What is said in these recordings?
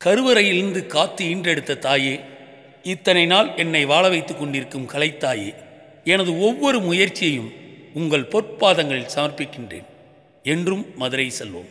கருவறையிலிருந்து காத்து ஈன்றெடுத்த தாயே இத்தனை நாள் என்னை வாழ வைத்துக் கொண்டிருக்கும் கலைத்தாயே எனது ஒவ்வொரு முயற்சியையும் உங்கள் பொற்பாதங்களில் சமர்ப்பிக்கின்றேன் என்றும் மதுரை செல்வோம்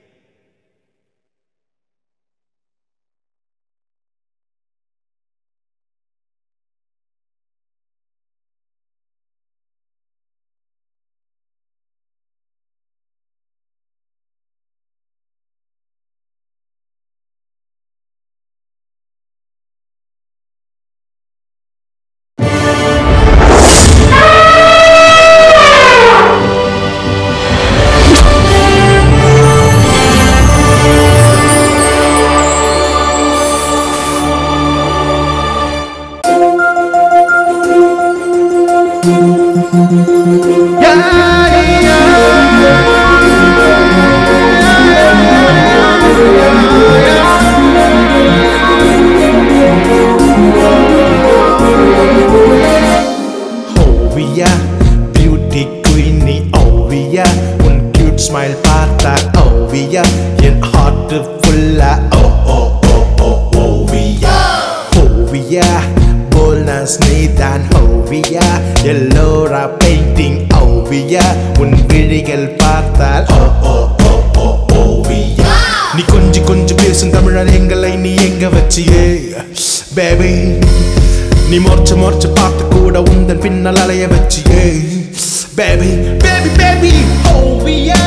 ஓவியா பியூட்டி குயின் நீ ஓவியா உன் கியூட் ஸ்மைல் பார்த்தா ஓவியா என் ஹார்ட் ஃபுல்லா ஓ ஓ ஓ ஓ ஓவியா ஓவியா போல்னஸ் நீதான் ஓவியா எல்லோரா பெயிண்டிங் ஓவியா உன் விழிகள் பார்த்தால் ஓ ஓ ஓ ஓ ஓவியா நீ கொஞ்சி கொஞ்சம் பேசும் தமிழர் எங்களை நீ எங்க வச்சியே பேபி நீ மொர்ச்ச மொர்ச்ச பார்த்து கூட உந்தன் பின்னல் அலைய வச்சியே baby baby baby Oviya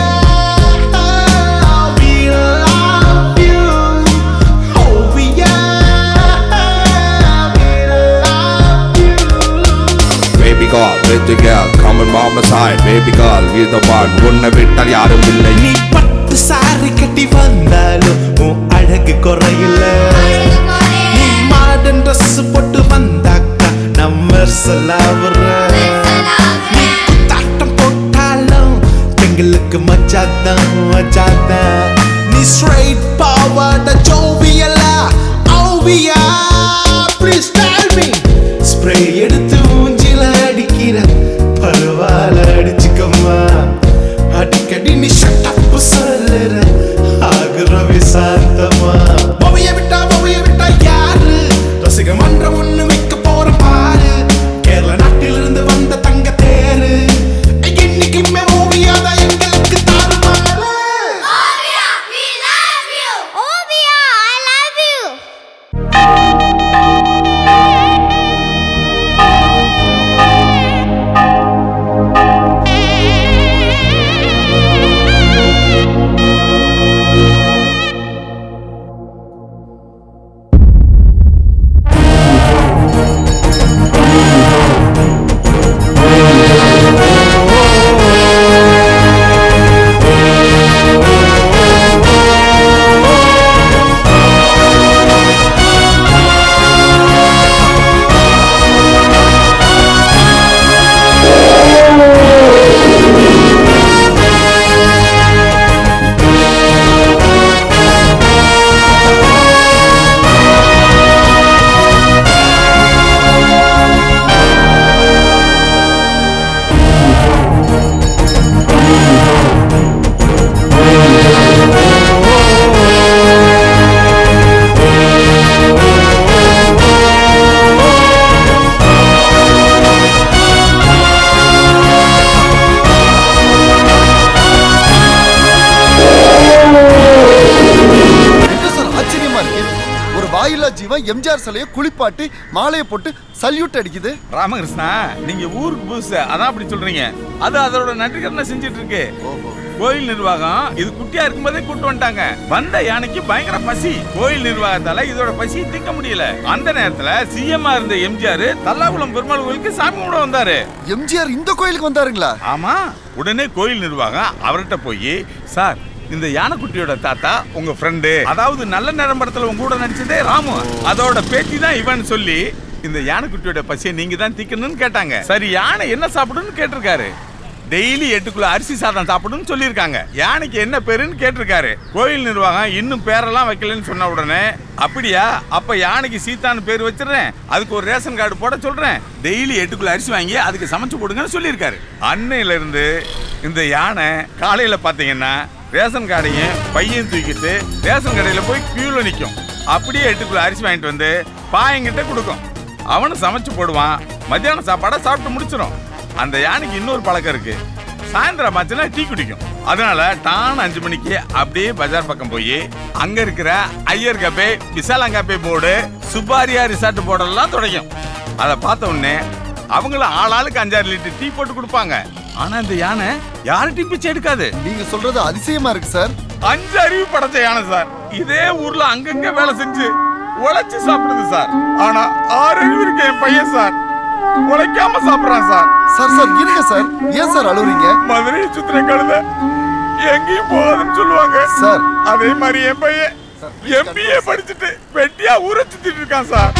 we love you. Oviya, we love you. Baby girl, baby girl, come on mama side Baby girl, we the one உன்னை விட்டால் யாரும் இல்லை நீ பட்டு சாரி கட்டி வந்தாலும் உன் அழகு குறையில நீ மாடர்ன் ட்ரெஸ் போட்டு வந்தாக்கா நம்ம சொல்லாவுற நீ குத்தாட்டம் போட்டாலும் எங்களுக்கு மச்சாதான் மச்சாதான் நீ ஸ்ட்ரைட் பாவாட ஜோவியலா Oviya please tell me spray எடுத்து மூஞ்சில அடிக்கிற பரவாயில்ல அடிச்சுக்கம்மா அடிக்கடி நீ ஷட் அப் சொல்லுற ஆகுறவே சாந்தமா ஓவிய விட்டா ஓவிய விட்டா யாரு ரசிக மன்றம் ஒண்ணு வைக்க போற பாரு கேரள நாட்டிலிருந்து வந்த தங்க தேரு இன்னைக்குமே ஓவியாதான் எங்களுக்கு தாறுமாறு Ovia, we love you. Ovia, I love you. என்ன சார் ஆச்சரியமா இருக்கு ஒரு வாயில்லா ஜீவன் எம்ஜிஆர் சிலையை குளிப்பாட்டி மாலையை போட்டு சல்யூட் அடிக்குது ராமகிருஷ்ணா நீங்க ஊருக்கு புதுசு அதான் அப்படி சொல்றீங்க அது அதோட நன்றிகரனை செஞ்சுட்டு இருக்கு ஓஹோ கோயில் நிர்வாகம் இது குட்டியா இருக்கும்போதே கூட்டு வந்துட்டாங்க வந்த யானைக்கு பயங்கர பசி கோயில் நிர்வாகத்தால இதோட பசியை தீர்க்க முடியல அந்த நேரத்துல சிஎம்ஆ இருந்த எம்ஜிஆர் தல்லாகுளம் பெருமாள் கோயிலுக்கு சாமி கும்பிட வந்தாரு எம்ஜிஆர் இந்த கோயிலுக்கு வந்தாருங்களா ஆமா உடனே கோயில் நிர்வாகம் அவர்கிட்ட போய் சார் இந்த யானைக்குட்டியோட தாத்தா உங்க ஃப்ரெண்டு அதாவது நல்ல நேரம் படத்துல உங்க கூட நடிச்சதே ராமு அதோட பேத்தி தான் இவன் சொல்லி இந்த யானைக்குட்டியோட பசியை நீங்க தான் தீக்கணும்னு கேட்டாங்க சரி யானை என்ன சாப்பிடுன்னு கேட்டிருக்காரு டெய்லி எட்டுக்குள்ள அரிசி சாதம் சாப்பிடுன்னு சொல்லியிருக்காங்க யானைக்கு என்ன பேருன்னு கேட்டிருக்காரு கோயில் நிர்வாகம் இன்னும் பேரெல்லாம் வைக்கலன்னு சொன்ன உடனே அப்படியா அப்ப யானைக்கு சீதான்னு பேர் வச்சிடுறேன் அதுக்கு ஒரு ரேஷன் கார்டு போட சொல்றேன் டெய்லி எட்டுக்குள்ள அரிசி வாங்கி அதுக்கு சமைச்சு போடுங்கன்னு சொல்லியிருக்காரு அன்னையில இருந்து இந்த யானை காலையில பாத்தீங்கன்னா ரேஷன் கார்டையும் பையன் தூக்கிட்டு ரேஷன் கடையில போய் கியூல நிக்கும் அப்படியே எட்டு கிலோ அரிசி வாங்கிட்டு வந்து பாயங்கிட்ட கொடுக்கும் அவனும் சமைச்சு போடுவான் மத்தியான சாப்பாடை சாப்பிட்டு முடிச்சிடும் அந்த யானைக்கு இன்னொரு பழக்கம் இருக்கு சாயந்தரம் ஆச்சுன்னா டீ குடிக்கும் அதனால டான் அஞ்சு மணிக்கு அப்படியே பஜார் பக்கம் போய் அங்க இருக்கிற ஐயர் கபே விசாலாங்கப்பே போர்டு சுப்பாரியா ரிசார்ட் போர்டெல்லாம் துடைக்கும் அதை பார்த்த உடனே அவங்களும் ஆளாளுக்கு அஞ்சாறு லிட்டர் டீ போட்டு கொடுப்பாங்க ஆனா இந்த யானை யார்கிட்டயும் பிச்சை எடுக்காது நீங்க சொல்றது அதிசயமா இருக்கு சார் அஞ்சு அறிவு படைச்ச யானை சார் இதே ஊர்ல அங்கங்க வேலை செஞ்சு உழைச்சு சாப்பிடுது சார் ஆனா ஆறு அறிவு இருக்க என் பையன் சார் உழைக்காம சாப்பிடுறான் சார் சார் சார் இருங்க சார் ஏன் சார் அழுவுறீங்க மதுரையை சுத்துற கழுத எங்கேயும் போகாதுன்னு சொல்லுவாங்க சார். அதே மாதிரி என் பையன் எம்பிஏ படிச்சுட்டு வெட்டியா ஊரை சுத்திட்டு இருக்கான் சார்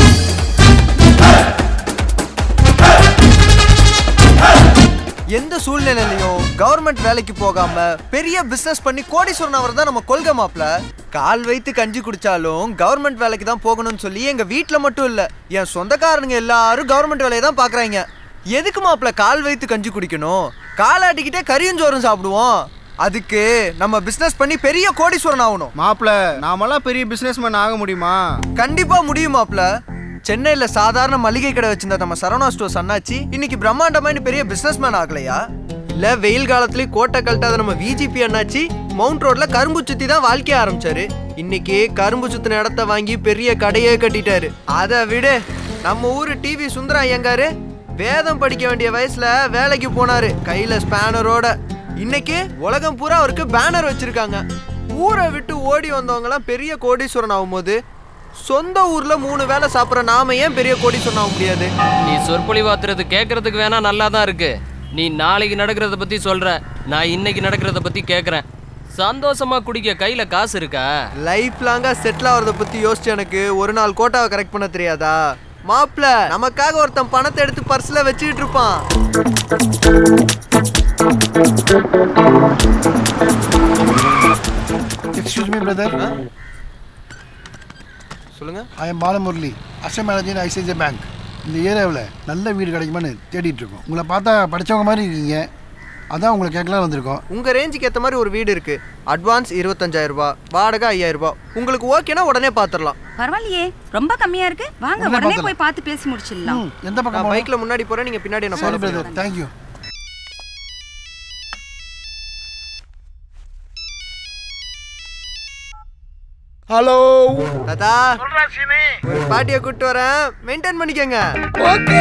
எந்த சூழ்நிலையிலையும் கவர்மெண்ட் வேலைக்கு போகாம பெரிய பிசினஸ் பண்ணி கோடீஸ்வரன் அவர் தான் நம்ம கொள்கை மாப்ள கால் வைத்து கஞ்சி குடிச்சாலும் கவர்மெண்ட் வேலைக்கு தான் போகணும்னு சொல்லி எங்க வீட்ல மட்டும் இல்ல என் சொந்தக்காரனுங்க எல்லாரும் கவர்மெண்ட் வேலையை தான் பாக்குறாங்க எதுக்கு மாப்ள கால் வைத்து கஞ்சி குடிக்கணும் காலாட்டிக்கிட்டே கறியும் சோறும் சாப்பிடுவோம் அதுக்கு நம்ம பிசினஸ் பண்ணி பெரிய கோடீஸ்வரன் ஆகணும் மாப்பிள நாமெல்லாம் பெரிய பிசினஸ்மேன் ஆக முடியுமா கண்டிப்பா முடியும் மாப்ள சென்னையில சாதாரண மளிகை கடை வச்சிருந்த நம்ம சரவணா ஸ்டோர்ஸ் அண்ணாச்சி இன்னைக்கு பிரம்மாண்டமான பெரிய பிசினஸ்மேன் ஆகலையா இல்ல வெயில் காலத்துலயும் கோட்டை கழட்டாத நம்ம விஜிபி அண்ணாச்சி மவுண்ட் ரோட்ல கரும்பு சுத்தி தான் வாழ்க்கைய ஆரம்பிச்சாரு இன்னைக்கு கரும்பு சுத்தின இடத்த வாங்கி பெரிய கடையே கட்டிட்டாரு அதை விடு நம்ம ஊரு டிவி சுந்தரா ஐயங்காரு வேதம் படிக்க வேண்டிய வயசுல வேலைக்கு போனாரு கையில ஸ்பேனரோட இன்னைக்கு உலகம் பூரா அவருக்கு பேனர் வச்சிருக்காங்க ஊரை விட்டு ஓடி வந்தவங்க எல்லாம் பெரிய கோடீஸ்வரன் ஆகும்போது சொந்த ஊர்ல மூணு வேளை சாப்பிட்ற நாம ஏன் பெரிய கோடீஸ்வரன் ஆக முடியாது நீ சொற்பொழிவாத்துறது கேட்கறதுக்கு வேணா நல்லா தான் இருக்கு நீ நாளைக்கு நடக்கிறத பத்தி சொல்ற நான் இன்னைக்கு நடக்கிறத பத்தி கேட்கறேன் சந்தோஷமா குடிக்க கையில காசு இருக்கா லைஃப் லாங்கா செட்டில் ஆகிறத பத்தி யோசிச்சு எனக்கு ஒரு நாள் கோட்டாவை கரெக்ட் பண்ண தெரியாதா மாப்ள நமக்காக ஒருத்தன் பணத்தை எடுத்து பர்ஸ்ல வச்சுக்கிட்டு இருப்பான் எக்ஸ்கியூஸ் மீ பிரதர் சொல்லுங்க I am Balamurali assistant manager ICICI bank இந்த ஏரியாவில் நல்ல வீடு கிடைக்குமான்னு தேடிட்டு இருக்கோம் உங்களை பார்த்தா படிச்சவங்க மாதிரி இருக்கீங்க அதான் உங்களை கேட்கலாம் வந்திருக்கோம் உங்க ரேஞ்சுக்கு ஏத்த மாதிரி ஒரு வீடு இருக்கு அட்வான்ஸ் இருபத்தஞ்சாயிரம் ரூபாய் வாடகை ஐயாயிரம் ரூபாய் உங்களுக்கு ஓகேனா உடனே பாத்துரலாம் பரவாயில்லையே ரொம்ப கம்மியா இருக்கு வாங்க உடனே உடனே பார்த்துடலாம். போய் பார்த்து பேசி முடிச்சிடலாம் ம், எந்த பக்கம் நான் போகணும்? பைக்ல முன்னாடி போறேன் நீங்க பின்னாடி என்ன சரி ஃபாலோ பிரதர் பண்ணுங்க தேங்க்யூ ஹலோ தாத்தா ஒரு பாட்டியை கூட்டு வரேன் மெயின்டைன் பண்ணிக்கங்க ஓகே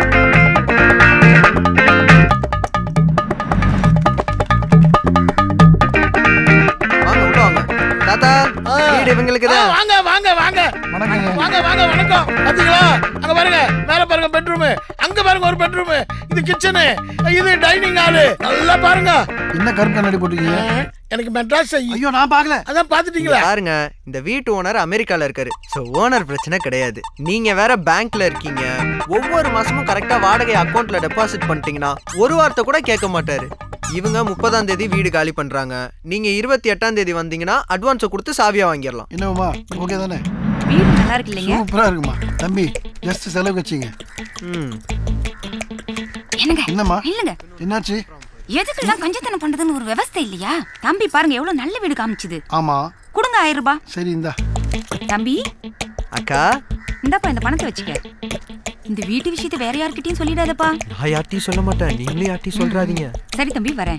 வாங்க உள்ள வாங்க தாத்தா வீடு இவங்களுக்கு தான் வாங்க வாங்க வாங்க வணக்கங்க வாங்க வாங்க வணக்கம் பாத்தீங்களா அங்க பாருங்க மேல பாருங்க பெட்ரூம் அங்க பாருங்க ஒரு பெட்ரூம் இது கிச்சனு இது டைனிங் ஹாலு நல்லா பாருங்க என்ன கருப்பு கண்ணாடி போட்டிருக்கீங்க ஆ, எனக்கு மெட்ராஸ் ஐ- ஐயோ நான் பார்க்கல அதான் பாத்துட்டீங்களா பாருங்க இந்த வீட்டு ஓனர் அமெரிக்கால இருக்காரு சோ ஓனர் பிரச்சனை கிடையாது நீங்க வேற பேங்க்ல இருக்கீங்க ஒவ்வொரு மாசமும் கரெக்டா வாடகை அக்கவுண்ட்ல டெபாசிட் பண்ணிட்டீங்கன்னா ஒரு வார்த்தை கூட கேட்க மாட்டாரு இவங்க முப்பதாம் தேதி வீடு காலி பண்றாங்க நீங்க இருபத்தி எட்டாம் தேதி வந்தீங்கன்னா அட்வான்ஸை கொடுத்து சாவியா வாங்கிடலாம் என்னம்மா ஓகே தானே வீடு நல்லா இருக்கு இல்லைங்க சூப்பரா இருக்குமா தம்பி ஜஸ்ட் செலவு வச்சிங்க ம் என்னங்க என்னம்மா இல்லங்க என்னாச்சு எதுக்கெல்லாம் கஞ்சத்தனம் பண்றதுன்னு ஒரு விவஸ்தை இல்லையா தம்பி பாருங்க எவ்வளவு நல்ல வீடு காமிச்சுது ஆமா கொடுங்க ஆயிரம் ரூபாய் சரி இந்தா தம்பி அக்கா இந்தாப்பா இந்த பணத்தை வச்சுக்க இந்த வீட்டு விஷயத்தை வேற யார்கிட்டயும் சொல்லிடாதப்பா நான் யார்ட்டையும் சொல்ல மாட்டேன் நீங்களே யார்ட்டையும் சொல்றாதீங்க சரி தம்பி வரேன்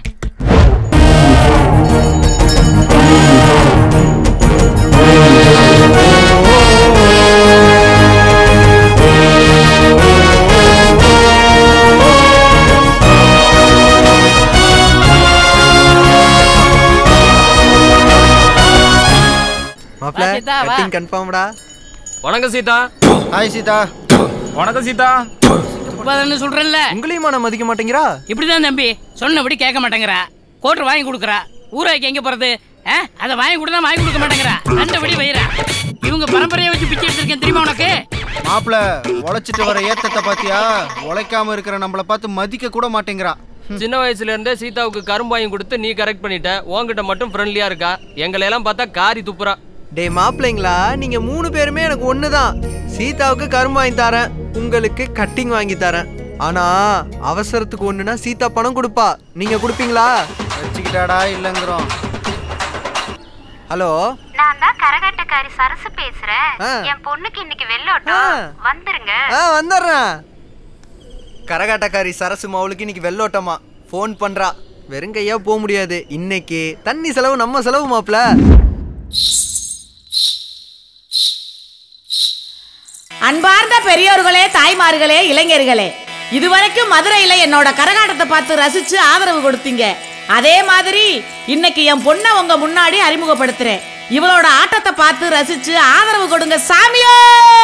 மாப்ள வா சீதா, வா. கட்டிங் கன்ஃபார்ம்டா வணக்கம் சீதா ஹாய் சீதா வணக்கம் சீதா இப்பதானே சொல்றேன்ல உங்களையுமா நான் மதிக்க மாட்டேங்கிறா இப்படிதான் தம்பி சொன்னபடி கேட்க மாட்டேங்கிறா கோட்டர் வாங்கி கொடுக்குறா ஊராய்க்கு எங்க போறது ஆ? அதை வாங்கி கொடுத்தா வாங்கி கொடுக்க மாட்டேங்கிறா அந்தபடி வயிறா இவங்க பரம்பரையை வச்சு பிச்சை எடுத்திருக்கேன் தெரியுமா உனக்கு மாப்பிள உழைச்சிட்டு வர ஏத்தத்தை பாத்தியா உழைக்காம இருக்கிற நம்மள பார்த்து மதிக்க கூட மாட்டேங்கிறா சின்ன வயசுல இருந்தே சீதாவுக்கு கரும்பு வாங்கி கொடுத்து நீ கரெக்ட் பண்ணிட்ட உன்கிட்ட மட்டும் ஃப்ரெண்ட்லியா இருக்கா எங்களை எல்லாம் பார்த்தா காரி துப்புறா டேய் மாப்பிள்ளைங்களா நீங்க மூணு பேருமே எனக்கு ஒண்ணுதான் சீதாவுக்கு கரும்பு வாங்கி தரேன் உங்களுக்கு கட்டிங் வாங்கி தரேன் ஆனா அவசரத்துக்கு ஒண்ணுனா சீதா பணம் கொடுப்பா நீங்க கொடுப்பீங்களா வச்சுக்கிட்டாடா இல்லைங்கிறோம் ஹலோ நான் தான் கரகாட்டக்காரி சரசு பேசுறேன் ஆ. என் பொண்ணுக்கு இன்னைக்கு வெள்ளோட்டம் வந்துருங்க ஆ வந்துடுறேன் கரகாட்டக்காரி சரசு மாவுளுக்கு இன்னைக்கு வெள்ளோட்டமா ஃபோன் பண்றா வெறுங்கையா போக முடியாது இன்னைக்கு தண்ணி செலவு நம்ம செலவு மாப்ள அன்பார்ந்த பெரியோர்களே தாய்மார்களே இளைஞர்களே இதுவரைக்கும் மதுரையில என்னோட கரகாட்டத்தை பார்த்து ரசிச்சு ஆதரவு கொடுத்தீங்க அதே மாதிரி இன்னைக்கு என் பொண்ணை உங்க முன்னாடி அறிமுகப்படுத்துறேன் இவளோட ஆட்டத்தை பார்த்து ரசிச்சு ஆதரவு கொடுங்க சாமியோ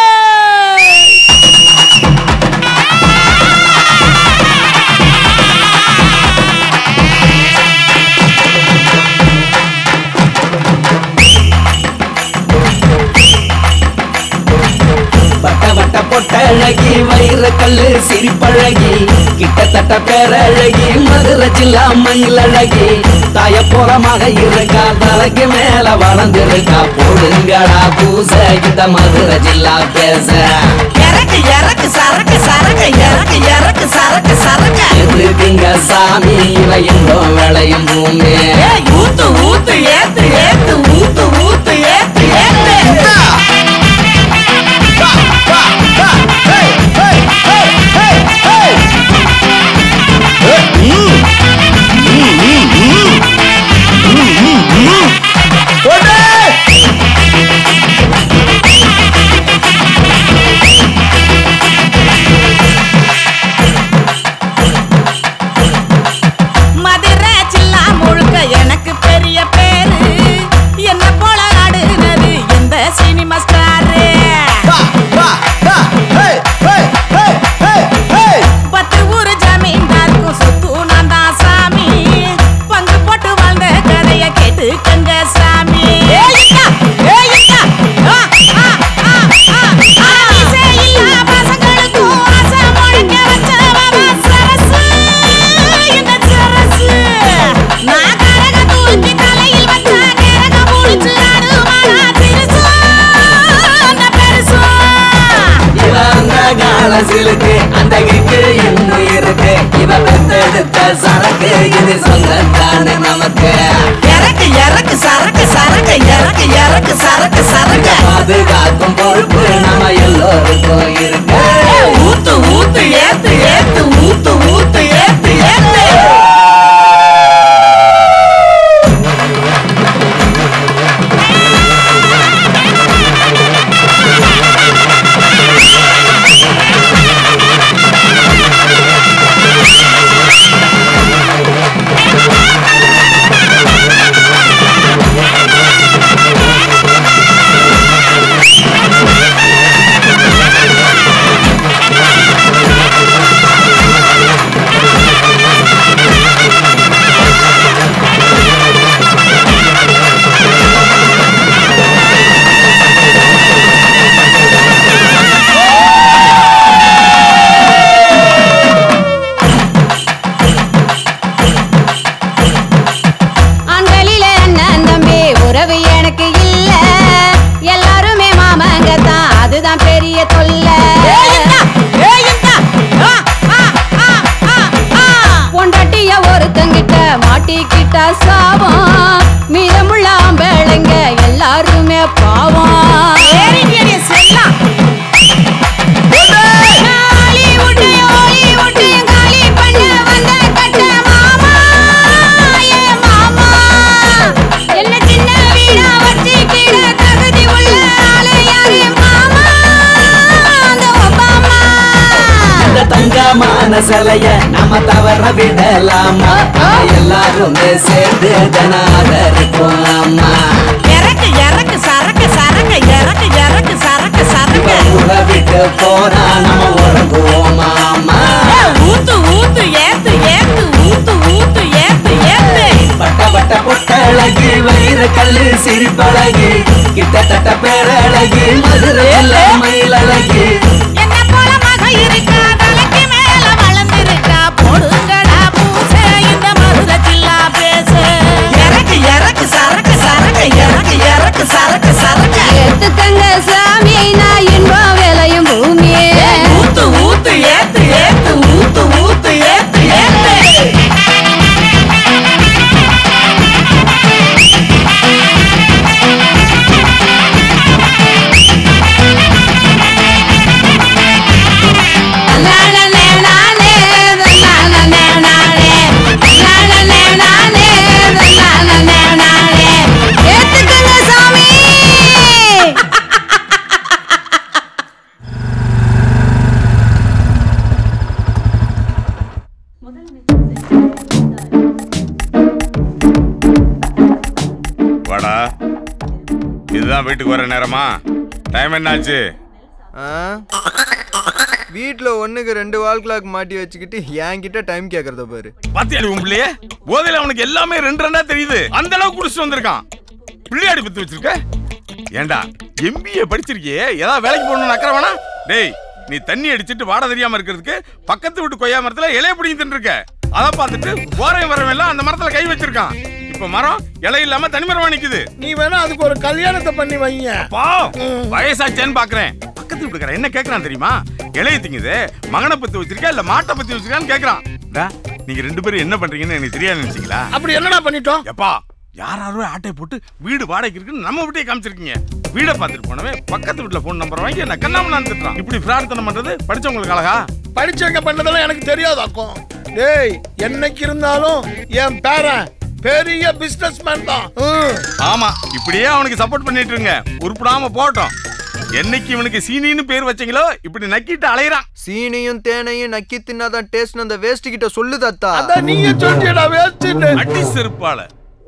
வட்ட வட்ட பொட்டழகி வைர கல்லு சிரிப்பழகி கிட்டத்தட்ட பேரழகி மதுரை ஜில்லா மயில் அழகி தாயப்புறமாக இருக்கா தலைக்கு மேல வளர்ந்திருக்கா போடுங்கடா பூச இந்த மதுரை ஜில்லா பேச இறக்கு இறக்கு சரக்கு சரக்கு இறக்கு இறக்கு சரக்கு சரக்கு இருக்குங்க சாமி இவ எங்கும் விளையும் பூமி ஊத்து ஊத்து ஏத்து ஏத்து ஊத்து ஊத்து ஏத்து ஏத்து மதுரை சில்லா முழுக்க எனக்கு பெரிய பேரு என்ன போல ஆடுனது எந்த சினிமா ஸ்டாரு பத்து ஊரு ஜமீன்தாருக்கும் சொத்து நான் தான் சாமி பங்கு போட்டு வாழ்ந்த கதைய கேட்டுக்கங்க சாமி இசையில்லா பசங்களுக்கும் ஆசை முழங்க வச்சவ சரசு இந்த சரசு நான் கரக தூக்கி தலையில் வச்ச கரக முடிச்சு ஆடுவானா திருசு அந்த பெருசு இவ அந்த கால சிலுக்கு அந்த கிக்கு இன்னும் இருக்கு இவ பெத்தெடுத்த சரக்கு இது சொந்தத்தானே நமக்கு இறக்கு இறக்கு சரக்கு சரக்கு இறக்கு இறக்கு சரக்கு சரக்கு பாதுகாக்கும் பொறுப்பு நம்ம எல்லோருக்கும் இருக்கு ஊத்து ஊத்து ஏத்து ஏத்து ஊத்து ஊத்து ஏத்து ஏத்து ஆண்களில அண்ணன் தம்பி உறவு எனக்கு இல்ல எல்லாருமே மாமங்க தான் அதுதான் பெரிய தொல்லை பொண்டாட்டிய ஒருத்தங்கிட்ட மாட்டிக்கிட்டா சாபம் மீதமுள்ள ஆம்பளைங்க எல்லாருமே பாவம் காலி விட்டையும் ஓலி விட்டையும் காலி பண்ண வந்த கட்ட மாமா ஏ மாமா என்ன சின்ன வீடா வச்சுக்கிட தகுதி உள்ள ஆளு யாரு மாமா அந்த ஒபாமா இந்த தங்கமான சிலைய நம்ம தவற விடலாமா எல்லாருமே சேர்ந்து தனாதரிப்போம் அம்மா இறக்கு இறக்கு சரக்கு சரக்கு இறக்கு இறக்கு சரக்கு சரக்கு ஊரை விட்டு போனா நம்ம உறங்குவோம் அம்மா ஊத்து ஊத்து ஏத்து ஏத்து ஊத்து ஊத்து ஏத்து ஏத்து பட்ட பட்ட பொட்டழகி வயிறு கல்லு சிரிப்பழகி கிட்டத்தட்ட பேரழகி மதுரை மயில் அழகி என்ன போல மக இருக்கா தலைக்கு மேல வளர்ந்திருக்கா போடுங்கடா பூச இந்த மதுரை ஜில்லா பேச இறக்கு இறக்கு சரக்கு சரக்கு இறக்கு இறக்கு சரக்கு சரக்கு ஏத்துக்கங்க சாமி நான் இன்பம் விளையும் பூமியே ஊத்து ஊத்து ஏத்து ஏத்து ஊத்து ஊத்து ஏத்து ஏத்து ஆ வீட்டுக்கு வர நேரமா டைம் என்னாச்சு வீட்ல ஒண்ணுக்கு ரெண்டு வால் கிளாக் மாட்டி வச்சுக்கிட்டு என்கிட்ட டைம் கேக்குறத பாரு பாத்தியாடி உன் பிள்ளைய போதையில அவனுக்கு எல்லாமே ரெண்டு ரெண்டா தெரியுது அந்த அளவுக்கு குடிச்சிட்டு வந்திருக்கான் பிள்ளையாடி பத்து வச்சிருக்க ஏண்டா எம்பிஏ படிச்சிருக்கியே ஏதாவது வேலைக்கு போகணும்னு அக்கறை வேணா டேய் நீ தண்ணி அடிச்சிட்டு வாட தெரியாம இருக்கிறதுக்கு பக்கத்து வீட்டு கொய்யா மரத்துல இலைய பிடிங்கிட்டு இருக்க அதை பார்த்துட்டு போறவன் வரவன் எல்லாம் அந்த மரத்துல கை வச்சிருக்கான் இப்ப மரம் இலை இல்லாம தனி மரமா நிக்குது நீ வேணா அதுக்கு ஒரு கல்யாணத்தை பண்ணி வைங்க பா வயசாச்சேன்னு பாக்குறேன் பக்கத்து வீட்டுக்காரன் என்ன கேக்குறான் தெரியுமா இலைய திங்குது மகனை பத்தி வச்சிருக்கா இல்ல மாட்டை பத்தி வச்சிருக்கான்னு கேக்குறான் டா, நீங்க ரெண்டு பேரும் என்ன பண்றீங்கன்னு எனக்கு தெரியாது நினைச்சீங்களா அப்படி என்னடா பண்ணிட்டோம் எப்பா யாராரோ ஆட்டை போட்டு வீடு வாடகைக்கு இருக்குன்னு நம்ம வீட்டையே காமிச்சிருக்கீங்க வீடை பார்த்துட்டு போனவே பக்கத்து வீட்டுல போன் நம்பர் வாங்கி என்ன கண்ணாமண்ணான்னு திட்டுறான் இப்படி பிரார்த்தனை பண்றது படிச்சவங்களுக்கு அழகா படிச்சவங்க பண்ணதெல்லாம் எனக்கு தெரியாதாக்கும் டேய் என்னைக்கு இருந்தாலும் என் பேரன் பெரிய பிசினஸ் மேன் தான் ம். ஆமா இப்படியே அவனுக்கு சப்போர்ட் பண்ணிட்டு இருங்க உருப்படாம போட்டோம் என்னைக்கு இவனுக்கு சீனின்னு பேர் வச்சீங்களோ இப்படி நக்கிட்டு அலையறான் சீனியும் தேனையும் நக்கி தின்னாதான் டேஸ்ட் அந்த வேஸ்ட் கிட்ட சொல்லு தாத்தா அதான் நீங்க சொல்லியடா வேஸ்ட் அடி செருப்பால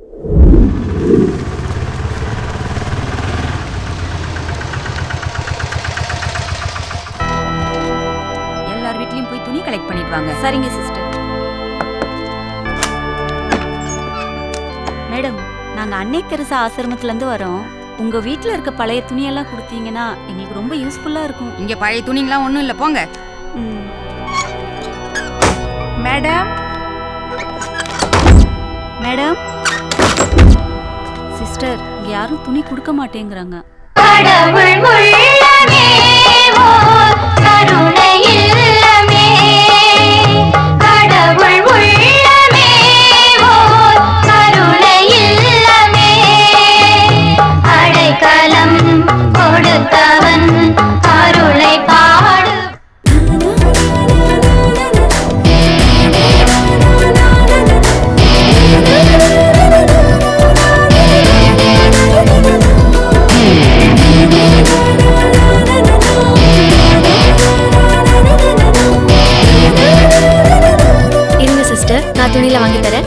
எல்லார் வீட்லயும் போய் துணி கலெக்ட் பண்ணிட்டு வாங்க சரிங்க சிஸ்டர் மேடம் நாங்க அன்னை தெரசா ஆசிரமத்துல இருந்து வரோம் உங்க வீட்ல இருக்க பழைய துணியெல்லாம் கொடுத்தீங்கன்னா எங்களுக்கு ரொம்ப யூஸ்ஃபுல்லா இருக்கும் இங்க பழைய துணிங்களாம் ஒண்ணும் இல்ல போங்க மேடம் மேடம் சிஸ்டர் இங்க யாரும் துணி கொடுக்க மாட்டேங்கிறாங்க கடவுள் உள்ளமே ஓர் கருணை இல்லமே கடவுள் உள்ளமே ஓர் கருணை இல்லமே அடைக்கலம் கொடுத்தவன் அருளை பாடு இருங்க சிஸ்டர் நான் துணியில வாங்கி தரேன்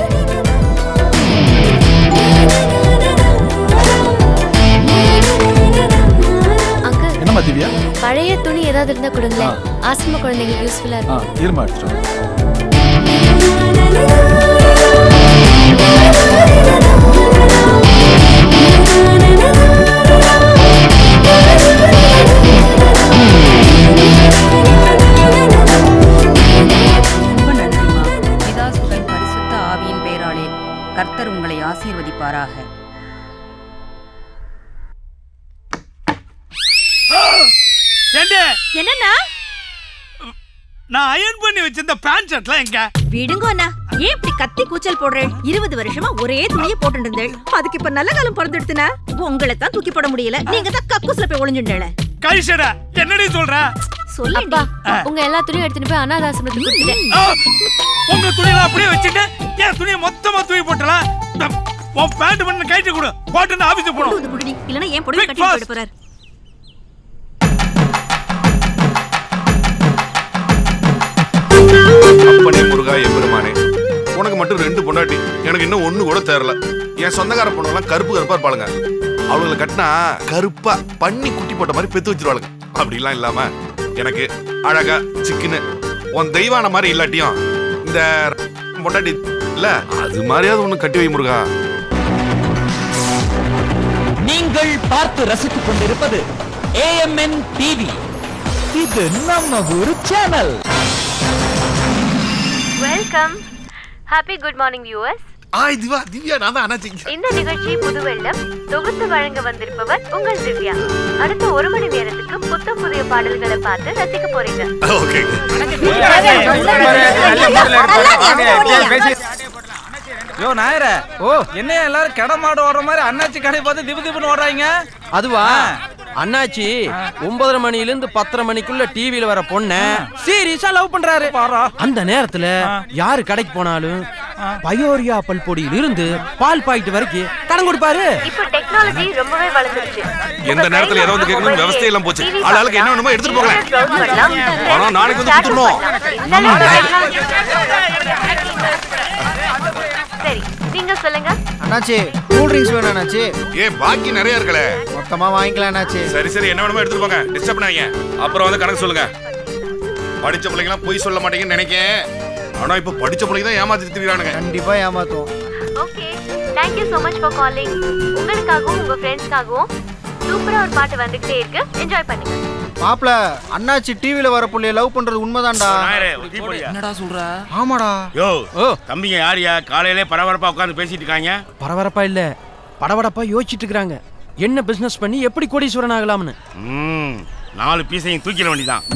அங்கிள் என்னம்மா திவ்யா பழைய துணி ஏதாவது இருந்தா கொடுங்களேன் ஆசிரம குழந்தைங்களுக்கு யூஸ்ஃபுல்லா ஆ இருக்கும் இருமா எடுத்துட்டு வரேன். ரொம்ப நன்றிமா பிதாசுதன் பரிசுத்த ஆவியின் பெயராலே கர்த்தர் உங்களை ஆசீர்வதிப்பாராக ஏண்டே என்னண்ணா நான் அயன் பண்ணி வச்சிருந்த பேண்ட் ஷர்ட்லாம் எங்க விடுங்க அண்ணா ஏன் இப்படி கத்தி கூச்சல் போடுறேன் இருபது வருஷமா ஒரே துணியை போட்டு இருந்தேன் அதுக்கு இப்ப நல்ல காலம் பிறந்துடுத்துனா உங்களை தான் தூக்கி போட முடியல நீங்க தான் கக்கூஸ்ல போய் ஒளிஞ்சுண்டேல கைஷடா என்னடி சொல்ற சொல்லப்பா உங்க எல்லா துணியும் எடுத்துட்டு போய் அனாதாசிரமத்துக்கு கொடுத்துட்டேன் ஆ, உங்க துணியெல்லாம் அப்படியே வச்சுட்டு என் துணியை மொத்தமா தூக்கி போட்டலாம் உன் பேண்ட் பண்ண கைட்டு கொடு போட்டு ஆபீஸ் போடும் வந்து குடிடி இல்லனா ஏன் புடவை கட்டி போயிட்டு போறாரு அப்பனே முருகா எம்பெருமானே உனக்கு மட்டும் ரெண்டு பொண்டாட்டி எனக்கு இன்னும் ஒண்ணு கூட தேரல என் சொந்தக்கார பொண்ணுலாம் கருப்பு கருப்பா இருப்பாளுங்க அவளுங்களை கட்டினா கருப்பா பண்ணி குட்டி போட்ட மாதிரி பெத்து வச்சிருவாளுங்க அப்படிலாம் இல்லாம எனக்கு அழகா சிக்குன்னு உன் தெய்வான மாதிரி இல்லாட்டியும் இந்த பொண்டாட்டி இல்ல அது மாதிரியாவது ஒண்ணு கட்டி வை முருகா நீங்கள் பார்த்து ரசித்துக் கொண்டிருப்பது ஏஎம்என் டிவி இது நம்ம ஒரு channel welcome happy good morning viewers ஆய் திவா திவ்யா நான் தான் அண்ணாச்சி இந்த நிகழ்ச்சி புதுவெள்ளம் தொகுத்து வழங்க வந்திருப்பவர் உங்கள் திவ்யா அடுத்த ஒரு மணி நேரத்துக்கு புத்தம் புதிய பாடல்களை பார்த்து ரசிக்க போறீங்க ஓகே யோ நாயர ஓ என்ன எல்லாரும் கடமாடு ஓடுற மாதிரி அண்ணாச்சி கடை பார்த்து திபு திபுன்னு ஓடுறாங்க அதுவா அண்ணாச்சி ஒன்பதரை மணில இருந்து பத்தரை மணிக்குள்ள டிவில வர பொண்ண சீரியஸா லவ் பண்றாரு அந்த நேரத்துல யாரு கடைக்கு போனாலும் பயோரியா பல்பொடியில இருந்து பால் பாக்கெட் வரைக்கும் கடன் கொடுப்பாரு இப்போ டெக்னாலஜி ரொம்பவே வளர்ந்துருச்சு எந்த நேரத்துல யாரோ வந்து கேட்கணும் விவசாயம் எல்லாம் போச்சு ஆளாளுக்கு என்ன வேணுமோ எடுத்துட்டு போங்களேன் browse பண்ணலாம். ஆனா நாளைக்கு வந்து கொடுத்துடணும் இந்த அளவுக்கு technology- சரி நீங்க சொல்லுங்க அண்ணாச்சி கூல் ட்ரிங்க்ஸ் வேணும் அண்ணாச்சி ஏ பாக்கி நிறைய இருக்கலே மொத்தமா வாங்கிக்கலாம் அண்ணாச்சி சரி சரி என்ன வேணுமோ எடுத்துட்டு போங்க டிஸ்டர்ப் பண்ணாதீங்க அப்புறம் வந்து கணக்கு சொல்லுங்க படிச்ச பிள்ளைங்களாம் பொய் சொல்ல மாட்டீங்கன்னு நினைக்கேன் ஆனா இப்ப படிச்ச பிள்ளைங்க தான் ஏமாத்தி திரிறானுங்க கண்டிப்பா ஏமாத்துவோம் okay thank you so much for calling உங்களுக்காகவும் உங்க ஃப்ரெண்ட்ஸ்க்காகவும் சூப்பரா ஒரு பாட்டு வந்துகிட்டே இருக்கு என்ஜாய் பண்ணுங்க மாப்ள அண்ணாச்சி டிவில வர புள்ளைய லவ் பண்றது உண்மைதான்டா என்னடா சொல்ற ஆமாடா யோ தம்பிங்க யாரியா காலையிலே பரபரப்பா உட்காந்து பேசிட்டு இருக்காங்க பரபரப்பா இல்ல படபடப்பா யோசிச்சுட்டு இருக்காங்க என்ன பிசினஸ் பண்ணி எப்படி கோடீஸ்வரன் ஆகலாம்னு ம் நாலு பீஸையும் தூக்கிட வேண்டியதான்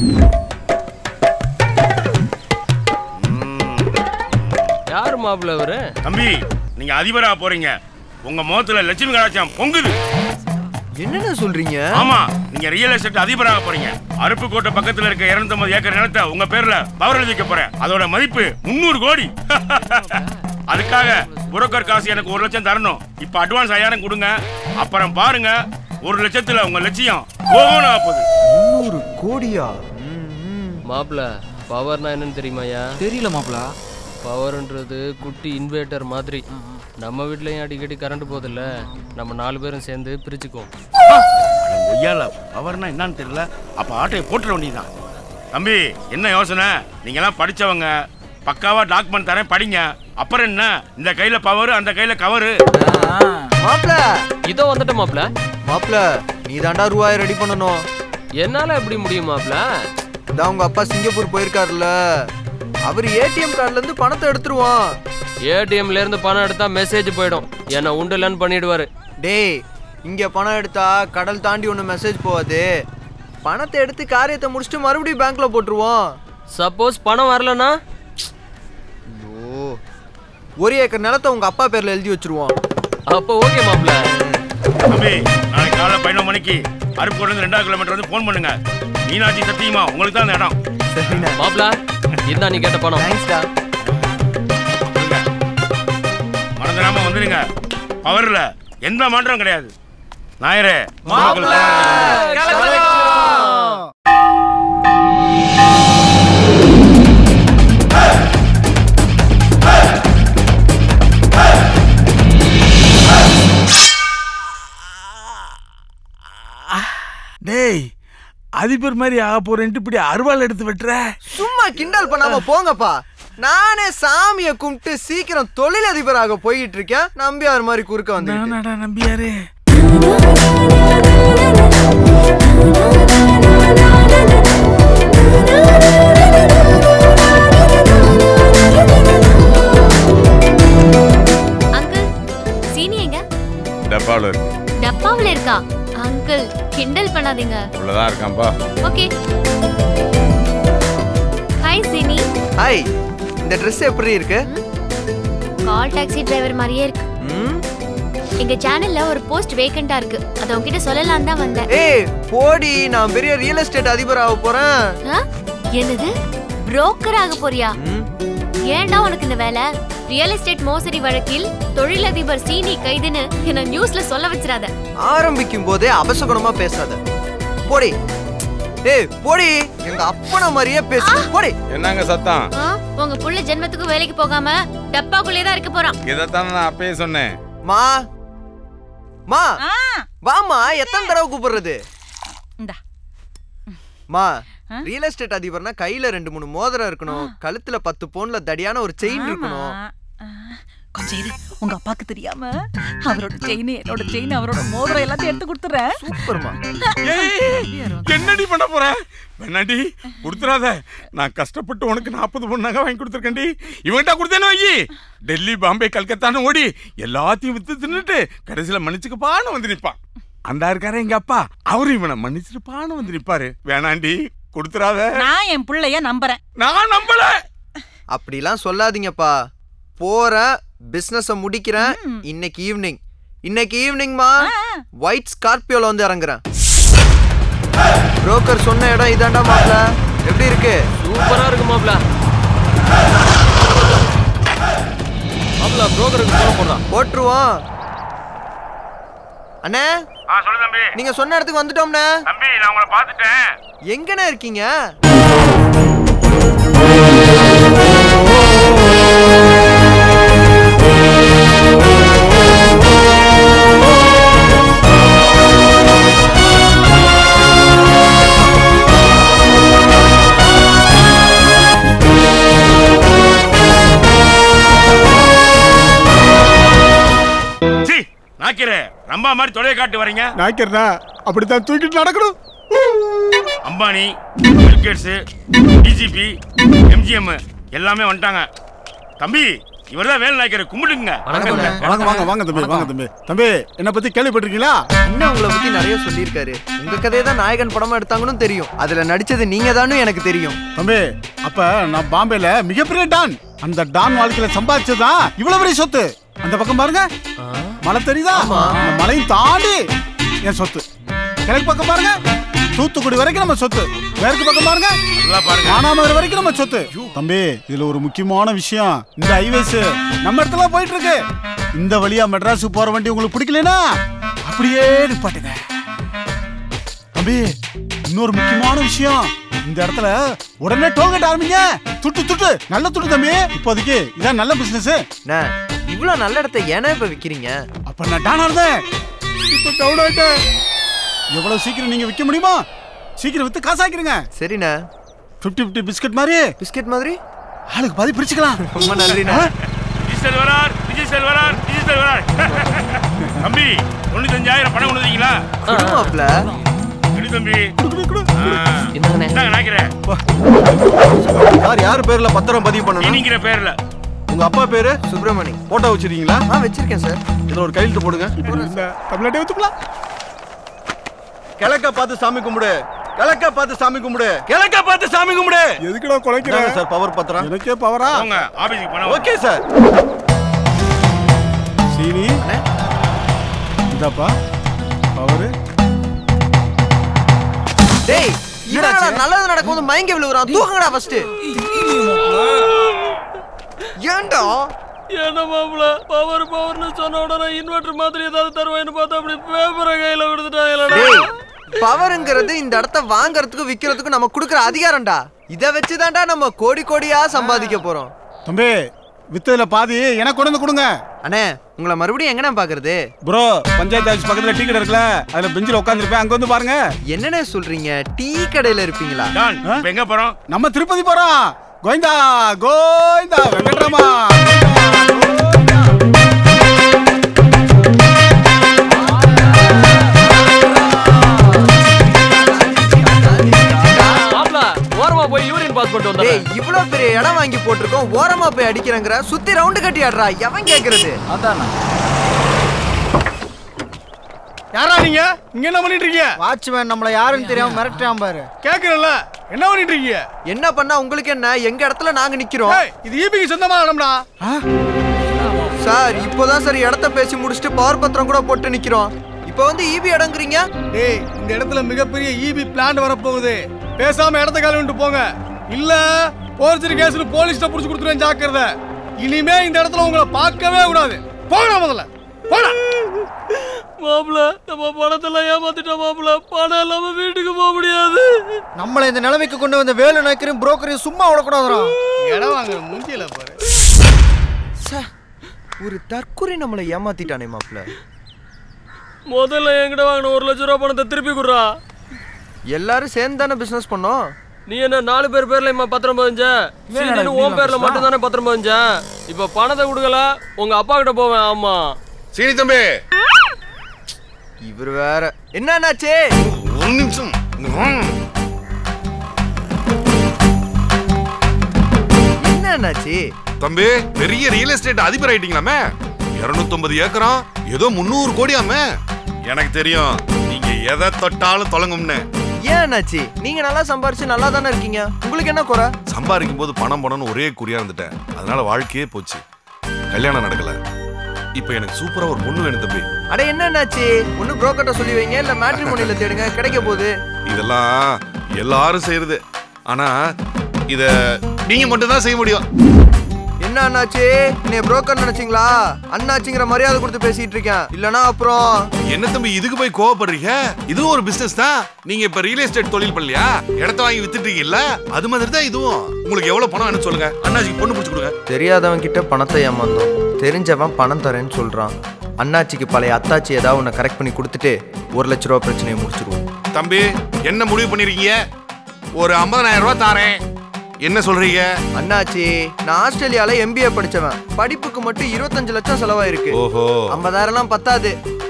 யாரு மாப்பிள்ள அவரு தம்பி நீங்க அதிபரா போறீங்க உங்க முகத்துல லட்சுமி கடாச்சம் பொங்குது என்னென்ன சொல்றீங்க ஆமா நீங்க ரியல் எஸ்டேட் அதிபராக போறீங்க அருப்புக்கோட்டை பக்கத்துல இருக்க 250 ஏக்கர் நிலத்தை உங்க பேர்ல பவர் எழுதி வைக்க போறேன் அதோட மதிப்பு 300 கோடி அதுக்காக புரோக்கர் காசு எனக்கு ஒரு லட்சம் தரணும் இப்ப அட்வான்ஸ் ஐயாயிரம் கொடுங்க அப்புறம் பாருங்க ஒரு லட்சத்துல உங்க லட்சியம் போகணும் ஆகுது முந்நூறு கோடியா மாப்பிள்ள பவர்னா என்னன்னு தெரியுமாயா தெரியல மாப்பிள பவர்ன்றது குட்டி இன்வெர்ட்டர் மாதிரி நம்ம வீட்லயும் அடிக்கடி கரண்ட் போதில்ல நம்ம நாலு பேரும் சேர்ந்து பிரிச்சுக்குவோம் ஒய்யால பவர்னா என்னன்னு தெரியல அப்ப ஆட்டையை போட்டுற வேண்டியதுதான் தம்பி என்ன யோசனை நீங்க எல்லாம் படிச்சவங்க பக்காவா டாக்குமெண்ட் தரேன் படிங்க அப்புறம் என்ன இந்த கையில பவர் அந்த கையில கவரு மாப்ள இதோ வந்துட்ட மாப்ள மாப்ள நீ தாண்டா ரூபாய் ரெடி பண்ணணும் என்னால எப்படி முடியும் மாப்ள இதான் உங்க அப்பா சிங்கப்பூர் போயிருக்காருல்ல அவர் ஏடிஎம் கார்டுல இருந்து பணத்தை எடுத்துருவான் ஏடிஎம்ல இருந்து பணம் எடுத்தா மெசேஜ் போயிடும் என்ன உண்டுலன்னு பண்ணிடுவாரு டேய் இங்க பணம் எடுத்தா கடல் தாண்டி ஒன்று மெசேஜ் போகாது பணத்தை எடுத்து காரியத்தை முடிச்சுட்டு மறுபடியும் பேங்க்ல போட்டுருவோம் சப்போஸ் பணம் வரலனா ஐயோ ஒரு ஏக்கர் நிலத்தை உங்க அப்பா பேர்ல எழுதி வச்சிருவோம் அப்போ ஓகே மாப்ள தம்பி நாளைக்கு காலைல பதினொரு மணிக்கு அருப்புக்கோட்ல இருந்து ரெண்டாவது கிலோமீட்டர் வந்து ஃபோன் பண்ணுங்க மீனாட்சி சத்தியமா உங்களுக்கு தான் அந்த இடம் சரிண்ணா மாப்ள இதான் நீ கேட்ட பணம் தேங்க்ஸ்டா மறந்துடாம வந்துடுங்க பவர்ல எந்த மாற்றம் கிடையாது நாயரே டேய் அதிபர் மாதிரி ஆக போறேன்ட்டு இப்படி அருவாள் எடுத்து வெட்டுற சும்மா கிண்டல் பண்ணாம போங்கப்பா நானே சாமியை கும்பிட்டு சீக்கிரம் தொழிலதிபராக போயிட்டு இருக்கேன் நம்பியார் மாதிரி குறுக்க வந்து நானாடா நம்பியாரு அங்கிள் சீனி எங்க டப்பாவில் இருக்கு டப்பாவுல இருக்கா அங்கிள் கிண்டல் பண்ணாதீங்க உள்ளதான் இருக்கான்ப்பா ஓகே ஹாய் சீனி ஹாய் இந்த Dress எப்படி இருக்கு கால் டாக்ஸி டிரைவர் மாதிரியே இருக்கு ம்? எங்க சேனல்ல ஒரு போஸ்ட் வேகண்டா இருக்கு அத உன்கிட்ட சொல்லலாம் தான் வந்தேன் ஏய் போடி நான் பெரிய ரியல் எஸ்டேட் அதிபர் ஆக போறேன் ஆ? என்னது புரோக்கர் ஆக போறியா ஏன்டா உனக்கு இந்த வேலை ரியல் எஸ்டேட் மோசடி வழக்கில் தொழிலதிபர் சீனி கைதுன்னு என்ன நியூஸ்ல சொல்ல வச்சிராத ஆரம்பிக்கும் போதே அபசகுணமா பேசாத போடி ஏய் போடி எங்க அப்பன மாதிரியே பேசு போடி என்னங்க சத்தம் ஆ? உங்க புள்ள ஜென்மத்துக்கும் வேலைக்கு போகாம டப்பாக்குள்ளே தான் இருக்க போறான் இதைத்தான் நான் அப்பயே சொன்னேன் மா மா வாமா எத்தனை தடவை கூப்பிடுறது இந்தா. மா ரியல் எஸ்டேட் அதிபர்னா கையில ரெண்டு மூணு மோதிரம் இருக்கணும் கழுத்துல பத்து பவுன்ல தடியான ஒரு செயின் இருக்கணும் கொஞ்சம் இரு உங்க அப்பாக்கு தெரியாம அவரோட செயின் என்னோட செயின் அவரோட மோதிரம் எல்லாத்தையும் எடுத்து கொடுத்துறேன் சூப்பர்மா என்னடி பண்ண போற வேணாண்டி கொடுத்துறாத நான் கஷ்டப்பட்டு உனக்கு நாற்பது பொண்ணு நகை வாங்கி கொடுத்துருக்கேன்டி இவன்கிட்ட கொடுத்தேன்னு வை டெல்லி பாம்பே கல்கத்தான்னு ஓடி எல்லாத்தையும் வித்து தின்னுட்டு கடைசியில மன்னிச்சுக்கப்பான்னு வந்து நிப்பான் அந்த இருக்காரு எங்க அப்பா அவரும் இவனை மன்னிச்சிருப்பான்னு வந்து நிப்பாரு வேணாண்டி கொடுத்துறாத நான் என் பிள்ளைய நம்புறேன் நான் நம்பல அப்படிலாம் சொல்லாதீங்கப்பா போறேன் பிசினஸ முடிக்கிறேன் இன்னைக்கு ஈவினிங் இன்னைக்கு ஈவினிங்மா ஒயிட் ஸ்கார்பியோல வந்து இறங்குறேன் புரோக்கர் சொன்ன இடம் இதாண்டா மாப்ள எப்படி இருக்கு சூப்பரா இருக்கு மாப்ள மாப்ள புரோக்கருக்கு போன போடுறான் போட்டுருவோம் அண்ணே ஆ சொல்லு தம்பி நீங்க சொன்ன இடத்துக்கு வந்துட்டோம்ண்ணே தம்பி நான் உங்களை பார்த்துட்டேன் எங்கண்ணே இருக்கீங்க ரம்பா மாதிரி தொலைய காட்டு வரீங்க நாய்க்கிறதா அப்படித்தான் தூக்கிட்டு நடக்கணும் அம்பானி பில்கேட்ஸ் டிஜிபி எம்ஜிஎம் எல்லாமே வந்துட்டாங்க தம்பி இவர்தான் வேலை நாய்க்கிற கும்பிடுங்க வாங்க வாங்க வாங்க தம்பி வாங்க தம்பி தம்பி என்ன பத்தி கேள்விப்பட்டிருக்கீங்களா அண்ணன் உங்களை பத்தி நிறைய சொல்லியிருக்காரு உங்க கதையை தான் நாயகன் படமா எடுத்தாங்கன்னு தெரியும் அதுல நடிச்சது நீங்க தானு எனக்கு தெரியும் தம்பி அப்ப நான் பாம்பேல மிகப்பெரிய டான் அந்த டான் வாழ்க்கையில சம்பாதிச்சதுதான் இவ்வளவு பெரிய சொத்து அந்த பக்கம் பாருங்க மலை தெரியுதா அந்த மலையும் தாண்டி என் சொத்து கிழக்கு பக்கம் பாருங்க தூத்துக்குடி வரைக்கும் நம்ம சொத்து மேற்கு பக்கம் பாருங்க மானாமதுரை வரைக்கும் நம்ம சொத்து தம்பி இதுல ஒரு முக்கியமான விஷயம் இந்த ஹைவேஸ் நம்ம இடத்துல போயிட்டு இருக்கு இந்த வழியா மெட்ராஸ் போற வண்டி உங்களுக்கு பிடிக்கலனா அப்படியே நிப்பாட்டுங்க தம்பி இன்னொரு முக்கியமான விஷயம் இந்த இடத்துல உடனே டோல்கேட் ஆரம்பிங்க துட்டு துட்டு நல்ல துட்டு தம்பி இப்போதைக்கு இதான் நல்ல பிசினஸ் இவ்ளோ நல்ல இடத்த ஏன்னா இப்ப விக்கிறீங்க அப்ப நான் டானா இருந்தேன் இப்போ டவுன் ஆயிட்டேன் எவ்வளவு சீக்கிரம் நீங்க விற்க முடியுமா சீக்கிரம் வித்து காசாக்கிருங்க சரிண்ணா ஃபிஃப்டி ஃபிஃப்டி பிஸ்கட் மாதிரி பிஸ்கட் மாதிரி ஆளுக்கு பாதி பிரிச்சுக்கலாம் ரொம்ப நன்றிண்ணா டிஜிட்டல் வரார் டிஜிட்டல் வரார் டிஜிட்டல் வரார் தம்பி தொண்ணூத்தஞ்சாயிரம் பணம் கொண்டு வந்தீங்களா குடும்பப்ல எடு தம்பி இந்தாங்க நாய்க்கிறேன் சார் யார் பேர்ல பத்திரம் பதிவு பண்ணணும் நீங்கிற பேர்ல உங்க அப்பா பேரு சுப்பிரமணி போட்டோ வச்சிருக்கீங்களா ஆ வச்சிருக்கேன் சார் இதுல ஒரு கையெழுத்து போடுங்க தமிழ்நாட்டே ஒத்துக்கலாம் கிழக்க பார்த்து சாமி கும்பிடு கிழக்க பார்த்து சாமி கும்பிடு கிழக்க பார்த்து சாமி கும்பிடு எதுக்குடா குலைக்கிற சார் பவர் பத்திரம் எனக்கே பவரா போங்க ஆபீஸ்க்கு பணம் ஓகே சார் சீனி இந்தாப்பா பவரு டேய் இவன் நல்லது நடக்கும்போது மயங்கி விழுகுறான் தூக்குங்கடா ஃபர்ஸ்ட் ஏன்டா என்ன மாப்பிள பவர் பவர்னு சொன்ன உடனே இன்வெர்டர் மாதிரி ஏதாவது தருவேன்னு பார்த்தா அப்படி பேப்பரை கையில கொடுத்துட்டாங்களா டேய் பவர்ங்கிறது இந்த இடத்த வாங்குறதுக்கும் விக்கிறதுக்கும் நம்ம கொடுக்குற அதிகாரம்டா இத வச்சுதான்டா நம்ம கோடி கோடியா சம்பாதிக்க போறோம் தம்பி வித்ததுல பாதி எனக்கு கொண்டு வந்து கொடுங்க அண்ணே உங்களை மறுபடியும் எங்கண்ணா பாக்குறது ப்ரோ பஞ்சாயத்து ஆஃபீஸ் பக்கத்துல டீ கடை இருக்குல்ல அதுல பெஞ்சில் உட்காந்துருப்பேன் அங்க வந்து பாருங்க என்னண்ணே சொல்றீங்க டீ கடையில இருப்பீங்களா இப்ப எங்க போறோம் நம்ம திருப்பதி போறோம் கோவிந்தா கோவிந்தா வெங்கட்ராமா மாப்பிள ஓரமா போய் யூரின் பாஸ் பண்ணிட்டு டேய் வந்தேன் இவ்ளோ பெரிய இடம் வாங்கி போட்டிருக்கோம் ஓரமா போய் அடிக்கிறேங்கிற சுத்தி ரவுண்டு கட்டி ஆடுறா எவன் கேக்குறது அதானா யாரா நீங்க இங்க என்ன பண்ணிட்டு இருக்கீங்க வாட்ச்மேன் நம்மள யாருன்னு தெரியாம மிரட்டுறான் பாரு கேக்குறல என்ன பண்ணிட்டு இருக்கீங்க என்ன பண்ணா உங்களுக்கு என்ன எங்க இடத்துல நாங்க நிக்கிறோம் ஏய், இது ஈபிக்கு சொந்தமான இடம்டா சார் இப்போதான் சார் இடத்த பேசி முடிச்சுட்டு பவர் பத்திரம் கூட போட்டு நிக்கிறோம் இப்போ வந்து ஈபி இடங்குறீங்க டேய் இந்த இடத்துல மிகப்பெரிய ஈபி பிளான்ட் வரப்போகுது பேசாம இடத்த காலி விட்டு போங்க இல்ல போர்ஜரி கேஸ்னு போலீஸ்ல புடிச்சு கொடுத்துருவேன் ஜாக்கிரதை இனிமே இந்த இடத்துல உங்களை பார்க்கவே கூடாது போங்கடா முதல்ல போடா மாப்பிள நம்ம பணத்தெல்லாம் ஏமாத்திட்டோம் மாப்பிள பணம் இல்லாம வீட்டுக்கு போக முடியாது நம்மள இந்த நிலைமைக்கு கொண்டு வந்த வேலு நாய்க்கரையும் புரோக்கரையும் சும்மா விடக்கூடாதுடா இடம் வாங்குற மூஞ்சியில பாரு சே, ஒரு தற்கொலை நம்மளை ஏமாத்திட்டானே மாப்ள முதல்ல என்கிட்ட வாங்கின ஒரு லட்ச ரூபா பணத்தை திருப்பி குடுறா எல்லாரும் சேர்ந்து தானே பிசினஸ் பண்ணோம் நீ என்ன நாலு பேர் பேர்ல இம்மா பத்திரம் பதிஞ்ச சீனின்னு உன் பேர்ல மட்டும் தானே பத்திரம் பதிஞ்ச இப்ப பணத்தை கொடுக்கல உங்க அப்பா கிட்ட போவேன் ஆமா சீனி தம்பி இவர் வேற என்னாச்சே ஒரு நிமிஷம் என்னாச்சு தம்பி பெரிய ரியல் எஸ்டேட் அதிபர் ஆயிட்டீங்களாமே இருநூத்தொன்பது ஏக்கரம் ஏதோ முந்நூறு கோடியாமே எனக்கு தெரியும் நீங்க எதை தொட்டாலும் தொலங்கும்னு ஏன் என்னாச்சு நீங்க நல்லா சம்பாரிச்சு நல்லா தானே இருக்கீங்க உங்களுக்கு என்ன குறை சம்பாதிக்கும் போது பணம் பணம்னு ஒரே குறியா இருந்துட்டேன் அதனால வாழ்க்கையே போச்சு கல்யாணம் நடக்கல இப்போ எனக்கு சூப்பரா ஒரு பொண்ணு வேணும் தம்பி அட என்னன்னாச்சு ஒண்ணு புரோக்கர்ட்ட சொல்லி வைங்க இல்ல மேட்ரிமோனில தேடுங்க கிடைக்க போகுது இதெல்லாம் எல்லாரும் செய்யறது ஆனா இத நீங்க மட்டும் தான் செய்ய முடியும் என்ன அண்ணாச்சி நீ புரோக்கர் நினைச்சீங்களா அண்ணாச்சிங்கிற மரியாதை கொடுத்து பேசிட்டு இருக்கேன் இல்லனா அப்புறம் என்ன தம்பி இதுக்கு போய் கோவப்படுறீங்க இதுவும் ஒரு பிசினஸ் தான் நீங்க இப்ப ரியல் எஸ்டேட் தொழில் பண்ணலையா இடத்த வாங்கி வித்துட்டீங்கல்ல அது மாதிரி தான் இதுவும் உங்களுக்கு எவ்வளவு பணம் வேணும் சொல்லுங்க அண்ணாச்சிக்கு பொண்ணு பிடிச்சு கொடுங்க தெரியாதவன் கிட்ட பணத்தை ஏமாந்தோம் தெரிஞ்சவன் பணம் தரேன்னு சொல்றான் அண்ணாச்சிக்கு பழைய அத்தாச்சி ஏதாவது உன்னை கரெக்ட் பண்ணி கொடுத்துட்டு ஒரு லட்ச ரூபா பிரச்சனையை முடிச்சிருவோம் தம்பி என்ன முடிவு பண்ணிருக்கீங்க ஒரு 50000 ரூபாய் தாரேன் என்ன சொல்றீங்க அண்ணாச்சி நான் ஆஸ்திரேலியால எம்பிஏ படிச்சவன் படிப்புக்கு மட்டும் இருபத்தஞ்சு லட்சம் செலவாயிருக்கு ஓஹோ ஐம்பதாயிரம்லாம் பத்தாது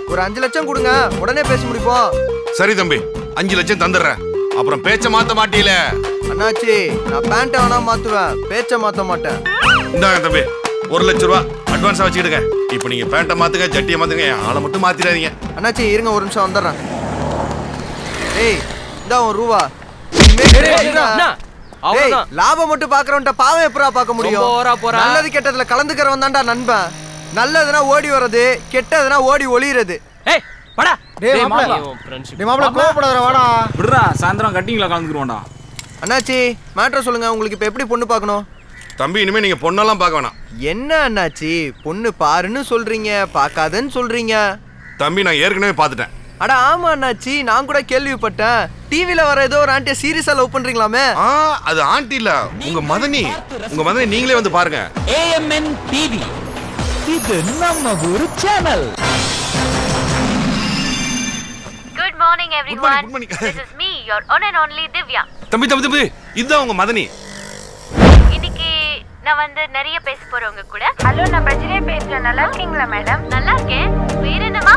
ஒரு அஞ்சு லட்சம் கொடுங்க உடனே பேசி முடிப்போம் சரி தம்பி அஞ்சு லட்சம் தந்துடுறேன் அப்புறம் பேச்ச மாத்த மாட்டீல அண்ணாச்சி நான் பேண்ட்டை வேணா மாத்துவேன் பேச்ச மாத்த மாட்டேன் இந்தாங்க தம்பி ஒரு லட்ச ரூபா அட்வான்ஸா வச்சுக்கிடுங்க இப்போ நீங்க பேண்ட்டை மாத்துங்க ஜட்டியை மாத்துங்க என் ஆளை மட்டும் மாத்திடாதீங்க அண்ணாச்சி இருங்க ஒரு நிமிஷம் வந்துடுறேன் ஏய் இந்தா உன் ரூபா அண்ணா, அவ்வளவுதான். ஏய், லாபம் மட்டும் பாக்குறவன்ட்ட பாவம் எப்படா பார்க்க முடியும் ரொம்ப ஓவரா போறா. நல்லது கெட்டதுல கலந்துக்கிறவன் தான்டா நண்பன் நல்லதுனா ஓடி வர்றது கெட்டதுனா ஓடி ஒளியறது ஏய் படா டேய் மாப்ள டேய் மாப்ள கோவப்படாதடா வாடா விடுறா சாயந்தரம் கட்டிங்களா கலந்துக்குருவோம்டா அண்ணாச்சி மேட்ரை சொல்லுங்க உங்களுக்கு இப்ப எப்படி பொண்ணு பார்க்கணும் தம்பி இனிமே நீங்க பொண்ணெல்லாம் பார்க்க வேணாம் என்ன அண்ணாச்சி பொண்ணு பாருன்னு சொல்றீங்க பார்க்காதன்னு சொல்றீங்க தம்பி நான் ஏற்கனவே பார்த்துட்டேன் அட ஆமா அண்ணாச்சி நான் கூட கேள்விப்பட்டேன் டிவில வர ஏதோ ஒரு ஆண்டிய சீரியஸா லவ் பண்றீங்களாமே ஆ அது ஆண்டி இல்ல உங்க மதனி உங்க மதனி நீங்களே வந்து பாருங்க ஏஎம்என் டிவி இது நம்ம ஒரு channel good morning everyone this is me your one and only Divya தம்பி தம்பி தம்பி இதுதான் உங்க மதனி இன்னைக்கு நான் வந்து நிறைய பேச போறேன் உங்க கூட ஹலோ நான் பஜ்ரியே பேசுறேன் நல்லா இருக்கீங்களா மேடம் நல்லா இருக்கேன் வேற என்னமா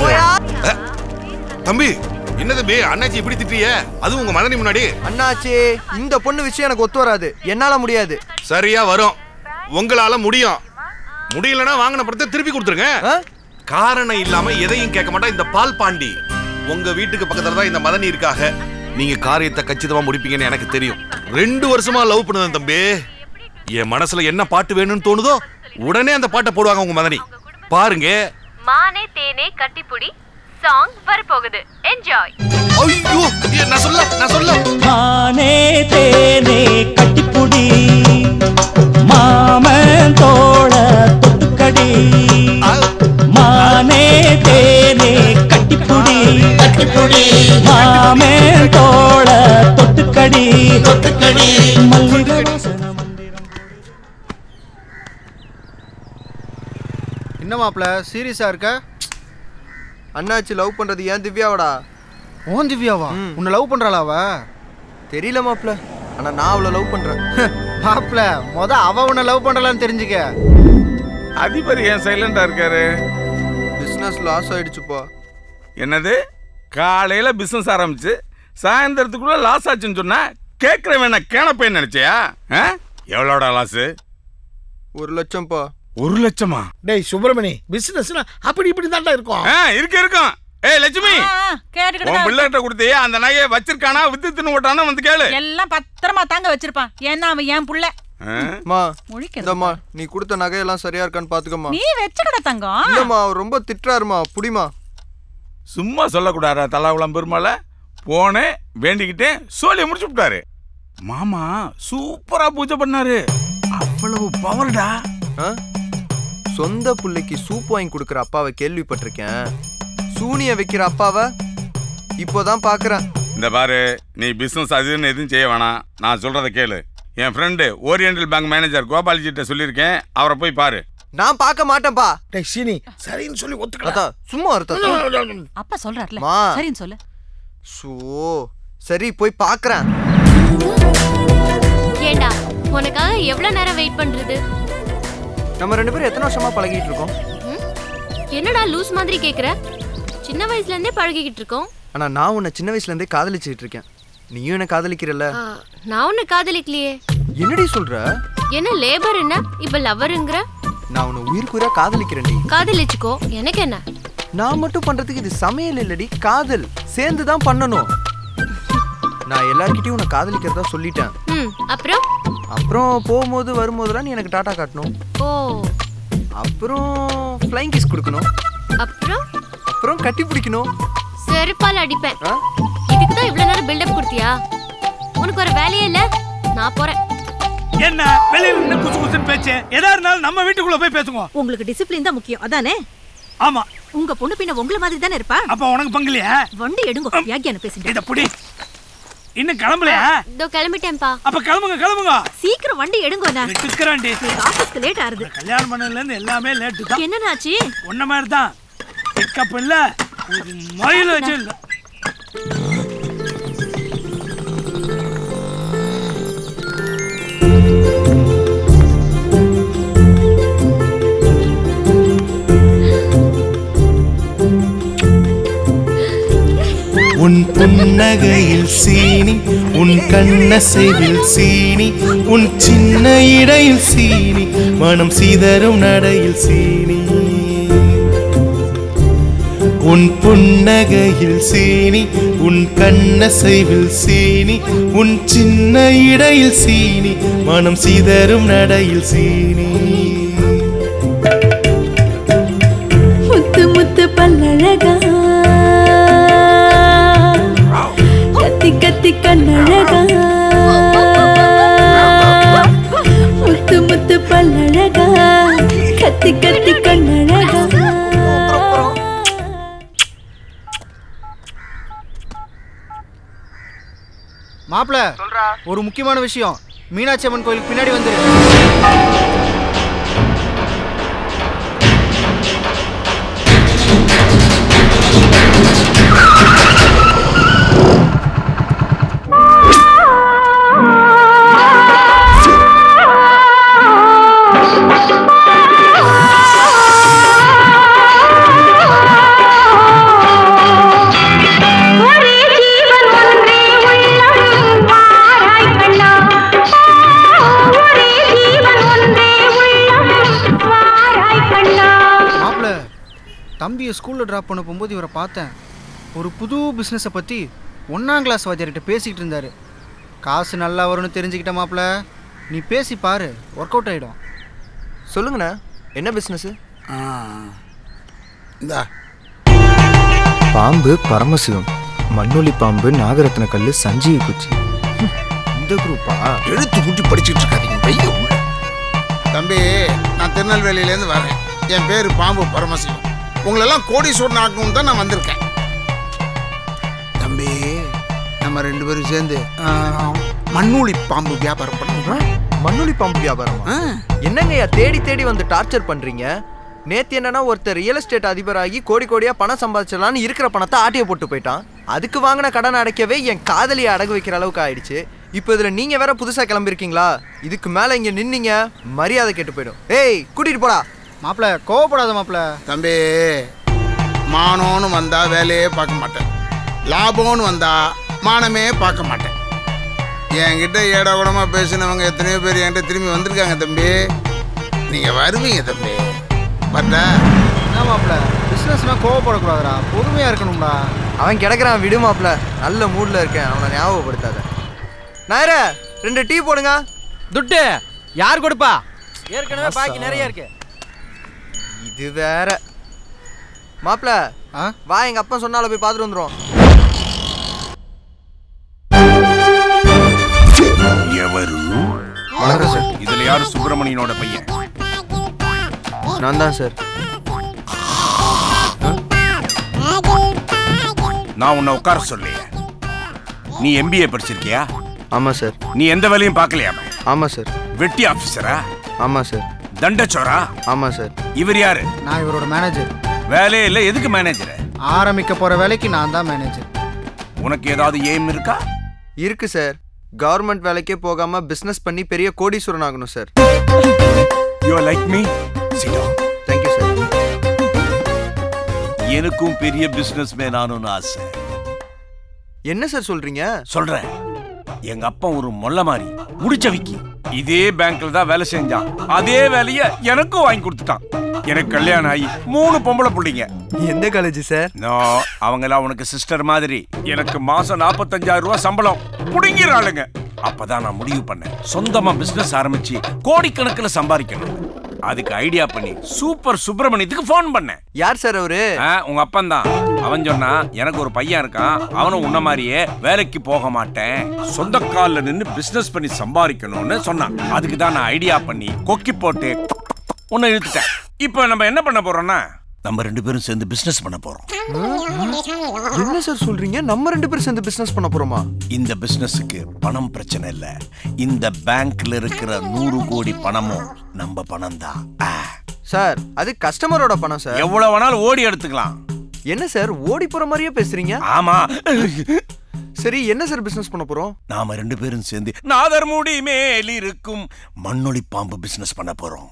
தம்பி என்ன தம்பி அண்ணாச்சி இப்படி திட்டிய அதுவும் உங்க மதனி முன்னாடி அண்ணாச்சி இந்த பொண்ணு விஷயம் எனக்கு ஒத்து வராது என்னால முடியாது சரியா வரும் உங்களால முடியும் முடியலன்னா வாங்கின படத்தை திருப்பி கொடுத்துருங்க காரணம் இல்லாம எதையும் கேட்க மாட்டா இந்த பால் பாண்டி உங்க வீட்டுக்கு பக்கத்துல தான் இந்த மதனி இருக்காக நீங்க காரியத்தை கச்சிதமா முடிப்பீங்கன்னு எனக்கு தெரியும் ரெண்டு வருஷமா லவ் பண்ணுவேன் தம்பி என் மனசுல என்ன பாட்டு வேணும்னு தோணுதோ உடனே அந்த பாட்டை போடுவாங்க உங்க மதனி பாருங்க மானே தேனே கட்டிப்புடி சாங் வரப்போகுது என்ஜாய் ஐயோ நான் சொல்ல நான் சொல்ல மானே தேனே கட்டிப்புடி மாமன் தோட தொட்டுக்கடி மானே தேனே கட்டிப்புடி கட்டிப்புடி மாமன் தோட தொட்டுக்கடி தொட்டுக்கடி மல்லிகை என்ன மாப்ள சீரியஸா இருக்க அண்ணாச்சி லவ் பண்றது ஏன் திவ்யாவடா ஓன் திவ்யாவா உன்னை லவ் பண்றாளா அவ தெரியல மாப்ள ஆனா நான் அவளை லவ் பண்றேன் மாப்ள முத அவ உன்னை லவ் பண்றலான்னு தெரிஞ்சுக்க அதிபர் ஏன் சைலண்டா இருக்காரு பிசினஸ் லாஸ் ஆயிடுச்சுப்பா என்னது காலையில பிசினஸ் ஆரம்பிச்சு சாயந்தரத்துக்குள்ள லாஸ் ஆச்சுன்னு சொன்னா கேட்கறவன் என்ன கேனப்பேன் நினைச்சியா ஆ? எவ்வளோடா லாஸ் ஒரு லட்சம்ப்பா ஒரு லட்சமா டேய் சுப்பிரமணி பிசினஸ்னா அப்படி இப்படி தான்டா இருக்கும் ஆ, இருக்கு இருக்கும் ஏய் லட்சுமி கேட்டுக்கிட்டு உன் தான் பிள்ளைகிட்ட கொடுத்தியே அந்த நகையை வச்சிருக்கானா வித்து தின்னு ஓட்டானா வந்து கேளு எல்லாம் பத்திரமா தாங்க வச்சிருப்பான் ஏன்னா அவன் என் புள்ள மா முழிக்கிறது இந்தம்மா நீ கொடுத்த நகையெல்லாம் சரியா இருக்கான்னு பாத்துக்கம்மா நீ வச்சுக்கட தங்கம் இல்லம்மா அவர் ரொம்ப திட்டுறாருமா புடிமா சும்மா சொல்லக்கூடாதா தலாகுளம் பெருமாள போனேன் வேண்டிக்கிட்டேன் சோழியை முடிச்சு விட்டாரு மாமா சூப்பரா பூஜை பண்ணாரு அவ்வளவு பவர்டா ஆ? சொந்த புள்ளைக்கு சூப் வாங்கி கொடுக்குற அப்பாவை கேள்விப்பட்டிருக்கேன் சூனிய வைக்கிற அப்பாவை இப்போதான் பாக்குறேன் இந்த பாரு நீ பிசினஸ் அதுன்னு எதுவும் செய்ய வேணாம் நான் சொல்றத கேளு என் ஃப்ரெண்டு ஓரியண்டல் பேங்க் மேனேஜர் கோபால்ஜிட்ட சொல்லியிருக்கேன் அவரை போய் பாரு நான் பார்க்க மாட்டேன்ப்பா டேய் சீனி சரின்னு சொல்லி ஒத்துக்கடா அத்தா சும்மா அர்த்தா அப்பா சொல்றாருல மா. சரின்னு சொல்லு சோ சரி போய் பாக்குறேன் ஏண்டா உனக்காக எவ்வளவு நேரம் வெயிட் பண்றது நம்ம ரெண்டு பேரும் எத்தனை வருஷமா பழகிட்டு இருக்கோம் என்னடா லூஸ் மாதிரி கேக்குற சின்ன வயசுல இருந்தே பழகிக்கிட்டு இருக்கோம் ஆனா நான் உன்னை சின்ன வயசுல இருந்தே காதலிச்சுட்டு இருக்கேன் நீயும் என்ன காதலிக்கிறல்ல ஆ, நான் உன்னை காதலிக்கலையே என்னடி சொல்ற என்ன லேபர் என்ன இப்ப லவருங்கிற நான் உன்னை உயிருக்குயிரா காதலிக்கிறேன்டி காதலிச்சுக்கோ எனக்கு என்ன நான் மட்டும் பண்றதுக்கு இது சமையல் இல்லடி காதல் சேர்ந்து தான் பண்ணணும் நான் எல்லார்கிட்டயும் உன்னை காதலிக்கிறதா சொல்லிட்டேன் ம் அப்புறம் அப்புறம் போகும்போது வரும்போதெல்லாம் நீ எனக்கு டாட்டா காட்டணும் ஓ அப்புறம் ஃப்ளைங் கிஸ் கொடுக்கணும் அப்புறம் அப்புறம் கட்டி பிடிக்கணும் செருப்பால் அடிப்பேன் இதுக்கு தான் இவ்வளவு நேரம் பில்டப் கொடுத்தியா உனக்கு ஒரு வேலையே இல்ல நான் போறேன் என்ன வெளியில நின்னு குசு குசுன்னு பேச்சு எதா இருந்தாலும் நம்ம வீட்டுக்குள்ள போய் பேசுங்க உங்களுக்கு டிசிப்ளின் தான் முக்கியம் அதானே ஆமா உங்க பொண்ணு பின்ன உங்கள மாதிரி தானே இருப்பா அப்ப உனக்கு பங்குலையா வண்டி எடுங்க வியாக்கியானம் பேசுங்க இத புடி இன்னும் கிளம்பலையா இதோ கிளம்பிட்டேன்ப்பா அப்ப கிளம்புங்க கிளம்புங்க சீக்கிரம் வண்டி எடுங்க எடுக்கிறேன்டி ஆபீஸ்க்கு லேட் ஆறுது கல்யாணம் பண்ணதுல இருந்து எல்லாமே லேட்டு தான் என்னன்னாச்சு உன்ன மாதிரி தான் பிக்கப் இல்ல ஒரு மயில் வச்சு இல்ல புன்னகையில் சீனி உன் கண்ணசைவில் சீனி உன் சின்ன இடையில் சீனி மனம் சிதறும் நடையில் சீனி உன் புன்னகையில் சீனி உன் கண்ணசைவில் சீனி உன் சின்ன இடையில் சீனி மனம் சிதறும் நடையில் சீனி முத்து முத்து பல்லழகா கத்தி கத்தி கண்ணழகா முத்து முத்து பல்லழகா கத்தி கத்தி கண்ணழகா மாப்பிள ஒரு முக்கியமான விஷயம் மீனாட்சி அம்மன் கோயிலுக்கு பின்னாடி வந்துரு ஒரே ஜீவன் ஒன்றே உள்ளம் வாராய் கண்ணா ஒரே ஜீவன் ஒன்றே உள்ளம் வாராய் கண்ணா மாப்பிள தம்பியை ஸ்கூலில் ட்ராப் பண்ண போகும்போது இவரை பார்த்தேன் ஒரு புது பிஸ்னஸை பற்றி ஒன்றாம் கிளாஸ் வாத்தியார்கிட்ட பேசிக்கிட்டு இருந்தார் காசு நல்லா வரும்னு தெரிஞ்சுக்கிட்ட மாப்பிள நீ பேசி பாரு ஒர்க் அவுட் ஆகிடும் சொல்லுங்கண்ணா என்ன பிஸ்னஸ் இந்தா பாம்பு பரமசிவம் மண்ணொலி பாம்பு நாகரத்ன கல்லு சஞ்சீவி குச்சி இந்த குரூப்பா எழுத்து கூட்டி படிச்சுட்டு இருக்காதீங்க பைய உள்ள தம்பி நான் திருநெல்வேலியிலேருந்து வரேன் என் பேர் பாம்பு பரமசிவம் உங்களெல்லாம் கோடீஸ்வரன் ஆக்கணும்னு தான் நான் வந்திருக்கேன் தம்பி நம்ம ரெண்டு பேரும் சேர்ந்து ஆ, மண்ணூளி பாம்பு வியாபாரம் பண்ணுவோம் மண்ணுளி பாம்பு வியாபாரமா என்னங்கய்யா தேடி தேடி வந்து டார்ச்சர் பண்றீங்க நேத்து என்னன்னா ஒருத்தர் ரியல் எஸ்டேட் அதிபராகி கோடி கோடியா பணம் சம்பாதிச்சிடலாம்னு இருக்கிற பணத்தை ஆட்டிய போட்டு போயிட்டான் அதுக்கு வாங்கின கடன் அடைக்கவே என் காதலியை அடகு வைக்கிற அளவுக்கு ஆயிடுச்சு இப்போ இதுல நீங்க வேற புதுசா கிளம்பிருக்கீங்களா இதுக்கு மேல இங்க நின்னீங்க மரியாதை கெட்டு போயிடும் ஏய் கூட்டிட்டு போடா மாப்பிள கோவப்படாத மாப்பிள தம்பி மானோன்னு வந்தா வேலையே பார்க்க மாட்டேன் லாபம்னு வந்தா மானமே பார்க்க மாட்டேன் என்கிட்ட ஏடா கூடமா பேசினவங்க எத்தனையோ பேர் என்கிட்ட திரும்பி வந்திருக்காங்க தம்பி நீங்க வருவீங்க தம்பி பட்டா என்ன மாப்பிள பிஸ்னஸ்னா கோவப்படக்கூடாதுடா பொறுமையாக இருக்கணும்டா அவன் கிடக்குறான் விடு மாப்ள நல்ல மூட்ல இருக்கேன் அவனை ஞாபகப்படுத்தாத நாயர ரெண்டு டீ போடுங்க துட்டு யார் கொடுப்பா ஏற்கனவே பாக்கி நிறைய இருக்கு இது வேற மாப்ள வா எங்க அப்பா சொன்னால போய் பார்த்துட்டு வந்துரும் எவரு வணக்கம் சார் இதுல யாரு சுப்பிரமணியனோட பையன் நான் தான் சார் நான் உன்னை உட்கார சொல்லையே நீ எம்பிஏ படிச்சிருக்கியா ஆமா சார் நீ எந்த வேலையும் பார்க்கலையாமே ஆமா சார் வெட்டி ஆபீசரா ஆமா சார் தண்டச்சோரா ஆமா சார் இவர் யாரு நான் இவரோட மேனேஜர் வேலையே இல்ல எதுக்கு மேனேஜர் ஆரம்பிக்க போற வேலைக்கு நான் தான் மேனேஜர் உனக்கு ஏதாவது எய்ம் இருக்கா இருக்கு சார் கவர்மெண்ட் வேலைக்கே போகாம பிசினஸ் பண்ணி பெரிய கோடீஸ்வரன் ஆகணும் sir you like me sit thank you sir எனக்கும் பெரிய பிசினஸ் மேன் ஆகணும்னு ஆசை என்ன சார் சொல்றீங்க சொல்றேன் எங்க அப்பா ஒரு மொல்ல மாதிரி முடிச்ச விக்கி இதே பேங்க்ல தான் வேலை செஞ்சான் அதே வேலைய எனக்கும் வாங்கி கொடுத்துட்டான் எனக்கு கல்யாணம் ஆகி மூணு பொம்பளை பிள்ளைங்க எந்த காலேஜ் சார் நோ அவங்கெல்லாம் உனக்கு சிஸ்டர் மாதிரி எனக்கு மாசம் நாற்பத்தஞ்சாயிரம் ரூபாய் சம்பளம் புடுங்கிறாளுங்க அப்பதான் நான் முடிவு பண்ணேன் சொந்தமா பிசினஸ் ஆரம்பிச்சு கோடிக்கணக்கில் சம்பாதிக்கணும் அதுக்கு ஐடியா பண்ணி சூப்பர் சுப்பிரமணியத்துக்கு ஃபோன் பண்ணேன் யார் சார் அவரு ஆ, உங்க அப்பன் தான் அவன் சொன்னா எனக்கு ஒரு பையன் இருக்கான் அவனும் உன்ன மாதிரியே வேலைக்கு போக மாட்டேன் சொந்த கால்ல நின்னு பிசினஸ் பண்ணி சம்பாதிக்கணும்னு சொன்னான் அதுக்கு தான் நான் ஐடியா பண்ணி கொக்கி போட்டு உன்னை இழுத்துட்டேன் இப்போ நம்ம என்ன பண்ண போறோம்னா நம்ம ரெண்டு பேரும் சேர்ந்து பிசினஸ் பண்ண போறோம் என்ன சார் சொல்றீங்க நம்ம ரெண்டு பேரும் சேர்ந்து பிசினஸ் பண்ண போறோமா இந்த பிசினஸுக்கு பணம் பிரச்சனை இல்ல இந்த பேங்க்ல இருக்கிற நூறு கோடி பணமும் நம்ம பணம் தான் சார் அது கஸ்டமரோட பணம் சார் எவ்வளவு வேணாலும் ஓடி எடுத்துக்கலாம் என்ன சார் ஓடி போற மாதிரியே பேசுறீங்க ஆமா சரி என்ன சார் பிசினஸ் பண்ண போறோம் நாம ரெண்டு பேரும் சேர்ந்து நாதர்முடி மேல் இருக்கும் மண்ணொளி பாம்பு பிசினஸ் பண்ண போறோம்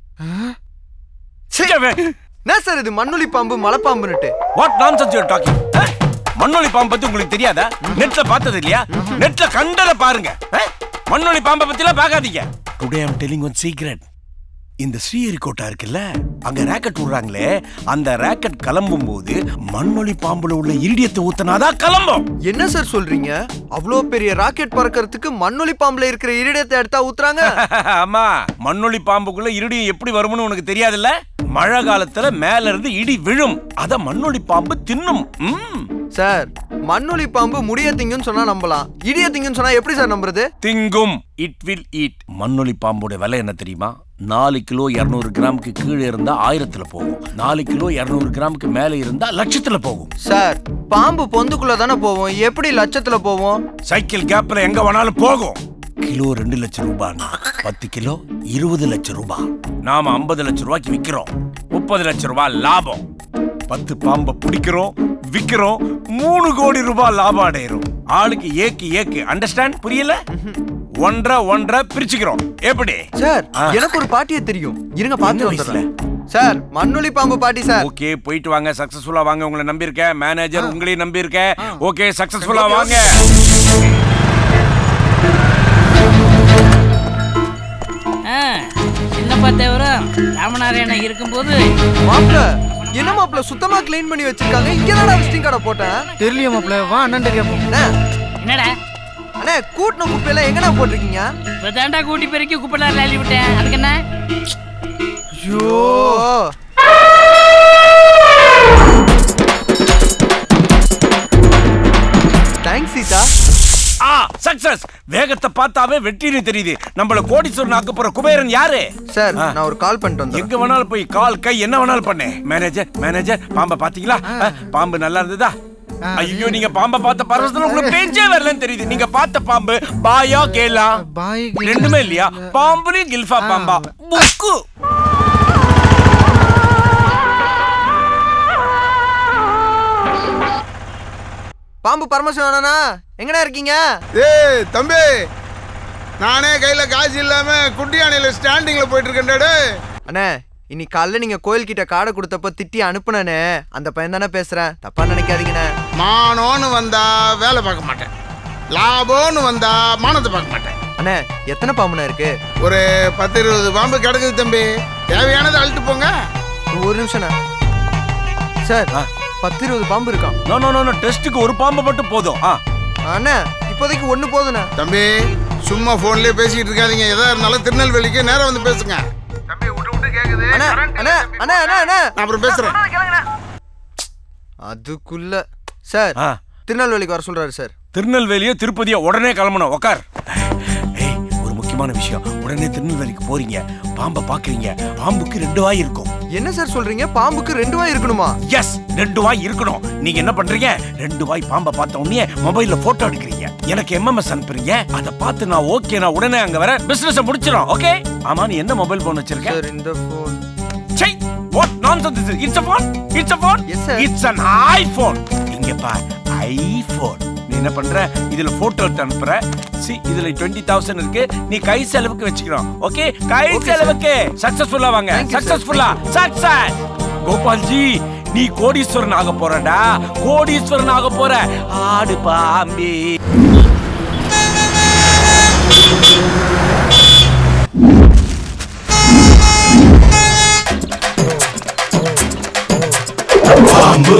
என்ன சார் இது மண்ணுளி பாம்பு மலைப்பாம்புன்னுட்டு வாட் நான்சென்ஸ் யூ டாக்கிங் மண்ணொலி பாம்பு பத்தி உங்களுக்கு தெரியாதா நெட்ல பார்த்தது இல்லையா நெட்ல கண்டத பாருங்க ஆ? மண்ணொலி பாம்பை பத்தி எல்லாம் பார்க்காதீங்க today I'm telling one secret இந்த ஸ்ரீஹரிகோட்டா இருக்குல்ல அங்க ராக்கெட் விடுறாங்களே அந்த ராக்கெட் கிளம்பும் போது மண்ணொலி பாம்புல உள்ள இரிடியத்தை ஊத்துனாதான் கிளம்பும் என்ன சார் சொல்றீங்க அவ்வளோ பெரிய ராக்கெட் பறக்கறதுக்கு மண்ணொலி பாம்புல இருக்கிற இரிடியத்தை எடுத்தா ஊத்துறாங்க ஆமா மண்ணொலி பாம்புக்குள்ள இருடியம் எப்படி வரும்னு உனக்கு தெரியாதுல்ல மழை காலத்துல மேல இருந்து இடி விழும் அத மண்ணொலி பாம்பு தின்னும் ம். சார் மண்ணொலி பாம்பு முடிய திங்குன்னு சொன்னா நம்பலாம் இடிய திங்குன்னு சொன்னா எப்படி சார் நம்புறது திங்கும் இட் வில் ஈட் மண்ணொலி பாம்போட விலை என்ன தெரியுமா நாலு கிலோ இருநூறு கிராமுக்கு கீழே இருந்தா ஆயிரத்துல போகும் நாலு கிலோ இருநூறு கிராமுக்கு மேல இருந்தா லட்சத்துல போகும் சார் பாம்பு பொந்துக்குள்ள தானே போவோம் எப்படி லட்சத்துல போவோம் சைக்கிள் கேப்ல எங்க வேணாலும் போகும் கிலோ ரெண்டு லட்சம் ரூபாய்னா பத்து கிலோ இருபது லட்சம் ரூபாய் நாம ஐம்பது லட்சம் ரூபாய்க்கு விக்கிறோம் முப்பது லட்சம் ரூபாய் லாபம் பத்து பாம்பை பிடிக்கிறோம் விக்கிறோம் மூணு கோடி ரூபாய் லாபம் அடையிறோம் ஆளுக்கு ஏக்கு ஏக்கு அண்டர்ஸ்டாண்ட் புரியல ஒன்றரை ஒன்றரை பிரிச்சுக்கிறோம் எப்படி சார் ஆ. எனக்கு ஒரு பாட்டியே தெரியும் இருங்க என்ன பார்த்து வயசுல? வந்துடுறேன் சார் மண்ணொலி பாம்பு பாட்டி சார் ஓகே போயிட்டு வாங்க சக்சஸ்ஃபுல்லா வாங்க உங்களை நம்பி இருக்கேன் மேனேஜர் உங்களையும் நம்பி இருக்கேன் ஓகே சக்சஸ்ஃபுல்லா வாங்க ஆ, சின்னப்பா தேவரும் ராமநாராயணன் இருக்கும்போது மாப்ள என்ன மாப்ள சுத்தமா க்ளீன் பண்ணி வச்சிருக்காங்க இங்க தானே விசிட்டிங் கார்டை போட்டேன் தெரியலையே மாப்ள வா அண்ணன் கேட்போம் என்னடா அண்ணே கூட்டின குப்பையெல்லாம் எங்கண்ணா போட்டிருக்கீங்க இப்போ தாண்டா கூட்டி பெருக்கி குப்பைலாம் அள்ளி விட்டேன் அதுக்கு என்ன ஐயோ தேங்க்ஸ் சீதா ஆ சக்சஸ் வேகத்தை பார்த்தாவே வெற்றின்னு தெரியுது நம்மள கோடீஸ்வரன் ஆக்க போற குபேரன் யாரு சார் நான் ஒரு கால் பண்ணிட்டு வந்தேன் எங்க வேணாலும் போய் கால் கை என்ன வேணாலும் பண்ணு மேனேஜர் மேனேஜர் பாம்பை பாத்தீங்களா ஆ, பாம்பு நல்லா இருந்ததா ஐயோ நீங்க பாம்பை பார்த்த பரவசத்துல உங்களுக்கு பேச்சே வரலன்னு தெரியுது நீங்க பார்த்த பாம்பு பாயா கேலா பாய் ரெண்டுமே இல்லையா பாம்புலயும் கில்ஃபா பாம்பா புக்கு பாம்பு பரமசிவனா எங்கண்ணா இருக்கீங்க ஏய் தம்பி நானே கையில காசு இல்லாம குட்டியானையில ஸ்டாண்டிங்ல போயிட்டு இருக்கேன்டா அண்ணே இன்னைக்கு காலைல நீங்க கோயில் கிட்ட காடை கொடுத்தப்ப திட்டி அனுப்புனே அந்த பையன் தானே பேசுறேன் தப்பா நினைக்காதீங்கண்ணே மானோன்னு வந்தா வேலை பார்க்க மாட்டேன் லாபம்னு வந்தா மானத்தை பார்க்க மாட்டேன் அண்ணே எத்தனை பாம்புண்ணே இருக்கு ஒரு பத்து இருபது பாம்பு கிடக்குது தம்பி தேவையானதை அழுட்டு போங்க ஒரு நிமிஷம்ண்ணே சார் பத்து இருபது பாம்பு இருக்கான் நோ நோ நோ டெஸ்ட்டுக்கு ஒரு பாம்பு மட்டும் போதும் ஆ அண்ணே இப்போதைக்கு ஒண்ணு போதுண்ணே தம்பி சும்மா போன்லயே பேசிக்கிட்டு இருக்காதீங்க எதா இருந்தாலும் திருநெல்வேலிக்கு நேரா வந்து பேசுங்க தம்பி விட்டு விட்டு கேக்குது அண்ணே அண்ணே அண்ணே அண்ணே அண்ணே நான் அப்புறம் பேசுறேன் அதுக்குள்ள சார் ஆ. திருநெல்வேலிக்கு வர சொல்றாரு சார் திருநெல்வேலியோ திருப்பதியோ உடனே கிளம்பணும் உக்கார் ஏய் ஒரு முக்கியமான விஷயம் உடனே திருநெல்வேலிக்கு போறீங்க பாம்பை பாக்குறீங்க பாம்புக்கு ரெண்டு வாய் இருக்கும் என்ன சார் சொல்றீங்க பாம்புக்கு ரெண்டு வாய் இருக்கணுமா எஸ் ரெண்டு வாய் இருக்கணும் நீங்க என்ன பண்றீங்க ரெண்டு வாய் பாம்பை பார்த்த உடனே மொபைல்ல போட்டோ எடுக்கிறீங்க எனக்கு எம்எம்எஸ் அனுப்புறீங்க அதை பார்த்து நான் ஓகே நான் உடனே அங்க வர பிசினஸ் முடிச்சிடும் ஓகே ஆமா நீ என்ன மொபைல் போன் வச்சிருக்க சார் இந்த போன் சை what nonsense is it's a phone it's a phone Yes, sir. It's an iPhone இங்க பார் ஐபோன் நீ என்ன பண்ற இதுல போட்டோ எடுத்து அனுப்புற சி இதுல 20000 இருக்கு நீ கை செலவுக்கு வச்சுக்கணும் ஓகே கை Okay, sir. செலவுக்கு சக்சஸ்ஃபுல்லா வாங்க Thank you, sir. சக்சஸ்ஃபுல்லா சக்சஸ் கோபால்ஜி நீ கோடீஸ்வரன் ஆக போறடா கோடீஸ்வரன் ஆக போற ஆடு பாம்பி பாம்பு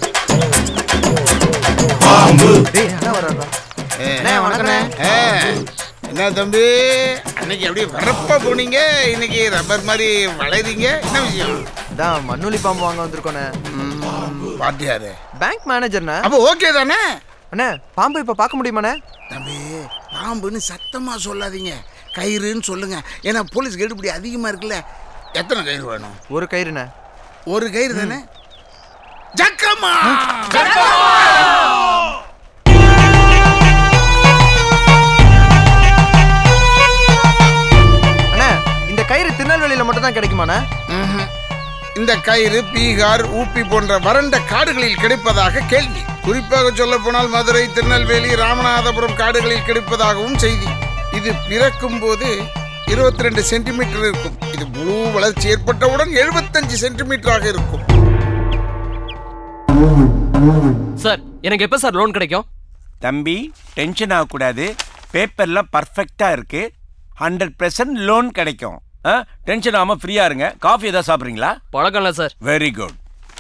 பாம்பு டேய் அண்ணா வராரா அண்ணே வணக்கண்ணே ஏ, என்ன தம்பி அன்னைக்கு அப்படியே வரப்பா போனீங்க இன்னைக்கு ரப்பர் மாதிரி வளைறீங்க என்ன விஷயம் அதான் மண்ணொலி பாம்பு வாங்க வந்திருக்கோண்ணே பாத்தியாரு பேங்க் மேனேஜர்ண்ணே அப்போ ஓகே தானே அண்ணே பாம்பு இப்ப பார்க்க முடியுமாண்ணே தம்பி பாம்புன்னு சத்தமா சொல்லாதீங்க கயிறுன்னு சொல்லுங்க ஏன்னா போலீஸ் கெடுபடி அதிகமா இருக்குல்ல எத்தனை கயிறு வேணும் ஒரு கயிறுண்ணே ஒரு கயிறு தானே ஜக்கம்மா அண்ணே இந்த கயிறு திருநெல்வேலியில மட்டும் தான் கிடைக்குமாண்ணே ம்ஹும். இந்த கயிறு பீகார் ஊப்பி போன்ற வறண்ட காடுகளில் கிடைப்பதாக கேள்வி குறிப்பாக சொல்ல போனால் மதுரை திருநெல்வேலி ராமநாதபுரம் காடுகளில் கிடைப்பதாகவும் செய்தி இது பிறக்கும் போது இருபத்தி ரெண்டு சென்டிமீட்டர் இருக்கும் இது முழு வளர்ச்சி ஏற்பட்டவுடன் எழுபத்தஞ்சு சென்டிமீட்டராக இருக்கும் சார் எனக்கு எப்ப சார் லோன் கிடைக்கும் தம்பி டென்ஷன் ஆகக்கூடாது பேப்பர்லாம் பர்ஃபெக்டா இருக்கு ஹண்ட்ரட் பர்சன்ட் லோன் கிடைக்கும் டென்ஷன் ஆகாம ஃப்ரீயா இருங்க காஃபி ஏதாவது சாப்பிட்றீங்களா பழக்கம் இல்ல சார் வெரி குட்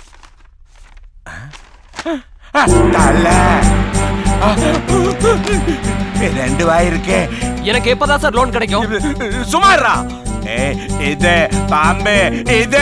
தலை ரெண்டு வாய் இருக்கே எனக்கு எப்பதான் சார் லோன் கிடைக்கும் சுமாரா ஏய், இது பாம்பு இது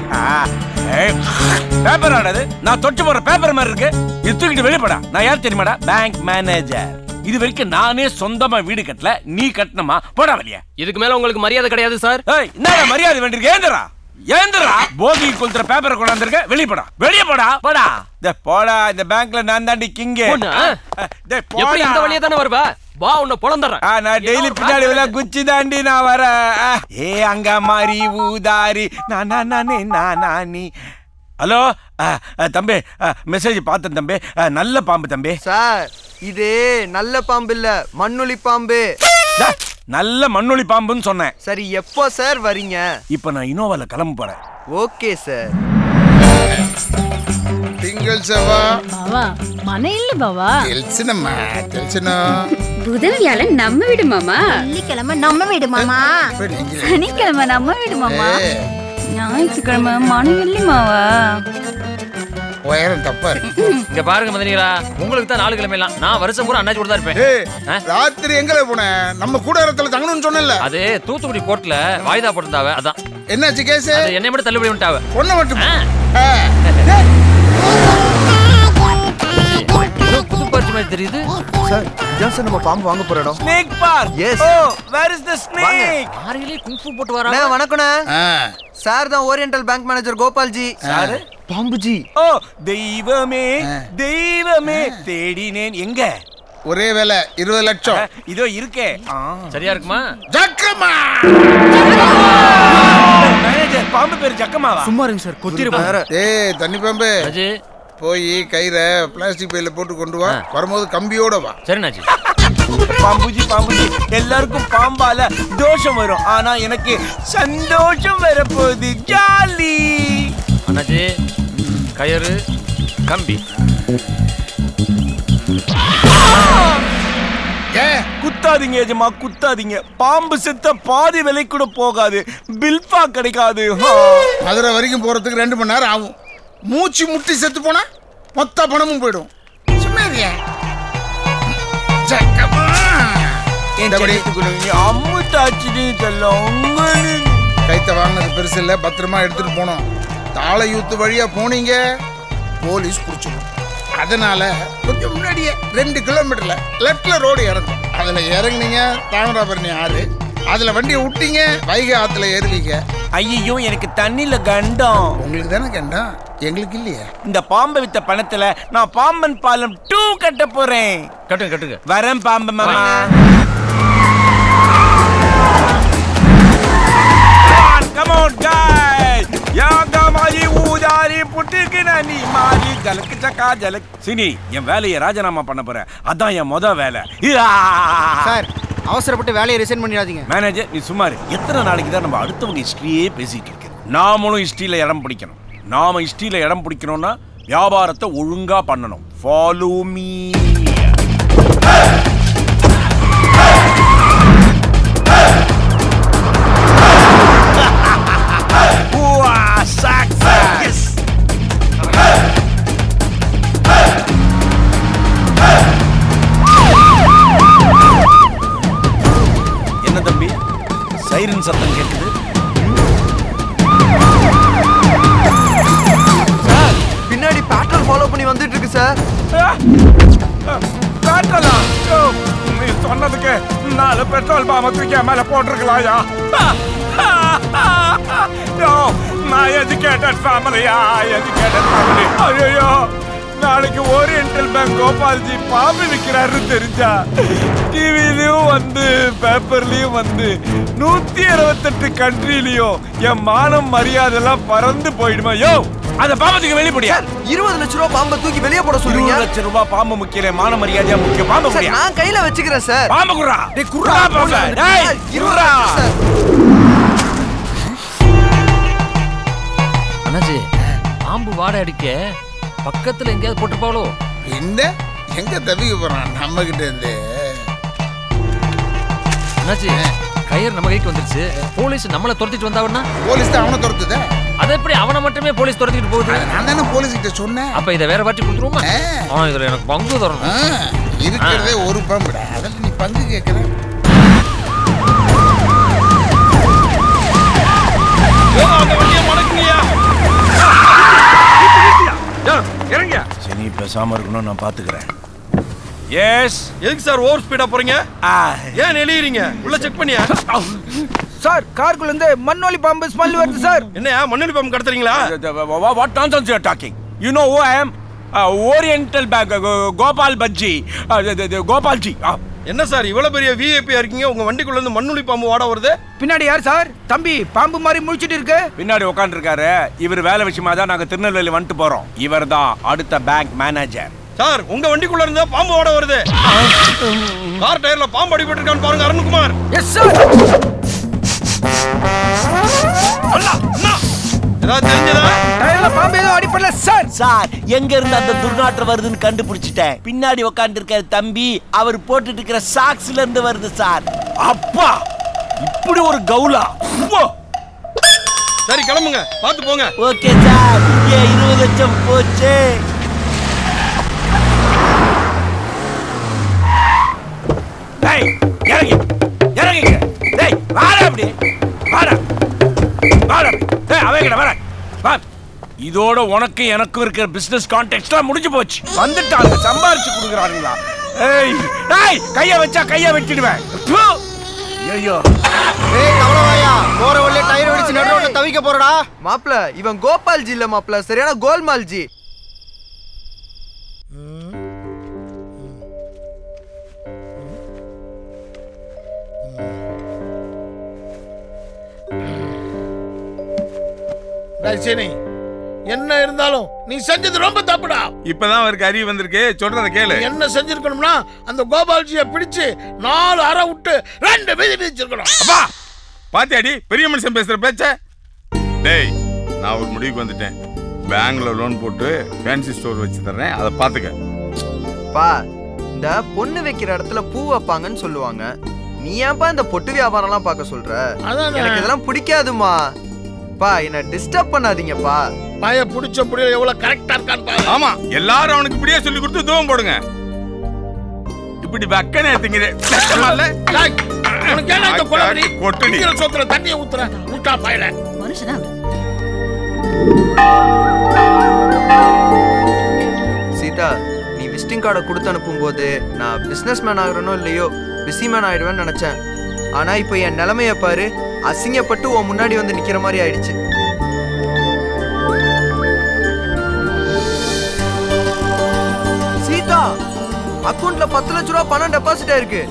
பேப்பர் ஆனது நான் தொட்டு போற பேப்பர் மாதிரி இருக்கு இது தூக்கிட்டு வெளியே போடா நான் யார் தெரியுமாடா பேங்க் மேனேஜர் இது வரைக்கும் நானே சொந்தமா வீடு கட்டல நீ கட்டணுமா போடா வெளியே இதுக்கு மேல உங்களுக்கு மரியாதை கிடையாது சார் ஏய் என்னடா மரியாதை வேண்டியிருக்கு ஏந்திரா ஏந்திரா போகி கொளுத்துற பேப்பரை கொண்டாந்துருக்க வெளியே போடா வெளியே போடா போடா இந்த போடா இந்த பேங்க்ல நான் தாண்டி கிங்க பொண்ணு, ஆ? எப்படி இந்த வழியா தானே வருவ வா உன்னை பொழந்துறேன் நான் டெய்லி பின்னாடி விழா குச்சி தாண்டி நான் வரேன் ஆ, ஏ அங்க மாறி ஊதாரி நான் நான் நானே நான் நானி ஹலோ ஆ, ஆ, தம்பி மெசேஜ் பார்த்தேன் தம்பி ஆ, நல்ல பாம்பு தம்பி சார் இது நல்ல பாம்பு இல்ல மண்ணுளி பாம்பு டா, நல்ல மண்ணொளி பாம்புன்னு சொன்னேன் சரி எப்போ சார் வரீங்க இப்போ நான் இனோவால கிளம்ப போறேன் ஓகே சார் திங்கள் செவ்வா బావా మన ఇల్లు బావా తెలిసినమ్మా తెలిసిన புதன் வியாழன் நம்ம வீடு மாமா வெள்ளிக்கிழமை நம்ம வீடு மாமா சனிக்கிழமை நம்ம வீடு மாமா ஞாயிற்றுக்கிழமை மனைவில்லி மாவா உயரம் தப்பா இருக்கு இங்க பாருங்க மதனிகளா உங்களுக்கு தான் நாலு கிழமைலாம் நான் வருஷம் பூரா அண்ணாச்சி கூட தான் இருப்பேன் ஏய், ராத்திரி எங்கல போன நம்ம கூட இடத்துல தங்கணும்னு சொன்னல அது தூத்துக்குடி கோர்ட்ல வாய்தா போட்டிருந்தாவ அதான் என்னாச்சு கேஸ் அது என்னை மட்டும் தள்ளுபடி பண்ணிட்டாவ ஒண்ணு மட்டும் புது பரிச்சு மாதிரி தெரியுது சார் இதான் சார் நம்ம பாம்பு வாங்க போற இடம் snake park Yes. Oh where is the snake ஆரியிலே குங்ஃபு போட்டு அண்ணே, வராங்க வணக்கண்ணே சார் தான் oriental bank manager Gopalji sir? பாம்புஜி ஓ தெய்வமே தெய்வமே தேடினேன் எங்க ஒரே வேலை இருபது லட்சம் இதோ இருக்கே சரியா இருக்குமா ஜக்கமா மேனேஜர் பாம்பு பேர் ஜக்கமாவா சும்மா இருங்க சார் கொத்திர ஏய் தண்ணி பாம்பு போய் கயிறை பிளாஸ்டிக் பையில போட்டு கொண்டு வா வரும்போது கம்பியோட வா சரிண்ணாச்சி பாம்புஜி பாம்புஜி எல்லாருக்கும் பாம்பால தோஷம் வரும் ஆனா எனக்கு சந்தோஷம் வரப்போகுது ஜாலி அண்ணாச்சி கயிறு கம்பி குத்தாதீங்க எஜமா குத்தாதீங்க பாம்பு செத்த பாதி விலை கூட போகாது பில்பா கிடைக்காது ஹா. மதுரை வரைக்கும் போறதுக்கு ரெண்டு மணி நேரம் ஆகும் மூச்சு முட்டி செத்து போனா மொத்த பணமும் போயிடும் சும்மா இருக்கியா? ஜக்கமா. என் இந்தபடி. செல்லத்துக்குள்ள நீ அம்முட்டாச்சினி செல்லம் உங்களு கைத்த வாங்கினது பெருசு இல்ல பத்திரமா எடுத்துட்டு போனோம் தாளையூத்து வழியா போனீங்க போலீஸ் பிடிச்சிடும் அதனால கொஞ்சம் முன்னாடியே ரெண்டு கிலோமீட்டர்ல லெஃப்ட்ல ரோடு இறங்கும் அதுல இறங்குனீங்க தாமிராபரணி ஆறு அதுல வண்டியை விட்டீங்க வைகை ஆத்துல ஏறுவீங்க ஐயோ எனக்கு தண்ணில கண்டம் உங்களுக்கு தானே கண்டம் எங்களுக்கு இல்லையா இந்த பாம்பை வித்த பணத்துல நான் பாம்பன் பாலம் டூ கட்ட போறேன் கட்டுங்க கட்டுங்க வரேன் பாம்பு மாமா Come on, guys! யாங்க மாலி ஊதாரி புட்டுக்கு நனி மாலி ஜலக்கு சக்கா ஜலக் சினி என் வேலையை ராஜினாமா பண்ண போறேன் அதான் என் முத வேலை சார் அவசரப்பட்டு வேலையை ரிசைன் பண்ணிடாதீங்க மேனேஜர் நீ சுமார் எத்தனை நாளைக்கு தான் நம்ம அடுத்தவங்க ஹிஸ்டரியே பேசிட்டு இருக்கு நாமளும் ஹிஸ்டரியில இடம் பிடிக்கணும் நாம ஹிஸ்டரியில இடம் பிடிக்கணும்னா வியாபாரத்தை ஒழுங்கா பண்ணணும் ஃபாலோ மீ என்ன தம்பி சைரன் சத்தம் கேட்குது சார் பின்னாடி பேட்ரோல் ஃபாலோ பண்ணி வந்துட்டு இருக்கு சார் பெட்ரோலா யோ, நீ சொன்னதுக்கு நாலு பெட்ரோல் பாம தூக்கி என் மேல போட்டிருக்கலாயா யோ, நான் எஜுகேட்டட் ஃபேமிலியா எஜுகேட்டட் ஃபேமிலி ஐயோ நாளைக்கு ஓரியண்டல் பேங்க் கோபால்ஜி பாம்பு விற்கிறாருன்னு தெரிஞ்சா டிவிலையும் வந்து பேப்பர்லயும் வந்து நூத்தி அறுபத்தெட்டு கண்ட்ரிலையும் என் மானம் மரியாதை எல்லாம் பறந்து போயிடுமா யோ அந்த பாம்பத்துக்கு வெளிப்படியா இருபது லட்ச ரூபா பாம்பை தூக்கி வெளியே போட சொல்றீங்க இருபது லட்சம் ரூபாய் பாம்பு முக்கிய மான மரியாதையா முக்கிய பாம்பு சார், குடியா நான் கையில வச்சுக்கிறேன் சார் பாம்பு குர்ரா டேய், குர்ரா பாம்பு டேய் குர்ரா அண்ணாச்சி பாம்பு வாடை அடிக்க பக்கத்துல எங்கேயாவது போட்டுருப்பாளோ பின்ன எங்க தப்பிக்க போறான் நம்ம கிட்ட இருந்து என்னாச்சு கயிறு நம்ம கைக்கு வந்துருச்சு போலீஸ் நம்மள துரத்திட்டு வந்தாவன்னா போலீஸ் தான் அவனை துரத்துதே அது எப்படி அவனை மட்டுமே போலீஸ் துரத்திட்டு போகுது நான் தானே போலீஸ் கிட்ட சொன்னேன் அப்ப இதை வேற வாட்டி கொடுத்துருவோமா ஆ இதுல எனக்கு பங்கு தரணும் இருக்கிறதே ஒரு பம்புடா அதில் நீ பங்கு கேட்குற இறங்க சரி பேசாம இருக்கணும் நான் பாத்துக்கிறேன் எஸ் எதுக்கு சார் ஓவர் ஸ்பீடா போறீங்க ஏன் நெளியறீங்க உள்ள செக் பண்ணியா சார் காருக்குள்ள இருந்து மண்ணோலி பாம்பு ஸ்மெல் வருது சார் என்னையா மண்ணெலி பாம்பு கடத்துறீங்களா what nonsense you are talking you know who I am oriental bank Gopal bajji Gopalji என்ன சார் இவ்வளவு பெரிய விஐபியா இருக்கீங்க உங்க வண்டிக்குள்ள இருந்து மண்ணுளி பாம்பு வாட வருது பின்னாடி யார் சார் தம்பி பாம்பு மாதிரி முழிச்சிட்டு இருக்கு பின்னாடி உட்காந்துருக்காரு இவர் வேலை விஷயமா தான் நாங்க திருநெல்வேலி வந்துட்டு போறோம் இவர் தான் அடுத்த பேங்க் மேனேஜர் சார் உங்க வண்டிக்குள்ள இருந்தா பாம்பு வாட வருது கார் டயர்ல பாம்பு அடிபட்டு இருக்கான்னு பாருங்க அருண்குமார் எஸ் சார் ஏதாவது தெரிஞ்சதா டயர்ல பாம்பு ஏதோ அடிப்படல சார் சார் எங்க இருந்து அந்த துர்நாற்றம் வருதுன்னு கண்டுபிடிச்சிட்டேன் பின்னாடி உட்கார்ந்து இருக்க தம்பி அவர் போட்டுட்டு இருக்கிற சாக்ஸ்ல இருந்து வருது சார் அப்பா இப்படி ஒரு கவுலா உவ்வா. சரி கிளம்புங்க பார்த்து போங்க ஓகே சார் ஏ இருபது லட்சம் போச்சு டேய் இறங்கி இறங்கிங்க டேய் வாடா அப்படி வாடா வாடா அப்படி. டேய் அவங்கட வர வா இதோட உனக்கு எனக்கும் இருக்கிற பிசினஸ் கான்டெக்ட்லாம் முடிஞ்சு போச்சு வந்துட்டாங்க சம்பாரிச்சு கொடுக்குறானுங்களா ஏய் டேய் கைய வச்சா கைய வெட்டிடுவேன் ப்பு. ஐயோ ஏய் கவலவாயா போற வழியே டயர் வெடிச்சு நடு ரோட்ல தவிக்க போறடா மாப்ள இவன் கோபால்ஜி இல்ல மாப்ள சரியான கோல்மால்ஜி டேய் சீனி என்ன இருந்தாலும் நீ செஞ்சது ரொம்ப தப்புடா இப்பதான் அவருக்கு அறிவு வந்திருக்கு சொல்றத கேளு நீ என்ன செஞ்சிருக்கணும்னா அந்த கோபால்ஜியை பிடிச்சு நாலு அறை விட்டு ரெண்டு மீதி மிதிச்சிருக்கணும் அப்பா பாத்தியாடி பெரிய மனுஷன் பேசுற பேச்ச டேய் நான் ஒரு முடிவுக்கு வந்துட்டேன் பேங்க்ல லோன் போட்டு ஃபேன்சி ஸ்டோர் வச்சு தர்றேன் அதை பாத்துக்க பா இந்த பொண்ணு வைக்கிற இடத்துல பூ வைப்பாங்கன்னு சொல்லுவாங்க நீ ஏன்பா இந்த பொட்டு வியாபாரம்லாம் பார்க்க சொல்ற அதானே. எனக்கு இதெல்லாம் பிடிக்காதுமா பா என்ன டிஸ்டர்ப் பண்ணாதீங்கப்பா பய புடிச்ச புடியல எவ்வளவு கரெக்டா இருக்கான்னு பாரு ஆமா எல்லாரும் அவனுக்கு இப்படியே சொல்லி கொடுத்து தூவம் போடுங்க இப்படி வக்கனே திங்குது டேய், உனக்கு ஏன்டா இந்த குளறுபடி? கொட்டுடி குடிக்கிற சோத்துல தண்ணியை ஊத்துற முட்டா பாயல மனுஷனா அவரு? சீதா நீ விசிட்டிங் கார்டை கொடுத்து அனுப்பும்போது நான் பிஸ்னஸ் மேன் ஆகுறனோ இல்லையோ பிஸி மேன் ஆயிடுவேன்னு நினைச்சேன் ஆனா இப்போ என் நிலைமைய பாரு அசிங்கப்பட்டு உன் முன்னாடி வந்து நிக்கிற மாதிரி ஆயிடுச்சு சீதா அக்கவுண்ட்ல பத்து லட்ச ரூபா பணம் டெபாசிட் ஆயிருக்கு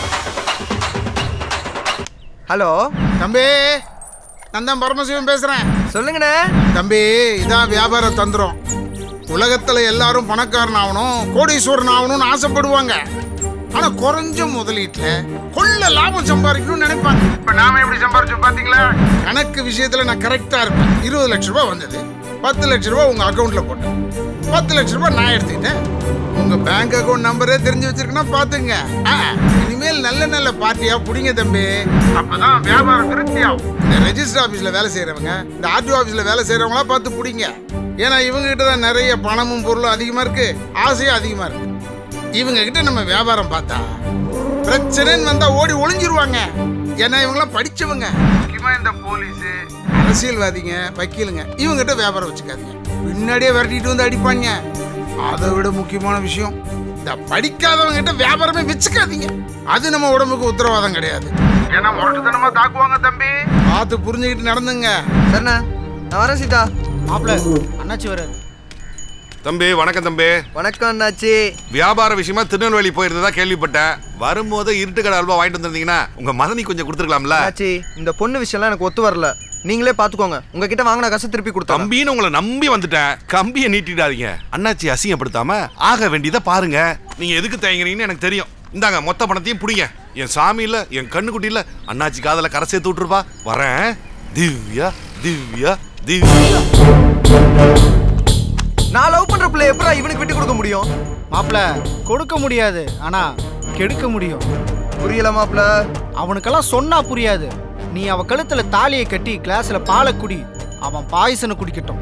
ஹலோ தம்பி நான் தான் பரமசிவன் பேசுறேன் சொல்லுங்கண்ணே தம்பி இதான் வியாபார தந்திரம் உலகத்துல எல்லாரும் பணக்காரன் ஆகணும் கோடீஸ்வரன் ஆகணும்னு ஆசைப்படுவாங்க ஆனா குறைஞ்ச முதலீட்டுல கொள்ள லாபம் சம்பாதிக்கணும்னு நினைப்பாங்க இப்ப நாம எப்படி சம்பாரிச்சோம் பாத்தீங்களா கணக்கு விஷயத்துல நான் கரெக்டா இருப்பேன் இருபது லட்ச ரூபாய் வந்தது பத்து லட்ச ரூபாய் உங்க அக்கவுண்ட்ல போட்டேன் பத்து லட்ச ரூபாய் நான் எடுத்துக்கிட்டேன் உங்க பேங்க் அக்கவுண்ட் நம்பரே தெரிஞ்சு வச்சிருக்கேன்னா பாத்துங்க ஆ, இனிமேல் நல்ல நல்ல பார்ட்டியா புடிங்க தம்பி அப்பதான் வியாபாரம் திருப்தி ஆகும் இந்த ரெஜிஸ்டர் ஆபீஸ்ல வேலை செய்யறவங்க இந்த ஆர்டிஓ ஆபீஸ்ல வேலை செய்யறவங்களா பார்த்து புடிங்க ஏன்னா இவங்க கிட்ட தான் நிறைய பணமும் பொருளும் அதிகமா இருக்கு ஆசையும் அதிகமா இருக்கு இவங்க கிட்ட நம்ம வியாபாரம் பார்த்தா பிரச்சனைன்னு வந்தா ஓடி ஒளிஞ்சிருவாங்க ஏன்னா இவங்களாம் படிச்சவங்க முக்கியமா இந்த போலீஸ் அரசியல்வாதிங்க வக்கீலுங்க இவங்க கிட்ட வியாபாரம் வச்சுக்காதீங்க பின்னாடியே விரட்டிட்டு வந்து அடிப்பாங்க அதை விட முக்கியமான விஷயம் இந்த படிக்காதவங்க கிட்ட வியாபாரமே வச்சுக்காதீங்க அது நம்ம உடம்புக்கு உத்தரவாதம் கிடையாது ஏன்னா முரட்டுத்தனமா தாக்குவாங்க தம்பி பார்த்து புரிஞ்சுக்கிட்டு நடந்துங்க சரிண்ணா நான் வரேன் சீதா மாப்பிள்ள அண்ணாச்சி வர தம்பி வணக்கம் தம்பி வணக்கம் அண்ணாச்சி வியாபார விஷயமா திருநெல்வேலி போயிருந்ததா கேள்விப்பட்டேன் வரும்போது இருட்டு கடை அல்வா வாங்கிட்டு வந்திருந்தீங்கன்னா உங்க மதனி கொஞ்சம் கொடுத்துருக்கலாம்ல அண்ணாச்சி இந்த பொண்ணு விஷயம்லாம் எனக்கு ஒத்து வரல நீங்களே பாத்துக்கோங்க உங்ககிட்ட வாங்கின காசு திருப்பி கொடுத்தா தம்பின்னு உங்களை நம்பி வந்துட்டேன் கம்பியை நீட்டிடாதீங்க அண்ணாச்சி அசிங்கப்படுத்தாம ஆக வேண்டியதை பாருங்க நீங்க எதுக்கு தயங்குறீங்கன்னு எனக்கு தெரியும் இந்தாங்க மொத்த பணத்தையும் புடிங்க என் சாமி இல்ல என் கண்ணுக்குட்டி இல்ல அண்ணாச்சி காதல கரை சேர்த்து விட்டுருப்பா வரேன் திவ்யா திவ்யா திவ்யா நான் லவ் பண்ற பிள்ளை எப்படா இவனுக்கு விட்டு கொடுக்க முடியும் மாப்பிள கொடுக்க முடியாது ஆனா கெடுக்க முடியும் புரியல மாப்பிள அவனுக்கெல்லாம் சொன்னா புரியாது நீ அவ கழுத்துல தாலியை கட்டி கிளாஸ்ல பாலை குடி அவன் பாய்சனை குடிக்கட்டும்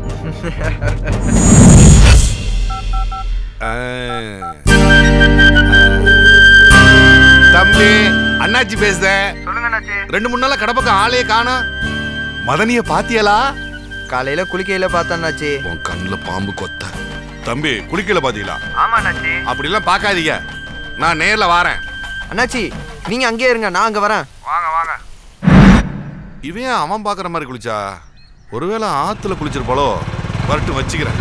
ஆ. தம்பி அண்ணாச்சி பேசுதேன் ரெண்டு மூணு நாளா கடை பக்கம் ஆளையே காணோம் மதனிய பாத்தியலா காலையில குளிக்கையில பார்த்தேன்னாச்சி உன் கண்ணுல பாம்பு கொத்த தம்பி குளிக்கல பாத்தீங்களா ஆமா அண்ணாச்சி அப்படிலாம் பார்க்காதீங்க நான் நேர்ல வாரேன் அண்ணாச்சி நீங்க அங்கேயே இருங்க நான் அங்க வரேன் வாங்க வாங்க இவன் ஏன் அவன் பாக்குற மாதிரி குளிச்சா ஒருவேளை ஆத்துல குளிச்சிருப்பாளோ வரட்டும் வச்சுக்கிறேன்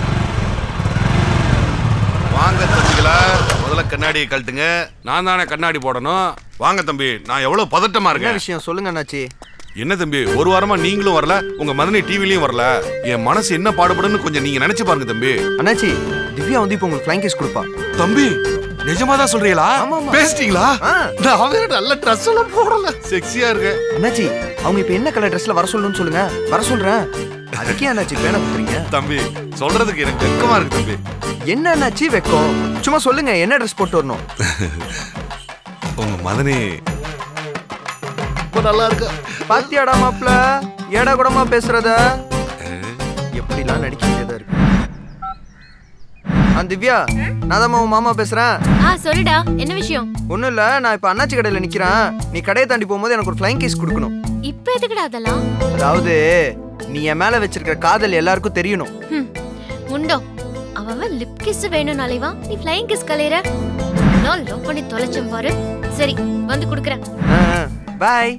வாங்க தம்பிகளா முதல்ல கண்ணாடியை கழட்டுங்க நான் தானே கண்ணாடி போடணும் வாங்க தம்பி நான் எவ்வளவு பதட்டமா என்ன இருக்கேன் விஷயம் சொல்லுங்க அண்ணாச்சி என்ன தம்பி ஒரு வாரமா நீங்களும் வரல உங்க மதனி டிவிலையும் வரல என் மனசு என்ன பாடுபடுன்னு கொஞ்சம் நீங்க நினைச்சு பாருங்க தம்பி அண்ணாச்சி திவ்யா வந்து இப்போ உங்களுக்கு ஃப்ளைங் கிஸ் கொடுப்பா தம்பி நிஜமா தான் சொல்றீங்களா பேசிட்டீங்களா நான் வேற நல்ல ட்ரெஸ் எல்லாம் போடல செக்ஸியா இருக்கு அண்ணாச்சி அவங்க இப்போ என்ன கலர் ட்ரெஸ்ல வர சொல்லணும்னு சொல்லுங்க வர சொல்றேன் அதுக்கே அண்ணாச்சி பேன கொடுக்குறீங்க தம்பி சொல்றதுக்கு எனக்கு வெக்கமா இருக்கு தம்பி என்ன அண்ணாச்சி வெக்கம் சும்மா சொல்லுங்க என்ன ட்ரெஸ் போட்டு வரணும் உங்க மதனி ரொம்ப நல்லா இருக்கு பாத்தியாடா மாப்ள ஏடா கூடமா பேசுறத எப்படிலாம் நடிக்க வேண்டியதா இருக்கு ஆ திவ்யா நான் தான் உன் மாமா பேசுறேன் ஆ சொல்லுடா என்ன விஷயம் ஒண்ணும் இல்ல நான் இப்ப அண்ணாச்சி கடையில நிக்கிறேன் நீ கடையை தாண்டி போகும்போது எனக்கு ஒரு ஃப்ளைங் கேஸ் கொடுக்கணும் இப்ப எதுக்குடா அதெல்லாம் அதாவது நீ என் மேல வச்சிருக்கிற காதல் எல்லாருக்கும் தெரியணும் ஹம், முண்டோ அவன் லிப் கிஸ் வேணும் அலைவா நீ ஃப்ளைங் கிஸ் கலையற நான் லவ் பண்ணி தொலைச்சேன் பாரு சரி வந்து குடுக்குறேன் பாய்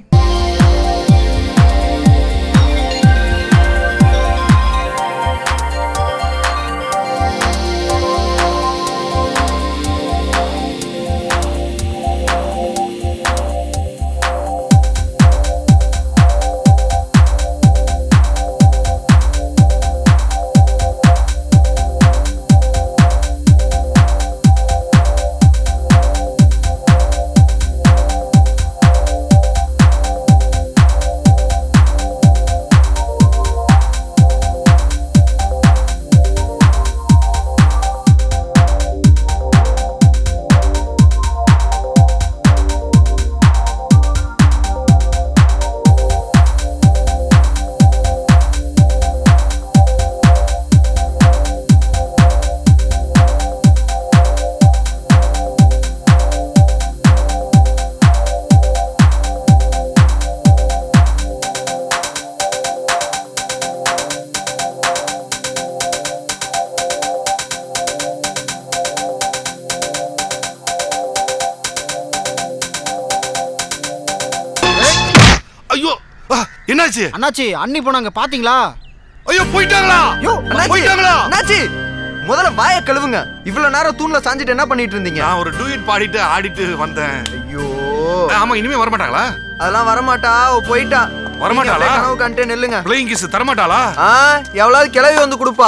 ஐயோ ஆ, என்னாச்சு அண்ணாச்சி அண்ணி போனாங்க பாத்தீங்களா ஐயோ போயிட்டாங்களா யோ அண்ணாச்சி போயிட்டாங்களா அண்ணாச்சி முதல்ல வாயை கழுவுங்க இவ்வளவு நேரம் தூண்ல சாஞ்சிட்டு என்ன பண்ணிட்டு இருந்தீங்க நான் ஒரு டூயட் பாடிட்டு ஆடிட்டு வந்தேன் ஐயோ ஆமா இனிமே வர மாட்டாங்களா அதெல்லாம் வரமாட்டா அவ போயிட்டா வரமாட்டாளா? நீங்க அப்படியே கனவு கண்டே நில்லுங்க பிளேயிங் கிஸ் தரமாட்டாளா ஆ எவ்வளவு கிளவி வந்து கொடுப்பா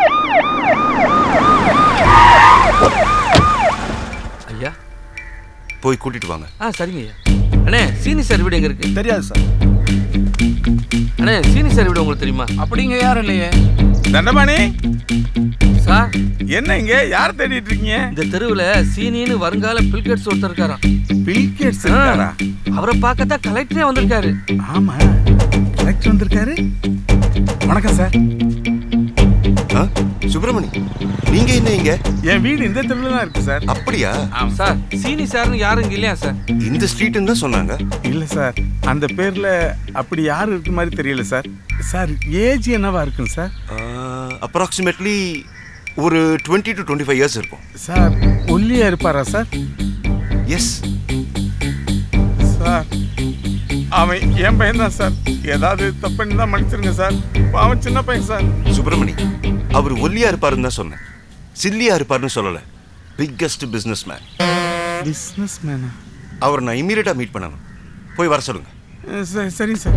ஐயா போய் கூட்டிட்டு வாங்க ஆ சரிங்க ஐயா அண்ணே சீனி சார் வீடு எங்க இருக்கு தெரியாது சார் அண்ணே சீனி சார் வீடு உங்களுக்கு தெரியுமா அப்படிங்க யாரும் இல்லையே தண்டபாணி சார் என்ன இங்க யார் தேடிட்டு இருக்கீங்க இந்த தெருவுல சீனின்னு வருங்கால பில்கேட்ஸ் ஒருத்தர் இருக்காராம் பில்கேட்ஸ் இருக்காரா அவரை பார்க்கத்தான் கலெக்டரே வந்திருக்காரு ஆமா கலெக்டர் வந்திருக்காரு வணக்கம் சார் சுப்பிரமணி நீங்க என்ன இங்க என் வீடு இந்த தெருவுல தான் இருக்கு சார் அப்படியா சார் சீனி சார்னு யாரும் இங்க இல்லையா சார் இந்த ஸ்ட்ரீட்னு தான் சொன்னாங்க இல்ல சார் அந்த பேர்ல அப்படி யாரும் இருக்க மாதிரி தெரியல சார் சார் ஏஜ் என்னவா இருக்குங்க சார் அப்ராக்சிமேட்லி ஒரு twenty to twenty five years இருக்கும் சார் ஒல்லியா இருப்பாரா சார் எஸ் சார் அவன் என் பையன் தான் சார் ஏதாவது தப்புன்னு தான் மன்னிச்சிருங்க சார் அவன் சின்ன பையன் சார் சுப்பிரமணி அவர் ஒல்லியா இருப்பாருன்னு தான் சொன்னேன் சில்லியா இருப்பாருன்னு சொல்லல பிக்கஸ்ட் பிசினஸ் மேன் பிஸ்னஸ் மேனா அவர் நான் இமீடியட்டா மீட் பண்ணணும் போய் வர சொல்லுங்க சரி சரி சார்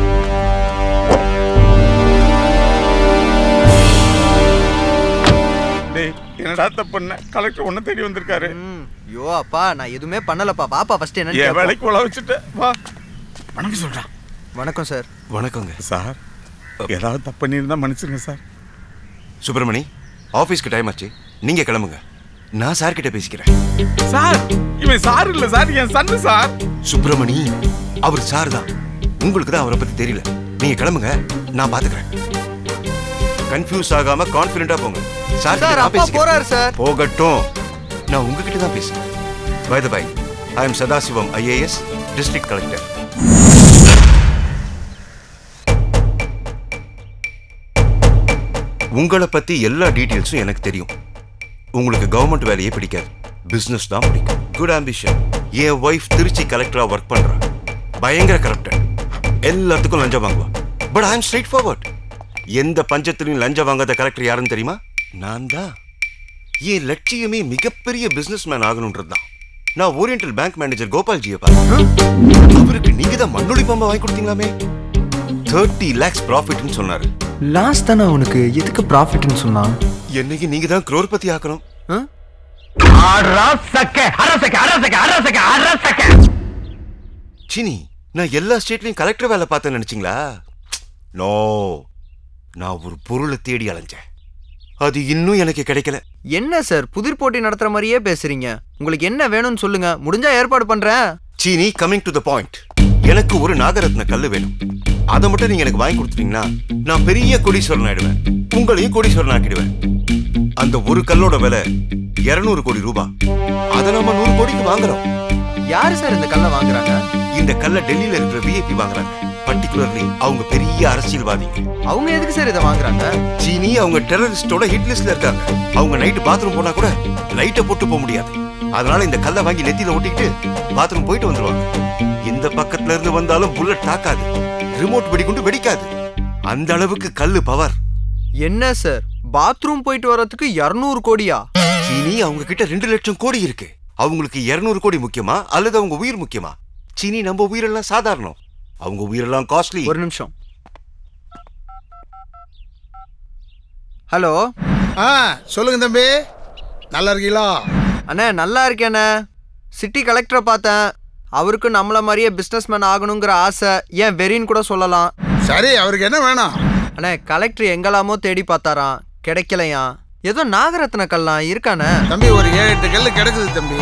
டேய் என்னடா தப்பு பண்ண கலெக்டர் ஒன்ன தேடி வந்திருக்காரு ஐயோ அப்பா நான் எதுவுமே பண்ணலப்பா பாப்பா ஃபர்ஸ்ட் என்ன என் வேலைக்கு உழ வச்சுட்டு வா வணக்கம் சொல்றா வணக்கம் சார் வணக்கங்க சார் ஏதாவது தப்பு பண்ணியிருந்தா மன்னிச்சிருங்க சார் சுப்பிரமணி ஆபீஸ்க்கு டைம் ஆச்சு நீங்க கிளம்புங்க நான் சார் கிட்ட பேசிக்கிறேன் சார் இவன் சார் இல்ல சார் என் சன்னு சார் சுப்பிரமணி அவர் சார் தான் உங்களுக்கு தான் அவரை பத்தி தெரியல நீங்க கிளம்புங்க நான் பாத்துக்கிறேன் கன்ஃபியூஸ் ஆகாம கான்ஃபிடென்ட்டா போங்க சார் சார், அப்பா போறாரு, சார். போகட்டும் நான் உங்ககிட்ட தான் பேசுறேன் by the by I am Sadasivam IAS district collector உங்களை பத்தி எல்லா டீட்டெயில்ஸும் எனக்கு தெரியும் உங்களுக்கு கவர்மெண்ட் வேலையே பிடிக்காது பிசினஸ் தான் பிடிக்கும் குட் ஆம்பிஷன் என் ஒய்ஃப் திருச்சி கலெக்டரா ஒர்க் பண்றா பயங்கர கரப்டட் எல்லாத்துக்கும் லஞ்சம் வாங்குவா but I am straightforward எந்த பஞ்சத்திலையும் லஞ்சம் வாங்காத கலெக்டர் யாருன்னு தெரியுமா நான் தான் என் லட்சியமே மிகப்பெரிய பிசினஸ் மேன் ஆகணுன்றது தான் நான் ஓரியண்டல் பேங்க் மேனேஜர் கோபால்ஜியை பார்த்தேன் அவருக்கு நீங்க தான் மண்ணுளி பம்பை வாங்கி கொடுத்தீங்களாமே தேர்ட்டி லேக்ஸ் ப்ராஃபிட்னு சொன்னாரு லாஸ்ட் தானே அவனுக்கு எதுக்கு ப்ராஃபிட்னு சொன்னான் என்னைக்கு நீங்க தான் குரோர்பதி ஆக்கணும் சினி நான் எல்லா ஸ்டேட்லயும் கலெக்டர் வேலை பார்த்தேன்னு நினைச்சீங்களா நோ நான் ஒரு பொருளை தேடி அலைஞ்சேன் அது இன்னும் எனக்கு கிடைக்கல என்ன சார் புதிர் போட்டி நடத்துற மாதிரியே பேசுறீங்க உங்களுக்கு என்ன வேணும்னு சொல்லுங்க முடிஞ்சா ஏற்பாடு பண்றேன் சீனி கமிங் டு த பாயிண்ட் எனக்கு ஒரு நாகரத்ன கல்லு வேணும் அதை மட்டும் நீங்க எனக்கு வாங்கி கொடுத்துட்டீங்கன்னா நான் பெரிய கோடீஸ்வரன் ஆயிடுவேன் உங்களையும் கோடீஸ்வரன் ஆக்கிடுவேன் அந்த ஒரு கல்லோட விலை 200 கோடி ரூபாய் அதை நம்ம நூறு கோடிக்கு வாங்குறோம் யாரு சார் இந்த கல்லை வாங்குறாங்க இந்த கல்லை டெல்லியில இருக்கிற விஐபி வாங்குறாங்க பர்டிகுலர்லி அவங்க பெரிய அரசியல்வாதிங்க அவங்க எதுக்கு சார் இதை வாங்குறாங்க சீனி அவங்க டெரரிஸ்டோட ஹிட் லிஸ்ட்ல இருக்காங்க அவங்க நைட்டு பாத்ரூம் போனா கூட லைட்டை போட்டு போக முடியாது அதனால இந்த கல்லை வாங்கி நெத்தியில ஒட்டிக்கிட்டு பாத்ரூம் போயிட்டு வந்துருவாங்க இந்த பக்கத்துல இருந்து வந்தாலும் புல்லட் தாக்காது ரிமோட் வெடிகுண்டு வெடிக்காது அந்த அளவுக்கு கல்லு பவர் என்ன சார் பாத்ரூம் போயிட்டு வர்றதுக்கு 200 கோடியா சீனி அவங்க கிட்ட ரெண்டு லட்சம் கோடி இருக்கு அவங்களுக்கு 200 கோடி முக்கியமா அல்லது அவங்க உயிர் முக்கியமா சீனி நம்ம உயிரெல்லாம் சாதாரணம் அவங்க உயிரெல்லாம் காஸ்ட்லி ஒரு நிமிஷம் ஹலோ ஆ சொல்லுங்க தம்பி நல்லா இருக்கீங்களா அண்ணே நல்லா இருக்கேண்ணே சிட்டி கலெக்டரை பார்த்தேன் அவருக்கு நம்மள மாதிரியே பிஸ்னஸ் மேன் ஆகணுங்கிற ஆசை ஏன் வெறின்னு கூட சொல்லலாம் சரி அவருக்கு என்ன வேணும் அண்ணே கலெக்டர் எங்கெல்லாமோ தேடி பார்த்தாராம் கிடைக்கலையா ஏதோ நாகரத்ன கல்லாம் இருக்கானே தம்பி ஒரு ஏழு எட்டு கல்லு கிடக்குது தம்பி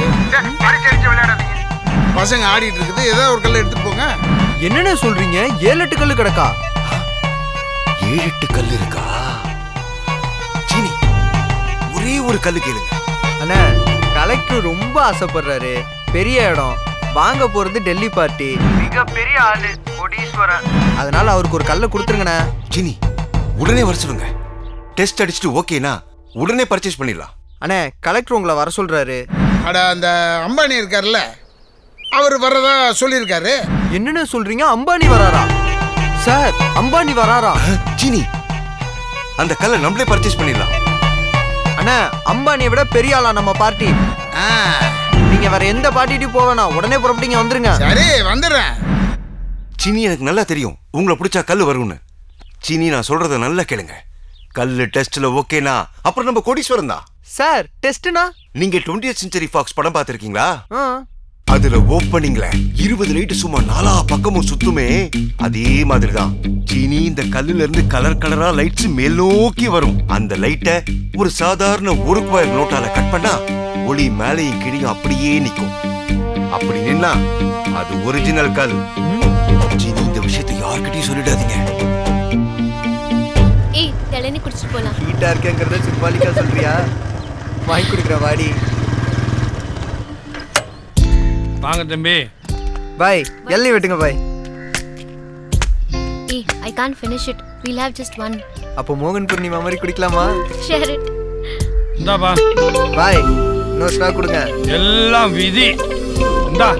பசங்க ஆடிட்டு இருக்குது ஏதோ ஒரு கல் எடுத்துட்டு போங்க என்னென்ன சொல்றீங்க ஏழு எட்டு கல்லு கிடக்கா ஏழு எட்டு கல் இருக்கா சீனி ஒரே ஒரு கல்லு கேளுங்க அண்ணே கலெக்டர் ரொம்ப ஆசைப்படுறாரு பெரிய இடம் வாங்க போறது டெல்லி பார்ட்டி மிக பெரிய ஆளு கோடீஸ்வரன் அதனால அவருக்கு ஒரு கல்லை கொடுத்துருங்கண்ணே ஜினி உடனே வர சொல்லுங்க டெஸ்ட் அடிச்சுட்டு ஓகேனா உடனே பர்ச்சேஸ் பண்ணிடலாம் அண்ணே கலெக்டர் உங்களை வர சொல்றாரு அட அந்த அம்பானி இருக்கார்ல அவர் வர்றதா சொல்லியிருக்காரு என்னென்ன சொல்றீங்க அம்பானி வராரா சார் அம்பானி வராரா ஜினி அந்த கல்லை நம்மளே பர்ச்சேஸ் பண்ணிடலாம் அண்ணா அம்பானியை விட பெரிய ஆளா நம்ம பார்ட்டி நீங்க வேற எந்த பார்ட்டிட்டையும் போக வேணாம் உடனே புறப்பட்டீங்க வந்துருங்க சரி வந்துடுறேன் சீனி எனக்கு நல்லா தெரியும் உங்களை பிடிச்சா கல் வரும்னு சீனி நான் சொல்றத நல்லா கேளுங்க கல்லு டெஸ்ட்ல ஓகேனா அப்புறம் நம்ம கோடீஸ்வரன் தான் சார் டெஸ்ட்னா நீங்க 20th செஞ்சுரி ஃபாக்ஸ் படம் பார்த்திருக்கீங்களா அதுல ஓப்பனிங்ல இருபது லைட் சும்மா நாலா பக்கமும் சுத்துமே அதே மாதிரி தான் சீனி இந்த கல்லுல இருந்து கலர் கலரா லைட்ஸ் மேல் நோக்கி வரும் அந்த லைட்டை ஒரு சாதாரண ஒரு குவாயர் நோட்டால கட் பண்ணா ஒளி மேலையும் கீழையும் அப்படியே நிக்கும் அப்படி நின்னா அது ஒரிஜினல் கல் சீனி இந்த விஷயத்தை யார்கிட்டயும் சொல்லிடாதீங்க ஏய் இளநீ குடிச்சிட்டு போலாம் ஹீட்டா இருக்கேங்கிறத சிம்பாலிக்கா சொல்றியா வாங்கி கொடுக்குற வாடி வாங்க தம்பி பாய் எல்லாம் வெட்டுங்க பாய் ஏய் I can't finish it we'll have just one அப்போ மோகன் பூர்ணிமா மாதிரி குடிக்கலாமா ஷேர் இட் இந்தாப்பா பாய் இன்னொரு ஸ்டாக் கொடுங்க எல்லாம் விதி இந்தா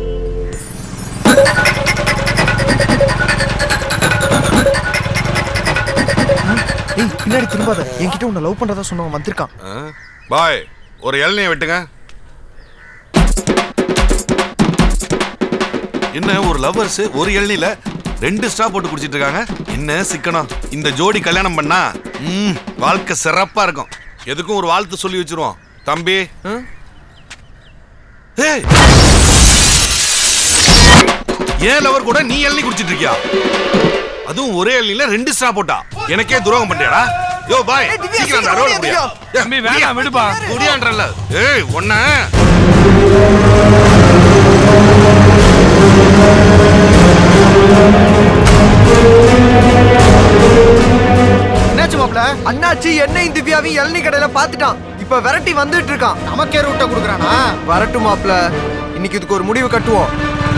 ஏய் பின்னாடி திரும்பாத என்கிட்ட உன்னை லவ் பண்றதா சொன்னவன் வந்திருக்கான் பாய் ஒரு இளநியை வெட்டுங்க என்ன ஒரு லவ்வர்ஸ் ஒரு இளநில ரெண்டு ஸ்டா போட்டு குடிச்சிட்டு இருக்காங்க என்ன சிக்கனம் இந்த ஜோடி கல்யாணம் பண்ணா ம், வாழ்க்கை சிறப்பா இருக்கும் எதுக்கும் ஒரு வாழ்த்து சொல்லி வச்சிருவோம் தம்பி ஏய்! ஏன் லவர் கூட நீ இளநீ குடிச்சிட்டு இருக்கியா அதுவும் ஒரே இளநில ரெண்டு ஸ்டா போட்டா எனக்கே துரோகம் பண்ணியாடா யோ பாய் ஏய், திவ்யா, சீக்கிரம் அந்த சீக்கிரம் அறுவடை ஓடியா, முடியா தம்பி வேணாம் விடுப்பா முடியான்றல்ல ஏய் ஒன்ன என்னாச்சு மாப்ள அண்ணாச்சி என்னையும் திவ்யாவையும் இளநீ கடையில பாத்துட்டான் இப்ப விரட்டி வந்துட்டு இருக்கான் நமக்கே ரூட்டை கொடுக்குறானா வரட்டும் மாப்ள இன்னைக்கு இதுக்கு ஒரு முடிவு கட்டுவோம்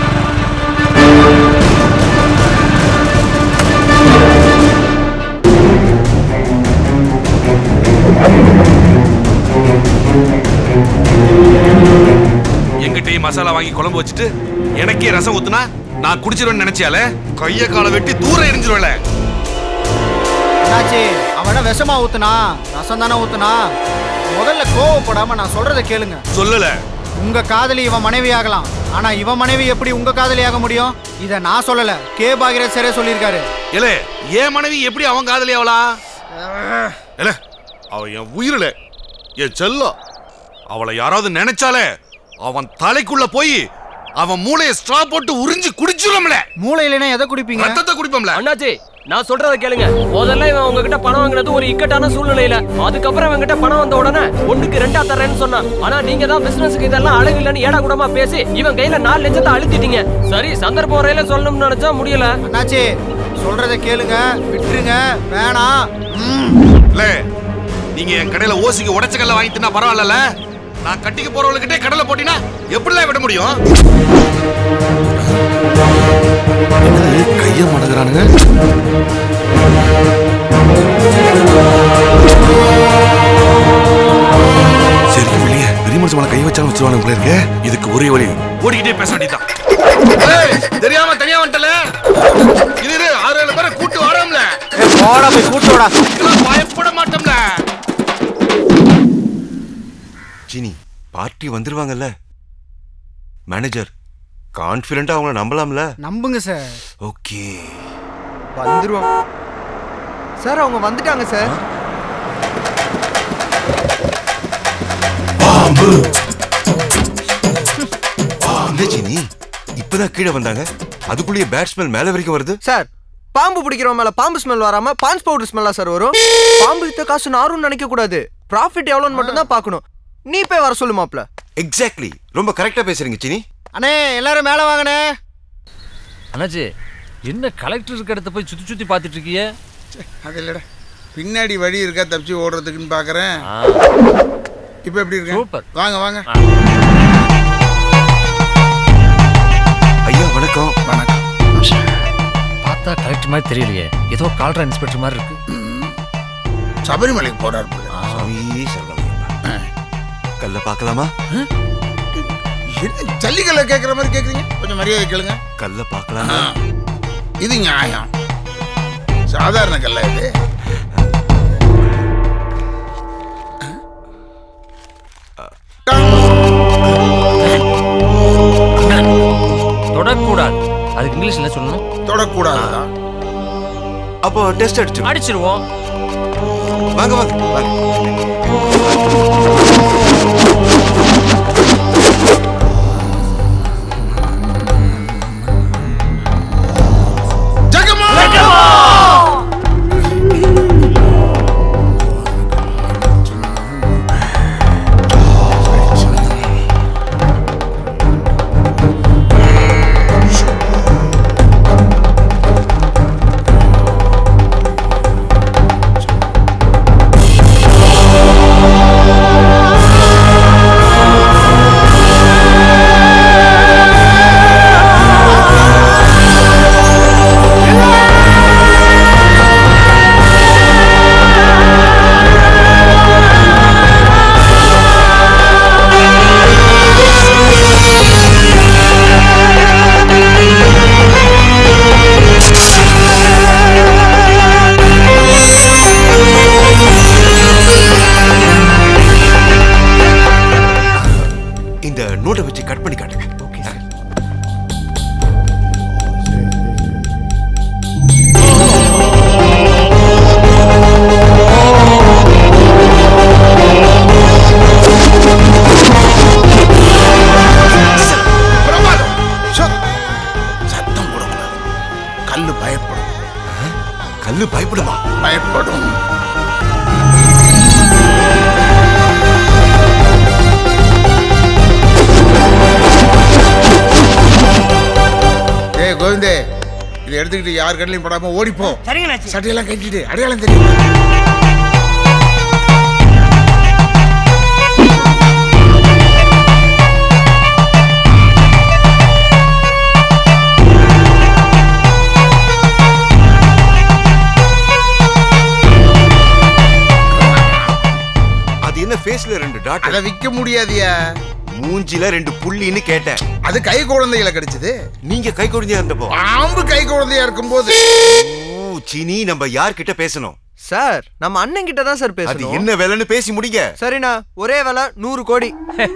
எங்கிட்டயும் மசாலா வாங்கி குழம்பு வச்சுட்டு எனக்கே ரசம் ஊத்துனா நான் குடிச்சிருவேன்னு நினைச்சியால கைய காலை வெட்டி தூரம் எரிஞ்சிருவேல என்னாச்சு அவன விஷமா ஊத்துனா ரசம் தானே ஊத்துனா முதல்ல கோவப்படாம நான் சொல்றத கேளுங்க சொல்லல உங்க காதலி இவன் மனைவி ஆகலாம் ஆனா இவன் மனைவி எப்படி உங்க காதலி ஆக முடியும் இத நான் சொல்லல கே பாகிரத் சரே சொல்லியிருக்காரு ஏலே என் மனைவி எப்படி அவன் காதலி அவளா ஏல அவ என் உயிரில என் செல்லம் அவளை யாராவது நினைச்சாலே அவன் தலைக்குள்ள போய் அவன் மூளைய ஸ்ட்ரா போட்டு உறிஞ்சி குடிச்சிரும்ல மூளையிலனா எதை குடிப்பீங்க ரத்தத்தை குடிப்போம்ல அண்ணாச்சி நான் சொல்றத கேளுங்க முதல்ல இவன் உங்ககிட்ட பணம் வாங்குனது ஒரு இக்கட்டான சூழ்நிலையில அதுக்கப்புறம் இவன்கிட்ட பணம் வந்த உடனே ஒண்ணுக்கு ரெண்டா தரேன்னு சொன்னான் ஆனா நீங்க தான் பிசினஸ்க்கு இதெல்லாம் அழகு இல்லைன்னு ஏடா கூடமா பேசி இவன் கையில நாலு லட்சத்தை அழுத்திட்டீங்க சரி சந்தர்ப்பம் வரையில சொல்லணும்னு நினைச்சா முடியல அண்ணாச்சி சொல்றத கேளுங்க விட்டுருங்க வேணாம் இல்ல நீங்க என் கடையில ஓசிக்கு உடைச்ச கல்ல வாங்கி தின்னா பரவாயில்ல நான் கட்டிக்க போறவங்ககிட்ட கடலை போட்டினா எப்படிலாம் விட முடியும் கைய மடங்குறானுங்க சரி வெளியே பெரிய மனுஷன் மேல கை வச்சாலும் வச்சிருவானு போல இருக்கு இதுக்கு ஒரே வழி ஓடிக்கிட்டே பேச வேண்டியதான் ஏய், தெரியாம தனியா வந்துட்டல இது இரு, ஆறு ஏழு பேரை கூட்டு வரோம்ல போடா போய் கூட்டோடா இதெல்லாம் பயப்பட மாட்டோம்ல ஜினி பார்ட்டி வந்துருவாங்கல்ல மேனேஜர் கான்ஃபிடென்ட்டா அவங்கள நம்பலாம்ல நம்புங்க சார் ஓகே வந்துருவோம் சார் அவங்க வந்துட்டாங்க சார் இல்ல ஜினி இப்பதான் கீழே வந்தாங்க அதுக்குள்ளேயே பேட் ஸ்மெல் மேல வரைக்கும் வருது சார் பாம்பு பிடிக்கிறவன் மேல பாம்பு ஸ்மெல் வராம பான்ஸ் பவுடர் ஸ்மெல்லா சார் வரும் பாம்பு வித்த காசு நாரும் நினைக்க கூடாது ப்ராஃபிட் எவ்வளோன்னு மட்டும் தான் பார்க்கணும் நீ போய் வர சொல்லு மாப்ள எக்ஸாக்ட்லி ரொம்ப கரெக்டா பேசுறீங்க ஜினி அண்ணே எல்லாரும் மேல வாங்கண்ணே அண்ணாச்சி என்ன கலெக்டர் இருக்க இடத்த போய் சுத்தி சுத்தி பார்த்துட்டு இருக்கிய அது இல்லடா பின்னாடி வழி இருக்கா தப்பிச்சு ஓடுறதுக்குன்னு பார்க்கறேன் இப்போ எப்படி இருக்கு சூப்பர். வாங்க வாங்க ஐயா வணக்கம் வணக்கம் பார்த்தா கலெக்டர் மாதிரி தெரியலையே ஏதோ கால்ரா இன்ஸ்பெக்டர் மாதிரி இருக்கு சபரிமலைக்கு போறாரு போல. சாமி சரணமையப்பா கல்ல பார்க்கலாமா என்ன ஜல்லிக்கல்ல கேட்குற மாதிரி கேட்குறீங்க கொஞ்சம் மரியாதை கேளுங்க கல்ல பார்க்கலாமா இது நியாயம் சாதாரண கல்ல இது தொடக்கூடாது அதுக்கு இங்கிலீஷ்ல என்ன சொல்லணும் தொடக்கூடாது அப்போ டெஸ்ட் அடிச்சு அடிச்சிருவோம் வாங்க வாங்க வாங்க இந்த நோட்டை வச்சு கட் பண்ணி காட்டுங்க ஓகே பிரமாதம் சோ, சத்தம் போடக்கூடாது கல்லு பயப்படும் கல்லு பயப்படுமா பயப்படும் ஏய் கோவிந்தே இதை எடுத்துக்கிட்டு யார் கண்ணிலையும் படாம ஓடிப்போ சரிங்க நாச்சி சட்டையெல்லாம் கட்டிட்டு அடையாளம் தெரியும் அது என்ன ஃபேஸ்ல ரெண்டு டாட் அதை விற்க முடியாதியா மூஞ்சில ரெண்டு புள்ளின்னு கேட்டேன் அது கை குழந்தைகளை கிடைச்சது நீங்க கை குழந்தையா இருந்தப்போ பாம்பு கை குழந்தையா இருக்கும்போது ஓ சீனி நம்ம யார்கிட்ட பேசணும் சார் நம்ம அண்ணன் கிட்ட தான் சார் அது பேசணும் என்ன வேலைன்னு பேசி முடிங்க சரிண்ணா ஒரே வேலை நூறு கோடி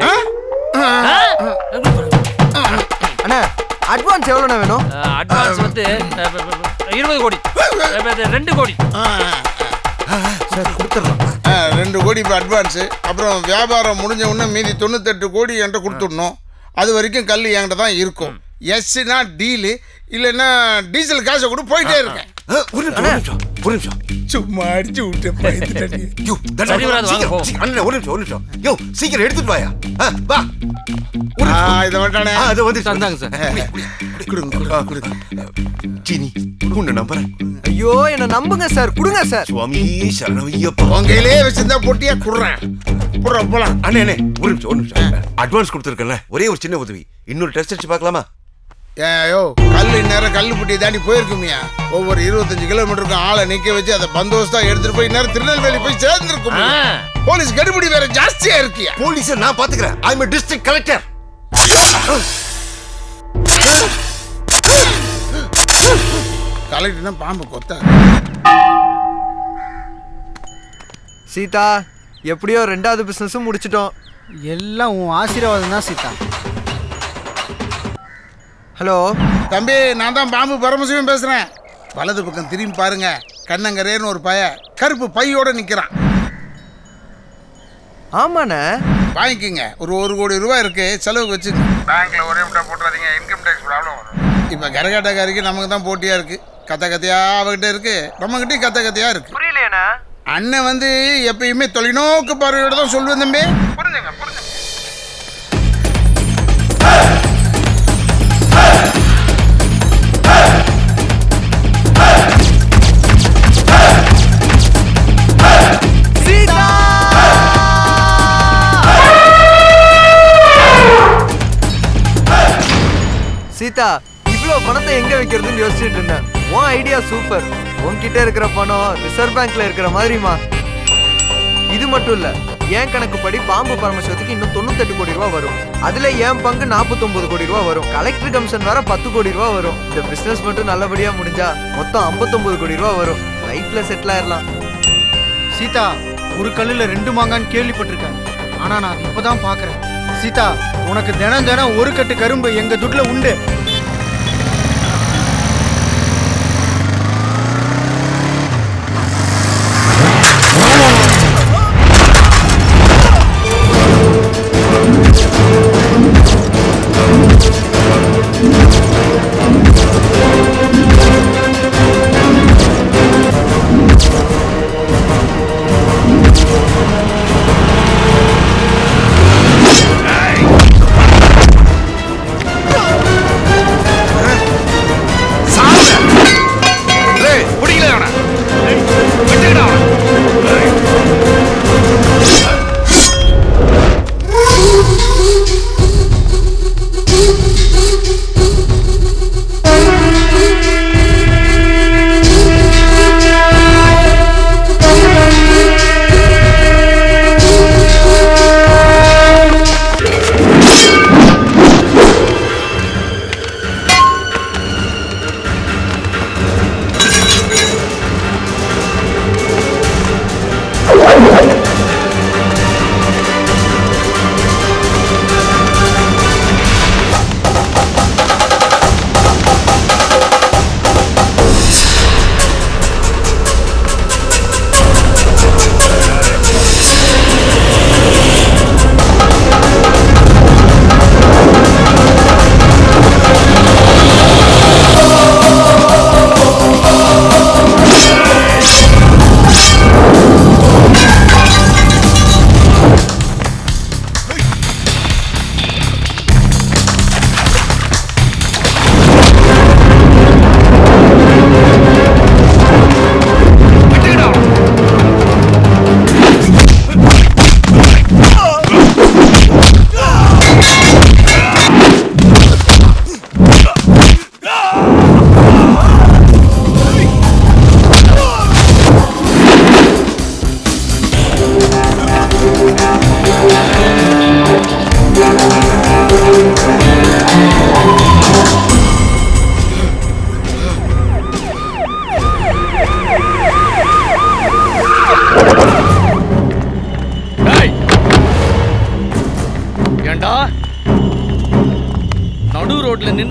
அண்ணா அட்வான்ஸ் எவ்வளோண்ணா வேணும் அட்வான்ஸ் வந்து அஹ், இருபது கோடி அஹ், ரெண்டு கோடி சார் கொடுத்துடலாம் ஆ, ரெண்டு கோடி இப்போ அட்வான்ஸ் அப்புறம் வியாபாரம் முடிஞ்ச உடனே மீதி தொண்ணூத்தெட்டு கோடி என்கிட்ட கொடுத்துடணும் அது வரைக்கும் கல் என்கிட்ட தான் இருக்கும் எஸ்னா டீலு இல்லைன்னா டீசல் காசை கூட போயிட்டே இருக்கேன் ஒரு நிமிஷம், ஒரு நிமிஷம், ஒரு நிமிஷம். சும்மா அடிச்சு விட்டேன் பயந்துட்டேன் யோ, தண்டனை சரி வராது, வாங்க, சீக்கிரம், போ. சீக்கிரம். அண்ணே, ஒரு நிமிஷம், ஒரு நிமிஷம். யோ, சீக்கிரம் எடுத்துட்டு வாயா ஆ, வா ஒரு ஆ, நிமிஷம். இதை வந்துட்டானே. ஆ, அது வந்து தந்தாங்க சார். கொடுங்க கொடுங்க கொடுங்க சீனி உன்னை நம்புறேன் ஐயோ என்ன நம்புங்க சார் கொடுங்க சார் சுவாமி சரணமையப்பா உன் கையிலே வச்சிருந்தா பொட்டியா குடுறேன் குடுற போலாம் அண்ணே அண்ணே ஒரு நிமிஷம் ஒரு நிமிஷம் அட்வான்ஸ் கொடுத்துருக்கேன்ல ஒரே ஒரு சின்ன உதவி இன்னொரு டெஸ்ட் அடிச்சு பார்க்கலாமா ஏயோ கல் இந்நேரம் கல் புட்டி தாண்டி போயிருக்குமியா ஒவ்வொரு இருபத்தஞ்சு கிலோமீட்டருக்கும் ஆளை நிக்க வச்சு அதை பந்தோஸ்தா எடுத்துட்டு போய் நேரம் திருநெல்வேலி போய் சேர்ந்துருக்கும் போலீஸ் கடுபிடி வேற ஜாஸ்தியா இருக்கியா போலீஸை நான் பாத்துக்கிறேன் ஐ எம் டிஸ்ட்ரிக்ட் கலெக்டர் கலெக்டர்னா பாம்பு கொத்த சீதா எப்படியோ ரெண்டாவது பிசினஸும் முடிச்சிட்டோம் எல்லாம் உன் ஆசீர்வாதம் தான் சீதா ஹலோ தம்பி நான் தான் பாம்பு பரமசிவம் பேசுறேன் வலது பக்கம் திரும்பி பாருங்க கண்ணங்கரேன்னு ஒரு பய கருப்பு பையோட நிக்கிறான் ஆமாண்ணே வாங்கிக்கோங்க ஒரு ஒரு கோடி ரூபாய் இருக்கு செலவுக்கு வச்சுங்க பேங்க்ல ஒரே முட்டா போட்டுறாதீங்க இன்கம் டேக்ஸ் ப்ராப்ளம் வரும் இப்போ கரகாட்டக்காரிக்கு நமக்கு தான் போட்டியா இருக்கு கத்த கத்தையா அவகிட்ட இருக்கு நம்மகிட்டயும் கத்த கத்தையா இருக்கு புரியலையாண்ணா அண்ணன் வந்து எப்பயுமே தொலைநோக்கு பார்வையோட தான் சொல்லுவேன் தம்பி புரிஞ்சுங்க புரிஞ்சுங்க சீதா சீதா இவ்வளோ பணத்தை எங்க வைக்கிறதுன்னு யோசிச்சுட்டு இருந்தேன் உன் ஐடியா சூப்பர் உன்கிட்ட இருக்கிற பணம் ரிசர்வ் பேங்க்ல இருக்கிற மாதிரிமா இது மட்டும் இல்ல என் கணக்குப்படி பாம்பு பரமசிவத்துக்கு இன்னும் தொண்ணூத்தெட்டு கோடி ரூபா வரும் அதுல என் பங்கு 49 கோடி ரூபா வரும் கலெக்டர் கமிஷன் வேற பத்து கோடி ரூபா வரும் இந்த பிசினஸ் மட்டும் நல்லபடியா முடிஞ்சா மொத்தம் 59 கோடி ரூபா வரும் லைஃப்ல செட்டில் ஆயிடலாம் சீதா ஒரு கல்லுல ரெண்டு மாங்கான்னு கேள்விப்பட்டிருக்கேன் ஆனா நான் அதை இப்பதான் பாக்குறேன் சீதா உனக்கு தினம் தினம் ஒரு கட்டு கரும்பு எங்க துட்ல உண்டு ஏய்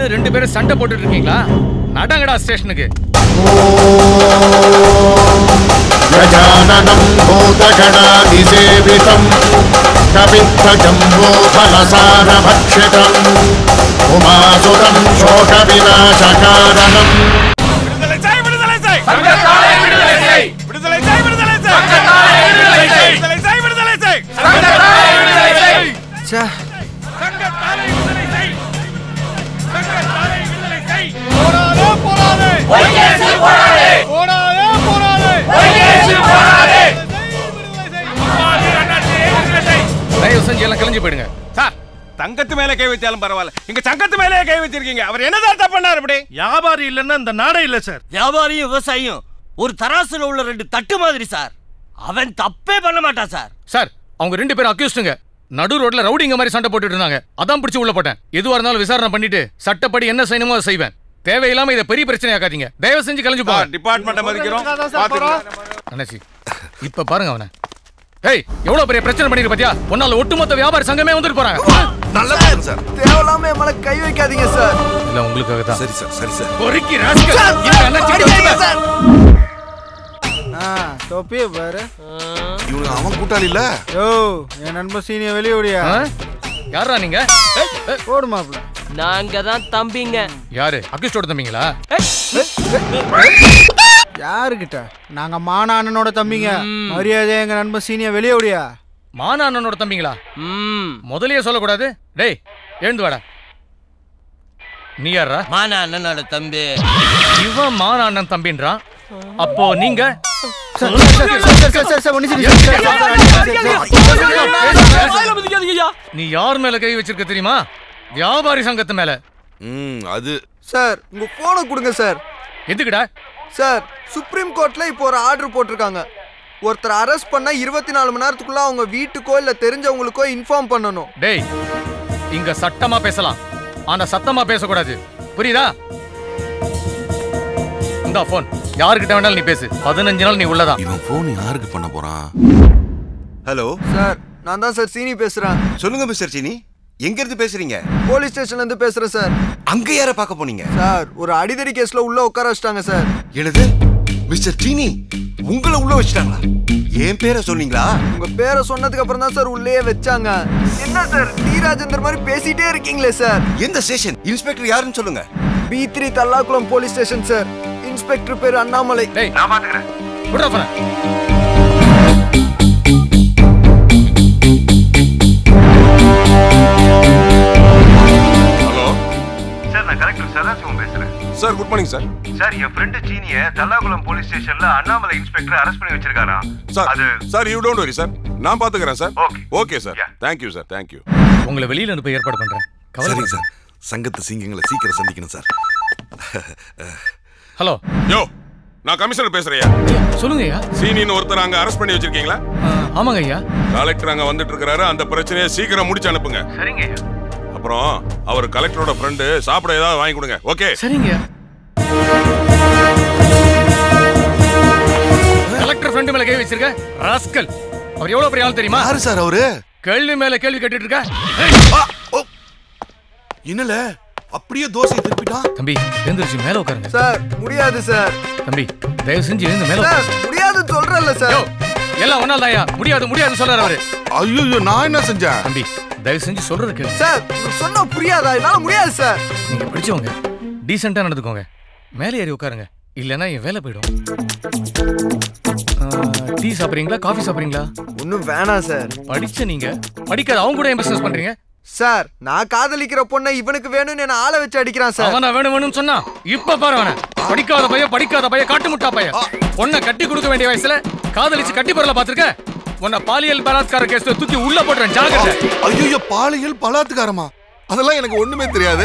நின்னு ரெண்டு பேரும் சண்டை போட்டுட்டு இருக்கீங்களா நடங்கடா ஸ்டேஷனுக்கு गजाननं भूतगणादिसेवितं कवित्थजम्बूफलसारभक्षितम् उमासुतं शोकविनाशकारणम् விடுதலை செய் விடுதலை செய் விடுதலை செய் விடுதலை செய் விடுதலை செய் விடுதலை செய் விடுதலை செய் ச்சே சங்கத்தாரை விடுதலை செய் சங்கத்தாரை விடுதலை செய் போராடு போராடு ஒய்யேசு போராடு. போராடு போராடு ஒய்யேசு போராடு. தயவு செஞ்சு எல்லாம் கிளம்பி போயிடுங்க சார் தங்கத்து மேல கை வச்சாலும் பரவாயில்ல இங்க சங்கத்து மேலே கை வச்சிருக்கீங்க அவர் என்னதான் தப்பு பண்ணாரு இப்படி வியாபாரி இல்லைன்னா இந்த நாடே இல்ல சார் வியாபாரியும் விவசாயியும் ஒரு தராசுல உள்ள ரெண்டு தட்டு மாதிரி சார் அவன் தப்பே பண்ண மாட்டான் சார் சார் அவங்க ரெண்டு பேரும் அக்யூஸ்டுங்க நடு ரோட்ல ரவுடிங்க மாதிரி சண்டை போட்டுட்டு இருந்தாங்க அதான் பிடிச்சி உள்ள போட்டேன் எதுவா இருந்தாலும் விசாரணை பண்ணிட்டு சட்டப்படி என்ன செய்யணுமோ அதை செய்வேன் தேவையில்லாம இதை பெரிய பிரச்சனை ஆக்காதீங்க தயவு செஞ்சு கிளம்பி போங்க டிபார்ட்மெண்ட்டை மதிக்கிறோம் பாத்துக்கிறோம் அண்ணாச்சி இப்ப பாருங்க அவனை ஏய் எவ்வளவு பெரிய பிரச்சனை பண்ணிட்டு பாத்தியா உன்னால ஒட்டுமொத்த வியாபார சங்கமே வந்துட்டு போறாங்க நல்லா சார் தேவையில்லாம என் மேல கை வைக்காதீங்க சார் இல்ல உங்களுக்காக தான் சரி சார் சரி சார் பொறுக்கி ராஸ்கல் இந்த அண்ணாச்சி கிட்ட வச்சுக்க. ஆ தொப்பிய பாரு இவங்க அவன் கூட்டாளி இல்ல யோ என் நண்பன் சீனிய வெளிய ஓடியா ஆ? யாரா நீங்க போடு மாப்ள நாங்க தான் தம்பிங்க யாரு அக்யூஸ்டோட தம்பிங்களா யாருக்கிட்ட நாங்க மானா அண்ணனோட தம்பிங்க மரியாதை எங்க நண்பன் சீனிய வெளிய ஓடியா மானா அண்ணனோட தம்பிங்களா முதல்லயே சொல்லக்கூடாது டேய் எழுந்து வாடா நீ யாரா மானா அண்ணனோட தம்பி இவன் மானா அண்ணன் தம்பின்றான் அப்போ நீங்க sir, sir, sir, sir, sir, sir, sir, ஒண்ணு சரி, sir, sir, sir, sir, sir, sir. நீ யார் மேல கை வச்சிருக்க தெரியுமா வியாபாரி சங்கத்து மேல ம் அது சார் உங்க போனை கொடுங்க சார் எதுக்குடா சார் சுப்ரீம் கோர்ட்ல இப்போ ஒரு ஆர்டர் போட்டிருக்காங்க ஒருத்தர் அரெஸ்ட் பண்ணா இருபத்தி நாலு மணி நேரத்துக்குள்ள அவங்க வீட்டுக்கோ இல்ல தெரிஞ்சவங்களுக்கோ இன்ஃபார்ம் பண்ணணும் டேய் இங்க சட்டமா பேசலாம் ஆனா சத்தமா பேசக்கூடாது புரியுதா இந்தா போன் யாருக்கிட்ட வேணாலும் நீ பேசு பதினஞ்சு நாள் நீ உள்ளதான் இவன் போன் யாருக்கு பண்ண போறான் ஹலோ சார் நான் தான் சார் சீனி பேசுறேன் சொல்லுங்க மிஸ்டர் சீனி எங்க இருந்து பேசுறீங்க போலீஸ் ஸ்டேஷன்ல இருந்து பேசுறேன் சார் அங்க யார பார்க்க போனீங்க சார் ஒரு அடிதடி கேஸ்ல உள்ள உட்கார வச்சிட்டாங்க சார் எழுது மிஸ்டர் சீனி உங்களை உள்ள வச்சிட்டாங்களா என் பேரை சொன்னீங்களா உங்க பேரை சொன்னதுக்கு அப்புறம் தான் சார் உள்ளே வச்சாங்க என்ன சார் டி ராஜேந்தர் மாதிரி பேசிட்டே இருக்கீங்களே சார் எந்த ஸ்டேஷன் இன்ஸ்பெக்டர் யாருன்னு சொல்லுங்க B three Thallakulam police station sir inspector பேர் அண்ணாமலை நான் பாத்துக்கிறேன் விடுறா போன ஹலோ சார் நான் கலெக்டர் சதாசிவம் பேசுறேன் sir good morning sir sir என் ஃப்ரெண்டு சீனிய தல்லாகுளம் போலீஸ் ஸ்டேஷன்ல அண்ணாமலை இன்ஸ்பெக்டர் அரெஸ்ட் பண்ணி வச்சிருக்காரா சார் அது sir you don't worry sir நான் பாத்துக்கிறேன் sir okay okay sir thank you sir thank you உங்களை வெளியில அனுப்ப ஏற்பாடு பண்றேன் சரிங்க சார் சங்கத்து சிங்கங்களை சீக்கிரம் சந்திக்கணும் சார் ஹலோ யோ நான் கமிஷனர் பேசுறேயா சொல்லுங்க ஐயா சீனின்னு ஒருத்தர் அங்க அரெஸ்ட் பண்ணி வச்சிருக்கீங்களா ஆமாங்க ஐயா கலெக்டர் அங்க வந்துட்டு இருக்காரு அந்த பிரச்சனையை சீக்கிரம் முடிச்சு அனுப்புங்க சரிங்க அப்புறம் அவர் கலெக்டரோட ஃப்ரெண்டு சாப்பிட ஏதாவது வாங்கி கொடுங்க ஓகே சரிங்க கலெக்டர் ஃப்ரெண்டு மேல கை வச்சிருக்க ராஸ்கல் அவர் எவ்வளவு பெரிய ஆள் தெரியுமா யாரு சார் அவரு கேள்வி மேல கேள்வி கேட்டுட்டு இருக்க என்னல அப்படியே தோசை திருப்பிட்டான் தம்பி எழுந்திருச்சு மேல உட்காருங்க சார் முடியாது சார் தம்பி தயவு செஞ்சு எழுந்து மேல சார் உட்காருங்க. முடியாதுன்னு சொல்றேன்ல சார் யோ, எல்லாம் ஒன்னால தாயா முடியாது முடியாதுன்னு சொல்றாரு அவரு ஐயோ நான் என்ன செஞ்சேன் தம்பி தயவு செஞ்சு சொல்றது கேளு சார் உங்களுக்கு சொன்னா புரியாதா என்னால முடியாது சார் நீங்க பிடிச்சவங்க டீசெண்டா நடந்துக்கோங்க மேலே ஏறி உட்காருங்க இல்லைன்னா என் வேலை போயிடும் டீ சாப்பிடுறீங்களா காஃபி சாப்பிடுறீங்களா ஒன்றும் வேணாம் சார் படிச்ச நீங்க படிக்காத அவங்க கூட ஏன் பிசினஸ் பண்றீங்க சார் நான் காதலிக்கிற பொண்ணை இவனுக்கு வேணும்னு என்ன ஆளை வச்சு அடிக்கிறான் சார் அவன வேணும் வேணும்னு சொன்னா இப்ப பாரு அவன படிக்காத பையன் படிக்காத பையன் காட்டு முட்டா பையன் பொண்ணை கட்டி கொடுக்க வேண்டிய வயசுல காதலிச்சு கட்டி பொருளை பாத்திருக்க உன்னை பாலியல் பலாத்கார கேஸ்ல தூக்கி உள்ள போட்டுறேன் ஜாகிரதை ஐயோ பாலியல் பலாத்துக்காரமா அதெல்லாம் எனக்கு ஒண்ணுமே தெரியாது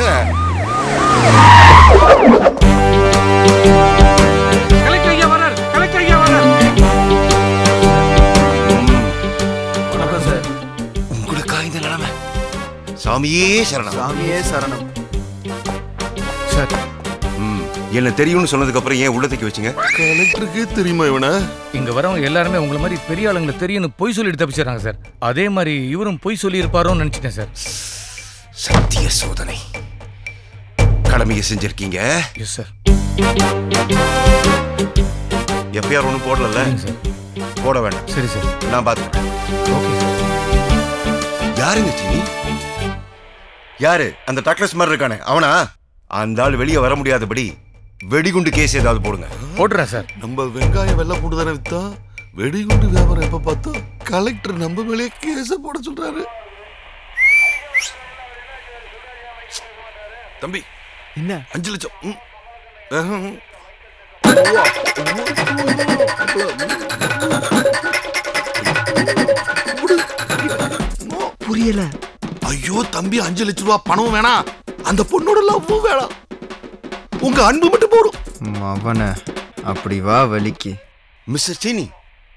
கலெக்டர் ஐயா வரார் கலெக்டர் ஐயா வரார் வணக்கம் சார் உங்களுக்கா இந்த நிலைமை சாமியே சரணம் சாமியே சரணம் சார் ம் என்ன தெரியும்னு சொன்னதுக்கு அப்புறம் ஏன் உள்ளத்துக்கு வச்சீங்க கலெக்டருக்கு தெரியுமா இவனை இங்க வரவங்க எல்லாருமே உங்களை மாதிரி பெரிய ஆளுங்களை தெரியும்னு பொய் சொல்லிட்டு தப்பிச்சிடறாங்க சார் அதே மாதிரி இவரும் பொய் சொல்லி இருப்பாரோன்னு நினைச்சிட்டேன் சார் சத்திய சோதனை கடமையை செஞ்சிருக்கீங்க எஸ் சார் எஃப்ஐஆர் ஒன்றும் போடல போட வேண்டாம் சரி சார் நான் பார்த்துக்கிறேன் யாருங்க சீனி யாரு அந்த டக்லஸ் மாதிரி இருக்கானே அவனா அந்த ஆள் வெளியே வர முடியாதபடி வெடிகுண்டு கேஸ் ஏதாவது போடுங்க போட்டுறேன் சார் நம்ம வெங்காயம் வெள்ளை பூண்டு தானே வித்தா வெடிகுண்டு வியாபாரம் எப்ப பார்த்தா கலெக்டர் நம்ம மேலே கேஸ போட சொல்றாரு தம்பி என்ன அஞ்சு லட்சம் ம். அஹம். புரியல ஐயோ தம்பி அஞ்சு லட்ச ரூபா பணம் வேணாம் அந்த பொண்ணோட லவ்வும் வேணாம் உங்க அன்பு மட்டும் போடும் அவன அப்படி வா வலிக்கு மிஸ்டர் சீனி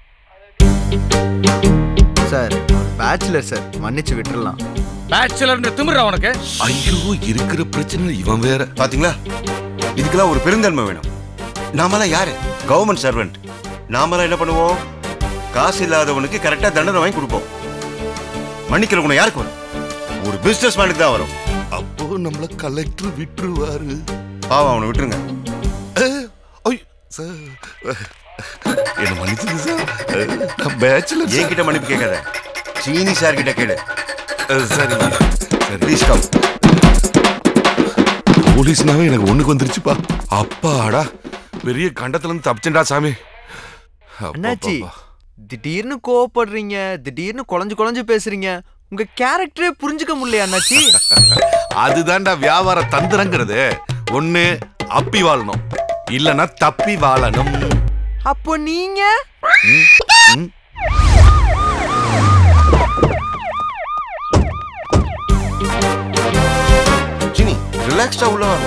சார் பேச்சுலர் சார் மன்னிச்சு விட்டுறலாம் பேச்சுலர்னு திமிரா உனக்கு ஐயோ இருக்கிற பிரச்சனை இவன் வேற பாத்தீங்களா இதுக்கெல்லாம் ஒரு பெருந்தன்மை வேணும் நாமெல்லாம் யாரு கவர்மெண்ட் சர்வெண்ட் நாமெல்லாம் என்ன பண்ணுவோம் காசு இல்லாதவனுக்கு கரெக்டா தண்டனை வாங்கி கொடுப்போம் மன்னிக்கிற குணம் யாருக்கு வரும் ஒரு பிசினஸ் மேனுக்கு தான் வரும் அப்போ நம்மள கலெக்டர் விட்டுருவாரு பாவம் அவனை விட்டுருங்க சார் என்ன மன்னிச்சுங்க சார் நான் பேச்சுலர் என்கிட்ட மன்னிப்பு கேட்காத சீனி சார் கிட்ட கேளு சரி ப்ளீஸ் கம் போலீஸ்னாவே எனக்கு ஒண்ணுக்கு வந்துருச்சுப்பா அப்பாடா பெரிய கண்டத்துல இருந்து தப்பிச்சேன்டா சாமி அண்ணாச்சி திடீர்னு கோவப்படுறீங்க திடீர்னு குழஞ்சு குழஞ்சு பேசுறீங்க உங்க கேரக்டரே புரிஞ்சுக்க முடியல அண்ணாச்சி அதுதான்டா வியாபார தந்திரங்கிறது ஒண்ணு அப்பி வாழணும் இல்லனா தப்பி வாழணும் அப்போ நீங்க ம், ம். சீனி ரிலாக்ஸ்டா உள்ள வாங்க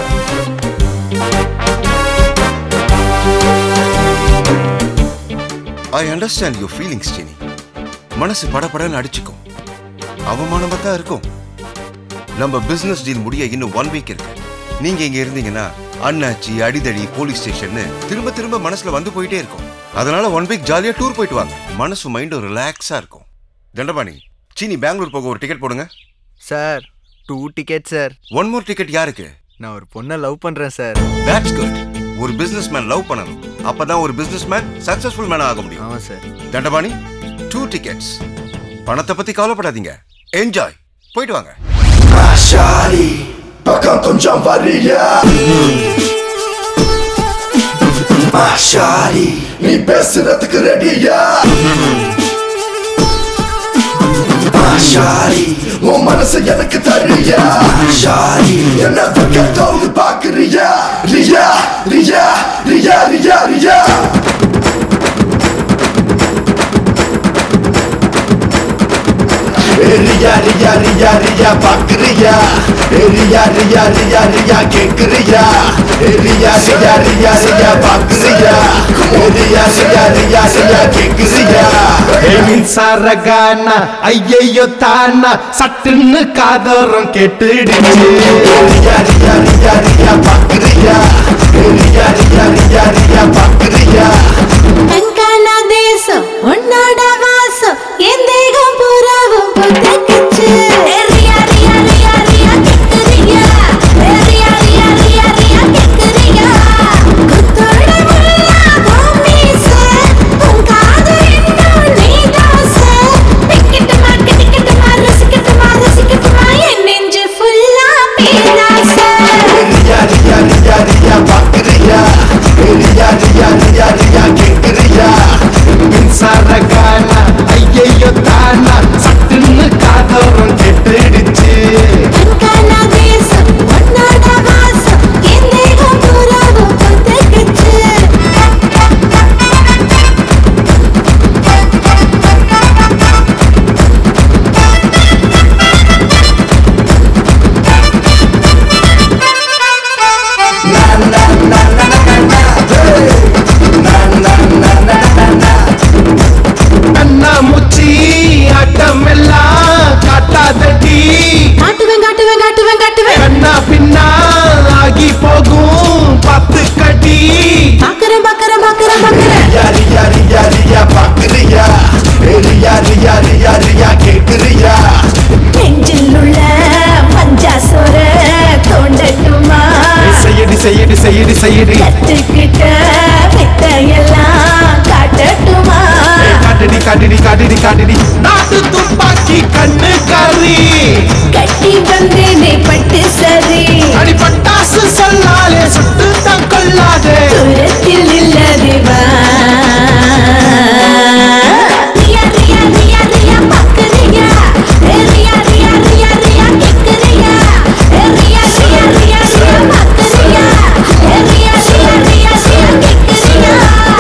ஐ அண்டர்ஸ்டாண்ட் யூர் ஃபீலிங்ஸ் சீனி மனசு படபடன்னு அடிச்சுக்கும் அவமானமா தான் இருக்கும் நம்ம பிசினஸ் டீல் முடிய இன்னும் ஒன் வீக் இருக்கு நீங்க இங்க இருந்தீங்கன்னா அண்ணாச்சி அடிதடி போலீஸ் ஸ்டேஷன் திரும்ப திரும்ப மனசுல வந்து போயிட்டே இருக்கும் அதனால ஒன் வீக் ஜாலியா டூர் போயிட்டு வாங்க மனசு மைண்டும் ரிலாக்ஸா இருக்கும் தண்டபாணி சீனி பெங்களூர் போக ஒரு டிக்கெட் போடுங்க sir two ticket sir one more ticket யாருக்கு நான் ஒரு பொண்ணை லவ் பண்றேன் சார் தட்ஸ் குட் ஒரு பிசினஸ் மேன் லவ் பண்ணணும் அப்பதான் ஒரு பிசினஸ் மேன் சக்சஸ்ஃபுல் மேன் ஆக முடியும் ஆமா சார் தண்டபாணி டூ டிக்கெட்ஸ் பணத்தை பத்தி கவலைப்படாதீங்க என்ஜாய் போயிட்டு வாங்க Shawty, பக்கம் கொஞ்சம் வரியா ஷாரி நீ பேசுறதுக்கு ரெடியா ஷாரி உன் மனசு எனக்கு தரியா ஷாரி என்ன பக்கத்தோடு பாக்குறியா ரியா ரியா ரியா ரியா ரியா ரியா ரியா ரியா ரியா பாக்குறியா ரியா ரியா ரியா ரியா கேக்குறியா ரியா ரியா ரியா ரியா பாக்குறியா ரியா ரியா ரியா ரியா கேக்குறியா மின்சார கானா ஐயையோ தானா சட்டுன்னு காதோரம் கேட்டுடுச்சு ரியா ரியா ரியா ரியா பாக்குறியா ரியா ரியா ரியா ரியா பாக்குறியா வெங்கான தேசம் உன்னோட வாசம் என் தேகம் புறாவும் புத்தக்கிச்சு ரியா ரியா ரியா ரியா கேக்குறியா ரியா ரியா ரியா ரியா கேக்குறியா குத்தோட முள்ளா பூமிச உன் காது இன்னும் நீ தோச டிக்கெட்டுமா டிக்கெட்டுமா ரசிக்கட்டுமா ரசிக்கட்டுமா என் நெஞ்சு ஃபுல்லா பேராச ரியா ரியா ரியா ரியா பாக்குறியா காட்டிடி காட்டிடி காட்டிடி நாட்டு துப்பாக்கி கண்ணு கறி கட்டி வந்தேனே பட்டு சரி அடி பட்டாசு சொல்லாலே சுட்டு தான் கொள்ளாதே தூரத்தில் இல்லதே வா ரியா ரியா ரியா ரியா பக்கரியா ஏ ரியா ரியா ரியா ரியா கேக்கரியா ஏ ரியா ரியா ரியா ரியா பக்கரியா ஏ ரியா ரியா ரியா ரியா கேக்கரியா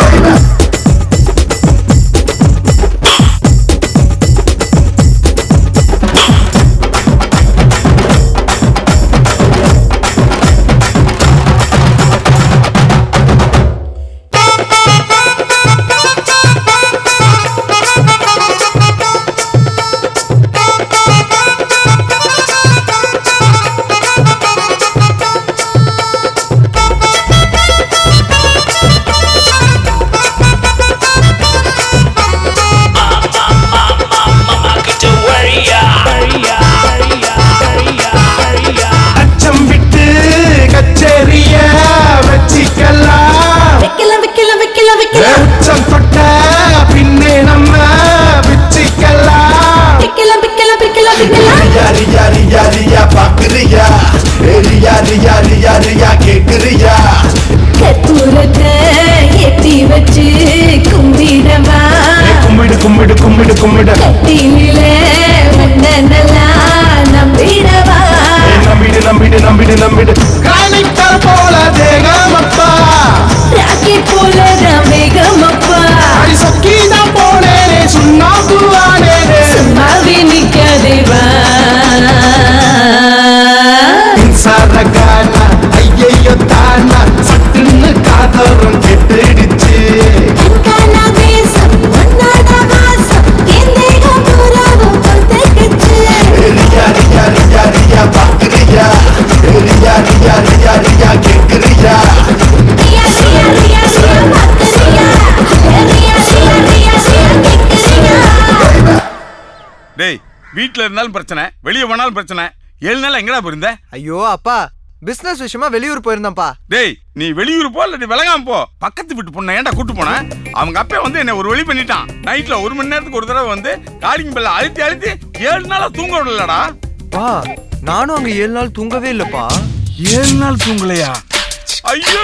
அச்சம் விட்டு கச்சேரிய வச்சிக்கலாம் வைக்கலாம் வைக்கலாம் வைக்கலாம் வைக்கலாம் உச்சம் தொட்ட பின்னே நம்ம பிச்சிக்கலாம் வைக்கலாம் வைக்கலாம் வைக்கலாம் வைக்கலாம் ரியா ரியா ரியா ரியா பாக்குறியா ஏ ரியா ரியா ரியா ரியா கேக்குறியா கற்பூரத்தை ஏத்தி வச்சு கும்பிடவா கும்பிடு கும்பிடு கும்பிடு கும்பிடு கட்டிலே மன்னனலா நம்பிடவா நம்பிடு நம்பிடு நம்பிடு நம்பிடு கிரானைக்கல் போல தேகம் அப்பா ராக்கெட் போல நான் வேகமப்பா அடி சொக்கி தான் போனேனே சுண்ணாம்பு ஆனேனே சும்மாவே நிக்காதேவா மின்சார கானா ஐயையோ தானா சட்டுன்னு காதோரம் கெட்டுடுச்சு கண்காணா தேசம் உன்னோட வாசம் என் தேகம் பூராவும் பொறுத்துக்கிச்சு ஏ ரியா ரியா ரியா ரியா பாக்குறியா ஏ ரியா ரியா ரியா ரியா கேக்குறியா ரியா ரியா ரியா ரியா பக்கரியா ரியா ரியா ரியா ரியா கேக்குறியா டேய் வீட்ல இருந்தாலும் பிரச்சனை வெளியே போனாலும் பிரச்சனை ஏழு நாள் எங்கடா போயிருந்த ஐயோ அப்பா பிசினஸ் விஷயமா வெளியூர் போயிருந்தேன்ப்பா டேய் நீ வெளியூர் போ இல்ல விலகாம போ பக்கத்து வீட்டு பொண்ணை ஏன்டா கூட்டு போன அவங்க அப்பா வந்து என்ன ஒரு வழி பண்ணிட்டான் நைட்ல ஒரு மணி நேரத்துக்கு ஒரு தடவை வந்து காலிங் பெல்ல அழுத்தி அழுத்தி ஏழு நாளா தூங்க விடலடா பா நானும் அங்க ஏழு நாள் தூங்கவே இல்லப்பா ஏழு நாள் தூங்கலையா ஐயோ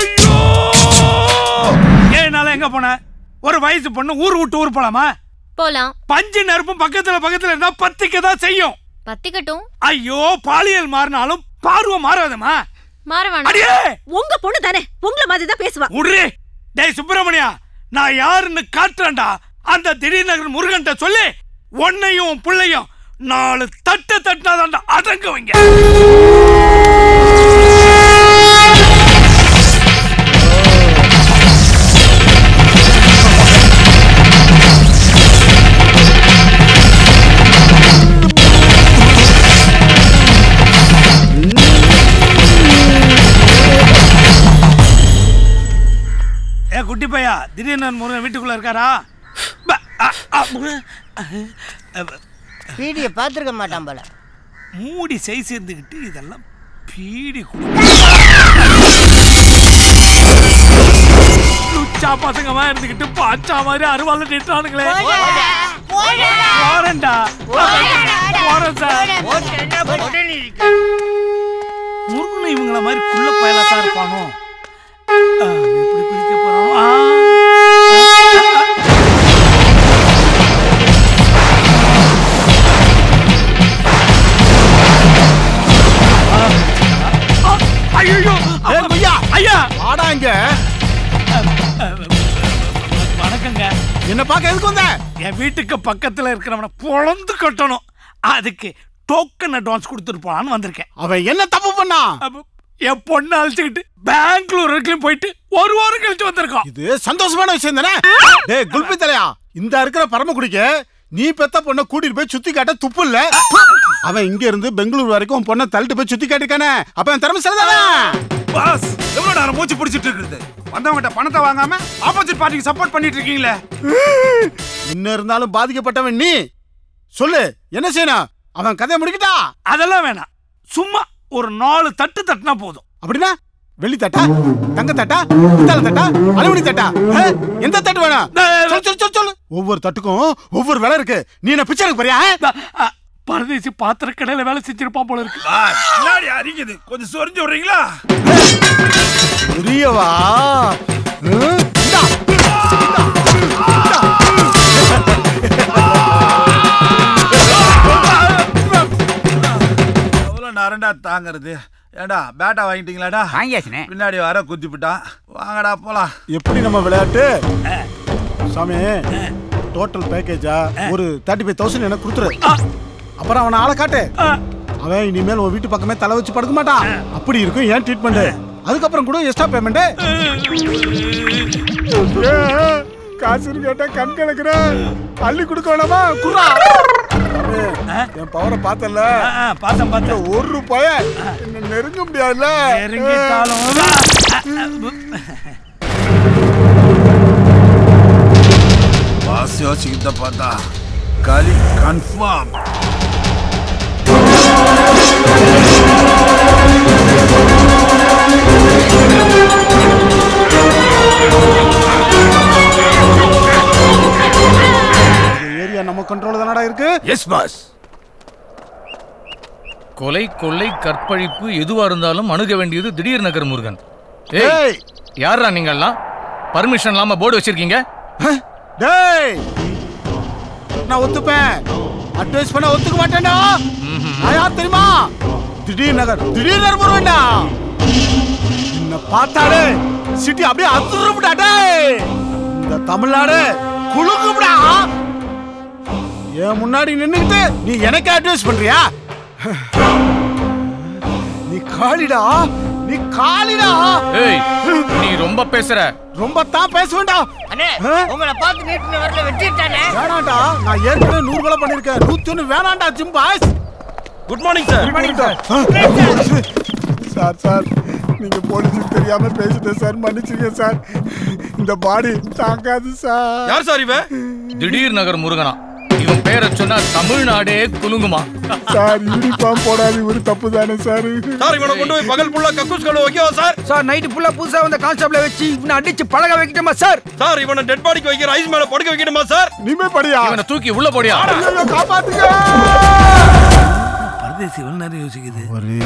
ஏழு நாளா எங்க போன ஒரு வயசு பொண்ணு ஊர் விட்டு ஊர் போலாமா போலாம் பஞ்சு நெருப்பும் பக்கத்துல பக்கத்துல இருந்தா பத்திக்க தான் செய்யும் பத்திக்கட்டும் ஐயோ பாலியல் மாறினாலும் பார்வை மாறாதமா மாற அடியே உங்க பொண்ணு தானே உங்கள மாதிரி தான் பேசுவா உட்ரி டேய் சுப்பிரமணியா நான் யாருன்னு காட்டுறேன்டா அந்த திடீர் நகர் முருகன்ட்ட சொல்லி உன்னையும் உன் புள்ளையும் நாலு தட்டு தட்டினாதான்டா அடங்க வைங்க ஏ குட்டி பையா திடீர்னு முருகன் வீட்டுக்குள்ள இருக்காரா ப- அ- அ- மு- பீடிய பார்த்துருக்க மாட்டான் போல மூடி சைஸ் இருந்துக்கிட்டு இதெல்லாம் பீடி லுச்சா பசங்கமா இருந்துக்கிட்டு பாச்சா மாதிரி அருவாள் நிட்டானுங்களே போறேன்டா போறேன் சார் முருகன் இவங்கள மாதிரி குள்ள பயலா தான் இருப்பானோ ஆ, எப்படி குளிக்க போறானோ ஆ. ஐயோ ஐயா ஐயா ஆடா இங்க வணக்கங்க என்ன பார்க்க எதுக்கு வந்த என் வீட்டுக்கு பக்கத்துல இருக்கிறவனை பொழந்து கட்டணும் அதுக்கு டோக்கன் அட்வான்ஸ் கொடுத்துட்டு போலான்னு வந்திருக்கேன் அவன் என்ன தப்பு பண்ணா என் பொண்ணை அழைச்சிக்கிட்டு பெங்களூர் வரைக்கும் போயிட்டு ஒரு வாரம் கழிச்சு வந்திருக்கோம் இது சந்தோஷமான விஷயம் தானே டேய் குல்பி தலையா இந்த இருக்கிற பரம குடிக்க நீ பெத்த பொண்ணை கூட்டிட்டு போய் சுத்தி காட்ட துப்பு இல்ல அவன் இங்க இருந்து பெங்களூர் வரைக்கும் உன் பொண்ணை தள்ளிட்டு போய் சுத்தி காட்டிருக்கானே அப்ப அவன் திறமை சரிதானே பாஸ் எவ்வளவு நேரம் மூச்சு பிடிச்சிட்டு இருக்குது வந்தவங்கிட்ட பணத்தை வாங்காம ஆப்போசிட் பார்ட்டிக்கு சப்போர்ட் பண்ணிட்டு இருக்கீங்களே இன்னும் இருந்தாலும் பாதிக்கப்பட்டவன் நீ சொல்லு என்ன செய்யணும் அவன் கதையை முடிக்கிட்டா அதெல்லாம் வேணாம் சும்மா ஒரு நாலு தட்டு தட்டினா போதும் அப்படின்னா வெள்ளி தட்டா தங்க தட்டா பித்தளை தட்டா அலுமினி தட்டா ஆ? எந்த தட்டு வேணும் சொல்லு சொல்லு சொல்லு சொல்லு ஒவ்வொரு தட்டுக்கும் ஒவ்வொரு விலை இருக்கு நீ என்ன பிச்சை எடுக்க போறியா பரதேசி பாத்திர கடையில வேலை செஞ்சிருப்பான் போல இருக்கு பின்னாடி அரிக்குது கொஞ்சம் சொரிஞ்சு விடுறீங்களா புரியவா ம்? இந்தா. எவ்வளோ நரண்டா தாங்கிறது ஏண்டா பேட்டா வாங்கிட்டீங்களாடா வாங்கியாச்சுனே பின்னாடி வர குத்தி விட்டான் வாங்கடா போலாம் எப்படி நம்ம விளையாட்டு சாமி டோட்டல் பேக்கேஜா ஒரு தேர்ட்டி ஃபைவ் தௌசண்ட் எனக்கு கொடுத்துரு அப்புறம் அவனை ஆளை காட்டு அவன் இனிமேல் உன் வீட்டு பக்கமே தலை வச்சு படுக்க மாட்டான் அப்படி இருக்கும் ஏன் ட்ரீட்மெண்ட் அதுக்கப்புறம் கூட எக்ஸ்ட்ரா பேமெண்ட் காசு கேட்டா கண் கணக்குற அள்ளி கொடுக்க வேணாமா குறா என் பவரை பார்த்தல பார்த்தேன் பார்த்தேன் ஒரு ரூபாய என்ன நெருங்க முடியாதுல்ல நெருங்கிட்டாலும் வாசி யோசிக்கிட்ட பார்த்தா களி கன்ஃபார்ம் ஏரியா நம்ம கண்ட்ரோல் தானடா இருக்கு எஸ் பாஸ் கொலை கொள்ளை கற்பழிப்பு எதுவா இருந்தாலும் அணுக வேண்டியது திடீர் நகர் முருகன் ஏய். ஏய் யாரா நீங்கெல்லாம் பர்மிஷன் இல்லாம போர்டு வச்சிருக்கீங்க டேய் நான் ஒத்துப்பேன் அட்வைஸ் பண்ண ஒத்துக்க மாட்டேன்டா நான் யார் தெரியுமா திடீர் நகர் திடீர் நகர் வருவேன்டா என்ன பார்த்தாலே சிட்டி அப்படியே அதிரும்டா டேய் இந்த தமிழ்நாடு குலுக்கும்டா என் முன்னாடி நின்னுக்கிட்டு நீ எனக்கு அட்வைஸ் பண்றியா நீ காளிடா நீ காளிடா ஏய் நீ ரொம்ப பேசுற ரொம்ப தான் பேசுவேன்டா அண்ணே உங்களை பார்த்து நீட்டு வரல வெட்டிட்டானே வேணாண்டா நான் ஏற்கனவே நூறு கொலை பண்ணிருக்கேன் நூத்தி ஒண்ணு வேணாண்டா gym boys good morning sir good morning sir sir sir நீங்க போலீஸுக்கு தெரியாம பேசிட்டேன் சார் மன்னிச்சுங்க சார் இந்த பாடி தாங்காது சார் யார் சார் இவன் திடீர் நகர் முருகனா இவன் பேரை சொன்னா தமிழ்நாடே குலுங்குமா சார் யூனிஃபார்ம் போடாது ஒரு தப்பு தானே சார் சார் இவனை கொண்டு போய் பகல் புல்லா கக்கூஸ் கழுவ வைக்கவா சார் சார் நைட்டு ஃபுல்லா புதுசா வந்த கான்ஸ்டபிள வச்சு இவனை அடிச்சு பழக வைக்கட்டுமா சார் சார் இவனை டெட் பாடிக்கு வைக்கிற ஐஸ் மேல படுக்க வைக்கணுமா சார் நீமே படியா இவனை தூக்கி உள்ள போடியா ஐயோ, காப்பாத்துங்க பரதேசி எவ்வளவு நேரம் யோசிக்குது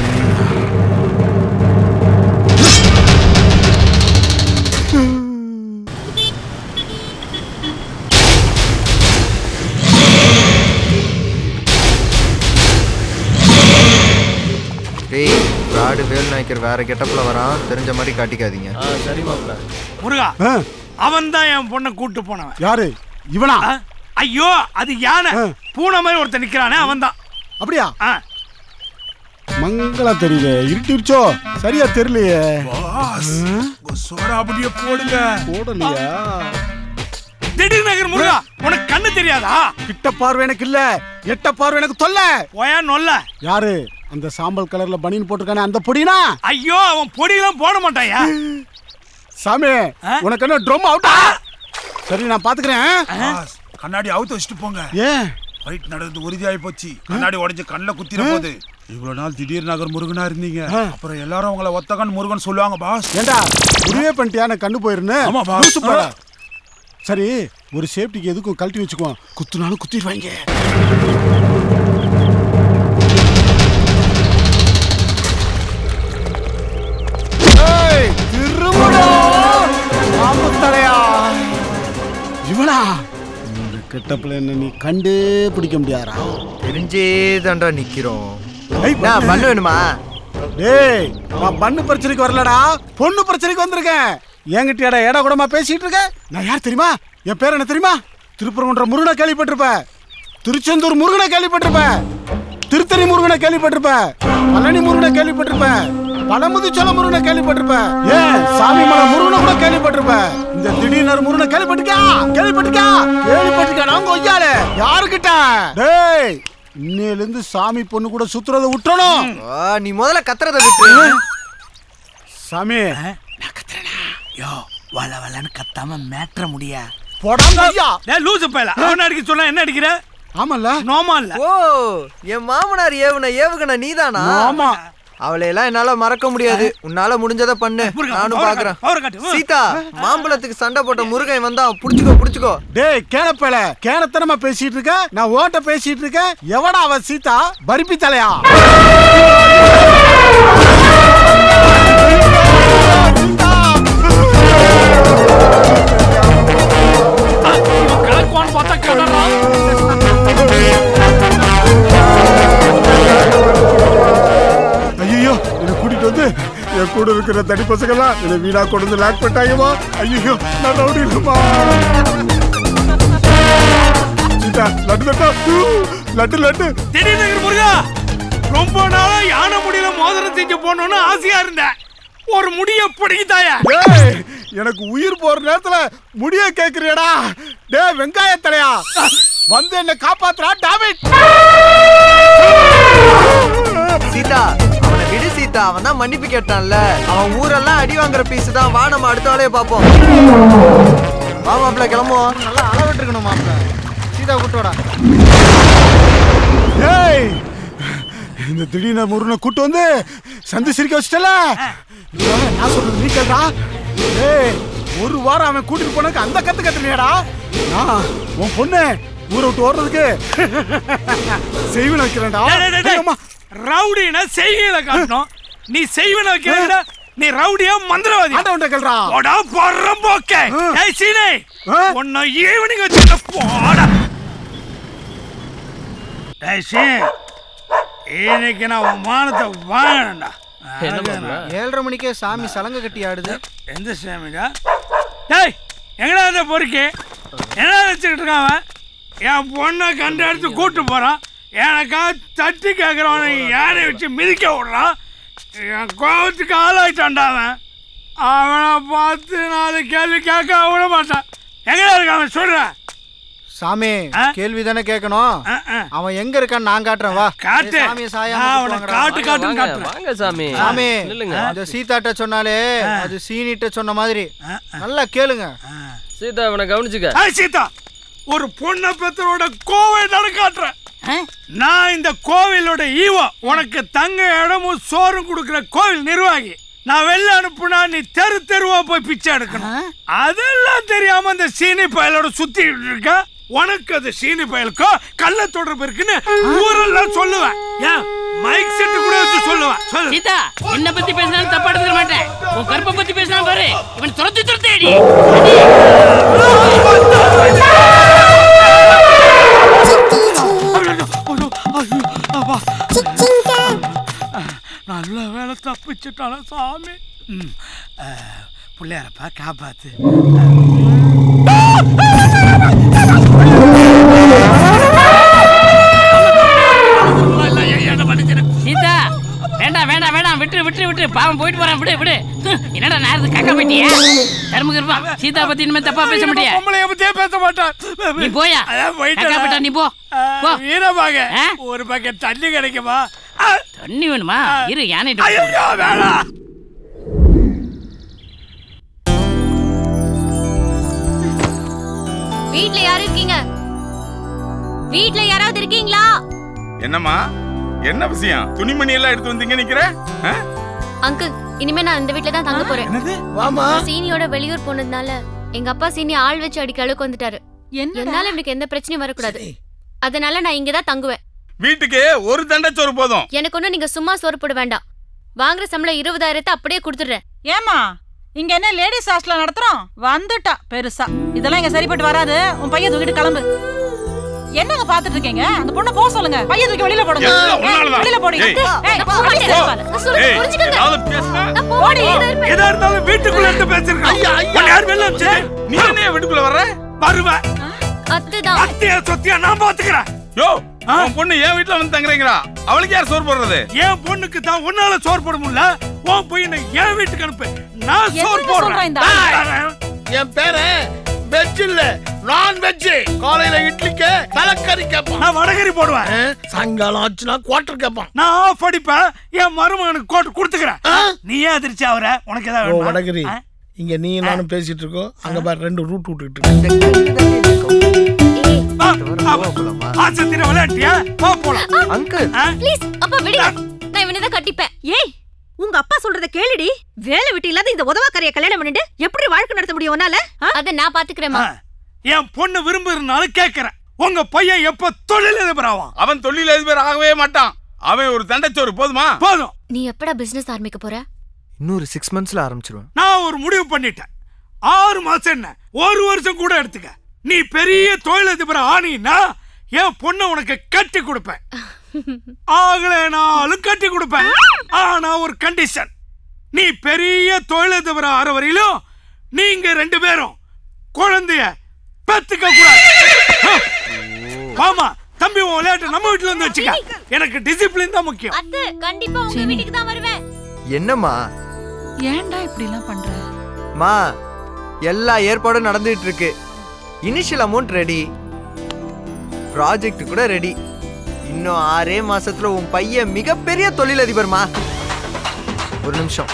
டேய் ராடு வேல் நாய்க்கர் வேற கெட்டப்ல வரான் தெரிஞ்ச மாதிரி காட்டிக்காதீங்க சரி மாப்ள முருகா அவன் தான் என் பொண்ணை கூட்டு போனவன் யாரு இவனா ஆ? ஐயோ அது யானை பூனை மாதிரி ஒருத்தன் நிக்கிறானே அவன் தான் அப்படியா மங்களா தெரியல இருட்டிருச்சோ சரியா தெரியலையே சோடா அப்படியே போடுங்க போடலையா திடீர் நகர் முருகா உனக்கு கண்ணு தெரியாதா கிட்ட பார்வை எனக்கு இல்ல எட்ட பார்வை எனக்கு தொல்ல போயா நொல்ல யாரு அந்த சாம்பல் கலர்ல பனியன் போட்டிருக்கானே அந்த பொடினா ஐயோ அவன் பொடியெல்லாம் போட மாட்டாயா சாமி உனக்கு என்ன ட்ரம் அவுட்டா சரி நான் பாத்துக்கிறேன் பாஸ், கண்ணாடி அவுத்து வச்சுட்டு போங்க ஏன் ஃபைட் நடந்தது உறுதியாகி போச்சு கண்ணாடி உடைஞ்சு கண்ணில் குத்திர போகுது இவ்வளவு நாள் திடீர் நகர் முருகனா இருந்தீங்க அப்புறம் எல்லாரும் உங்களை ஒத்தகன் முருகன் சொல்லுவாங்க பாஸ் ஏண்டா முடிவே பண்ணிட்டியா நான் கண்ணு போயிருந்தேன் ஆமா, boss. லூசு போடா. சரி ஒரு சேஃப்டிக்கு எதுக்கும் கழட்டி வச்சுக்குவோம் குத்துனாலும் குத்திடுவாங்க ஏய், திரும்புடா, பாம்பு தலையா. இவனா இந்த கெட்டப்ல என்ன நீ கண்டே பிடிக்க முடியாதா தெரிஞ்சே தாண்டா நிக்கிறோம் ஏய், நான் பண்ணு வேணுமா டேய் நான் பண்ணு பிரச்சனைக்கு வரலடா பொண்ணு பிரச்சனைக்கு வந்திருக்கேன் என்கிட்டயாடா ஏடா கூடமா பேசிட்டு இருக்க நான் யார் தெரியுமா என் பேர் என்ன தெரியுமா திருப்பரங்குன்ற முருகனை கேள்விப்பட்டிருப்ப திருச்செந்தூர் முருகனை கேள்விப்பட்டிருப்ப திருத்தணி முருகனை கேள்விப்பட்டிருப்ப பழனி முருகனை கேள்விப்பட்டிருப்ப பழமுதிச்சோள முருகனை கேள்விப்பட்டிருப்ப ஏன் சாமி மலை முருகனை கூட கேள்விப்பட்டிருப்ப இந்த திடீர்னு முருகனை கேள்விப்பட்டிருக்கா கேள்விப்பட்டிருக்கா கேள்விப்பட்டிருக்கா நான் கொய்யால யாருக்கிட்ட டேய் இன்னையில இருந்து சாமி பொண்ணு கூட சுத்துறதை விட்டுறணும் நீ முதல்ல கத்துறத விட்டு சாமி யோ வள வளன்னு கத்தாம மேட்ற முடியா போடாம ஐயா டேய் லூசு பயல அவன் அடிக்க சொன்னா என்ன அடிக்கிற ஆமால நோமா இல்ல ஓ என் மாமனார் ஏவுன ஏவுகண நீதானா ஆமா அவளை எல்லாம் என்னால மறக்க முடியாது உன்னால முடிஞ்சதை பண்ணு நானும் power பாக்குறேன் காட்டு, power காட்டு. சீதா மாம்பழத்துக்கு சண்டை போட்ட முருகன் வந்தா புடிச்சுக்கோ புடிச்சுக்கோ டேய் கேளப்பல கேனத்தனமா பேசிட்டு இருக்க நான் ஓட்ட பேசிட்டு இருக்கேன் எவடா அவ சீதா பருப்பி தலையா கலக்குவான்னு பார்த்தா கடறா ஐயோ என்னை கூட்டிட்டு வந்து என் கூட இருக்கிற தடி பசங்கெல்லாம் என்னை வீணா கொண்டு வந்து லாக் பண்ணிட்டாங்கம்மா ஐயோ நான் ரவுடி இல்லைம்மா சீதா லட்டு லட்டா ஊ, லட்டு லட்டு திடீர்னு முருகா ரொம்ப நாளா யானை முடியல மோதிரம் செஞ்சு போடணும்னு ஆசையா இருந்தேன் ஒரு முடிய பிடிக்கிட்டாயா ஏய் எனக்கு உயிர் போற நேரத்துல முடிய கேக்குறியடா டேய் வெங்காய தலையா வந்து என்ன காப்பாத்துறா டாமிட் சீதா அவனை விடு சீதா அவன் தான் மன்னிப்பு கேட்டான்ல அவன் ஊரெல்லாம் அடி வாங்குற பீஸ் தான் வா நம்ம அடுத்த வேலையை பார்ப்போம் வா மாப்பிள்ள கிளம்புவோம் நல்லா அளவிட்டு இருக்கணும் மாப்பிள்ள சீதா கூட்டோடா ஏய் இந்த திடீர்னு முருகனை கூட்டு வந்து சந்தி சிரிக்க வச்சிட்டல நான் சொல்றது நீ கேட்டா ஏய் ஒரு வாரம் அவன் கூட்டிட்டு போனதுக்கு அந்த கத்து கத்துனியாடா நான் உன் பொண்ணு ஊரை விட்டு ஓடுறதுக்கு செய்வன வைக்கிறேன்டா ஏய், அம்மா. ரவுடினா செய்கையில காட்டணும் நீ செய்வன வைக்கிறா நீ ரவுடியா மந்திரவாதி ஆண்டவன்ட்ட கேளுடா. போடா போறோம் போக்கே ஏய் சீனே உன்னை ஈவினிங் வச்சு போடா ஏய் சீ இன்னைக்கு நான் உன் மானத்தை வாங்கினேன்டா ஏழரை மணிக்கே சாமி சலங்க கட்டி ஆடுது எந்த சாமிடா டேய் எங்கடா இந்த பொறுக்கி என்ன வச்சுக்கிட்டு இருக்கான் அவன் என் பொண்ணை கண்டு எடுத்து கூட்டு போறான் எனக்கா தட்டி கேட்குறவனை யாரை வச்சு மிதிக்க விடுறான் என் கோபத்துக்கு ஆளாயிட்டான்டா அவன் அவனை பார்த்து நாலு கேள்வி கேட்க விட மாட்டான் எங்கடா இருக்கான் அவன் சொல்றேன் சாமி கேள்வி தானே கேட்கணும் அவன் எங்க இருக்கான்னு நான் காட்டுறேன் வா காட்டு. ஏய், சாமியை சாயா நான் அவனை காட்டு, காட்டுன்னு வாங்க, காட்டுறேன். வாங்க சாமி சாமி நில்லுங்க அந்த சீதாட்ட சொன்னாலே அது சீனிட்ட சொன்ன மாதிரி நல்லா கேளுங்க சீதா இவனை கவனிச்சுக்க ஏய் சீதா ஒரு பொண்ணை பெத்தரோட கோவை நான் காட்டுறேன் நான் இந்த கோவிலோட ஈவோ உனக்கு தங்க இடமும் சோறும் கொடுக்கிற கோவில் நிர்வாகி நான் வெளில அனுப்புனா நீ தெரு தெருவா போய் பிச்சை எடுக்கணும் அதெல்லாம் தெரியாம இந்த சீனி பயலோட சுத்தி இருக்க உனக்கு அது சீனி பயலுக்கோ கள்ள தொடர்பு இருக்குன்னு ஊரெல்லாம் சொல்லுவேன் ஏன் மைக் செட்டு கூட வச்சு சொல்லுவேன் சொல்லு சீதா என்ன பத்தி பேசினாலும் தப்பா எடுத்துக்க மாட்டேன் உன் கருப்பை பத்தி பேசினா பாரு இவன் துரத்தி துரத்தி அடி நல்ல வேலை தப்பிச்சுட்டான சாமி ம், அஹ், பிள்ளையாரப்பா காப்பாத்து சீதா வேண்டாம் வேண்டாம் வேண்டாம் விட்டு விட்டு விட்டு பாவம் போயிட்டு போறான் விடு விடு ஹம், என்னடா நேரத்து கக்க போயிட்டியா கரும்பு கருப்பா சீதா பத்தி இனிமே தப்பா பேச மாட்டியா பொம்பளைய பத்தியே பேச மாட்டான் நீ போயா அதான் போயிட்டேன். கக்கா போயிட்டா நீ போ போ வீரபாக ஒரு பக்கம் தண்ணி கிடைக்குமா தண்ணி வேணுமா இரு யானைட்டு ஐயோ வேணாம் வீட்ல யாரு இருக்கீங்க வீட்ல யாராவது இருக்கீங்களா என்னம்மா என்ன விஷயம் துணிமணி எல்லாம் எடுத்து வந்தீங்க நிக்கிற ஆ? அங்கிள் இனிமே நான் இந்த வீட்ல தான் தங்க போறேன் வாம்மா. சீனியோட வெளியூர் போனதுனால எங்க அப்பா சீனி ஆள் வச்சு அடிக்க அளவுக்கு வந்துட்டாரு என்னால எனக்கு எந்த பிரச்சனையும் வரக்கூடாது அதனால நான் இங்க தான் தங்குவேன் வீட்டுக்கு ஒரு தண்டச்சோறு போதும் எனக்கு ஒன்றும் நீங்க சும்மா சோறு போட வேண்டாம் வாங்குற சம்பளம் இருபதாயிரத்தை அப்படியே கொடுத்துடுறேன் ஏமா இங்க என்ன லேடிஸ் ஹாஸ்டல் நடத்துறோம் வந்துட்டா பெருசா இதெல்லாம் இங்க சரிப்பட்டு வராது உன் பையன் தூக்கிட்டு கிளம்பு என்னங்க பாத்துட்டு இருக்கீங்க அந்த பொண்ணை போக சொல்லுங்க பையன் தூக்கி வெளியில போடுங்க எல்லாம் ஏய், உன்னாலதான். வெளியில போடுங்க ஏய், ஏய், நான் போ, போக வெளியில மாட்டேன். போங்க. நான் சொல்றது ஏய், புரிஞ்சுக்கங்க. ஏதாவது பேசுனா? போடி. எதா இருந்தாலும் வீட்டுக்குள்ள இருந்து பேசிருக்கோம் உன்னை யார் வெளில வச்சது? நீ என்ன வீட்டுக்குள்ள வர்ற வருவேன் அத்துதான் அத்தியா சொத்தியா நான் பாத்துக்கிறேன் யோ உன் பொண்ணு என் வீட்டுல வந்து தங்குறீங்களா அவளுக்கு யார் சோறு போடுறது என் பொண்ணுக்கு தான் உன்னால சோறு போட முடியல உன் பையனை என் வீட்டுக்கு அனுப்பு நான் சோறு என்னங்க சொல்றான் இந்த போடுறேன் என் பேரு வெஜ் இல்ல நான் வெஜ் காலையில இட்லிக்கு தலைக்கறி கேட்பான் நான் வடகறி போடுவேன் சாயங்காலம் ஆச்சுன்னா குவார்டர் கேட்பான் நான் ஆஃப் அடிப்பேன் என் மருமகனுக்கு கோட்டு கொடுத்துக்கிறேன் நீ ஏன் அதிர்ச்சி ஆகுற உனக்கு ஏதாவது ஓ வேணுமா? வடகிரி ஆ? இங்க நீ நானும் பேசிட்டு இருக்கோம் அங்க பாரு ரெண்டு ரூட் விட்டுக்கிட்டு ஆசத்திர விளையாட்டியா வா போலாம் அங்கிள் ப்ளீஸ் அப்பா விடுங்க நான் நான் இவனை தான் கட்டிப்பேன் ஏய் உங்க அப்பா சொல்றத கேளுடி வேலை விட்டு இல்லாத இந்த உதவாக்கரைய கல்யாணம் பண்ணிட்டு எப்படி வாழ்க்கை நடத்த முடியும் உன்னால அத நான் பாத்துக்கிறேன் என் பொண்ணு விரும்புறதுனால கேக்குறேன் உங்க பையன் எப்ப தொழில் அதிபர் ஆவான் அவன் தொழில் அதிபர் ஆகவே மாட்டான் அவன் ஒரு தண்டச்சோறு போதுமா போதும் நீ எப்படா பிசினஸ் ஆரம்பிக்க போற இன்னொரு சிக்ஸ் மந்த்ஸ்ல ஆரம்பிச்சிருவேன் நான் ஒரு முடிவு பண்ணிட்டேன் ஆறு மாசம் என்ன ஒரு வருஷம் கூட எடுத்துக்க நீ பெரிய தொழிலதிபர் ஆனீன்னா என் பொண்ணை உனக்கு கட்டி கொடுப்பேன் ஆகலைனாலும் கட்டி கொடுப்பேன் ஆனா ஒரு கண்டிஷன் நீ பெரிய தொழிலதிபர் ஆற வரையிலும் நீங்க ரெண்டு பேரும் குழந்தைய பெத்துக்க கூடாது ஆமா தம்பி உன் விளையாட்டு நம்ம வீட்டுல வந்து வச்சுக்க எனக்கு டிசிப்ளின் தான் முக்கியம் அத்தை கண்டிப்பா உங்க வீட்டுக்கு தான் வருவேன் என்னம்மா ஏன்டா இப்படி எல்லாம் பண்ற மா எல்லா ஏற்பாடும் நடந்துட்டு இருக்கு இனிஷியல் அமௌண்ட் ரெடி ப்ராஜெக்ட் கூட ரெடி இன்னும் ஆறே மாசத்துல உன் பையன் மிகப்பெரிய தொழிலதிபர்மா ஒரு நிமிஷம்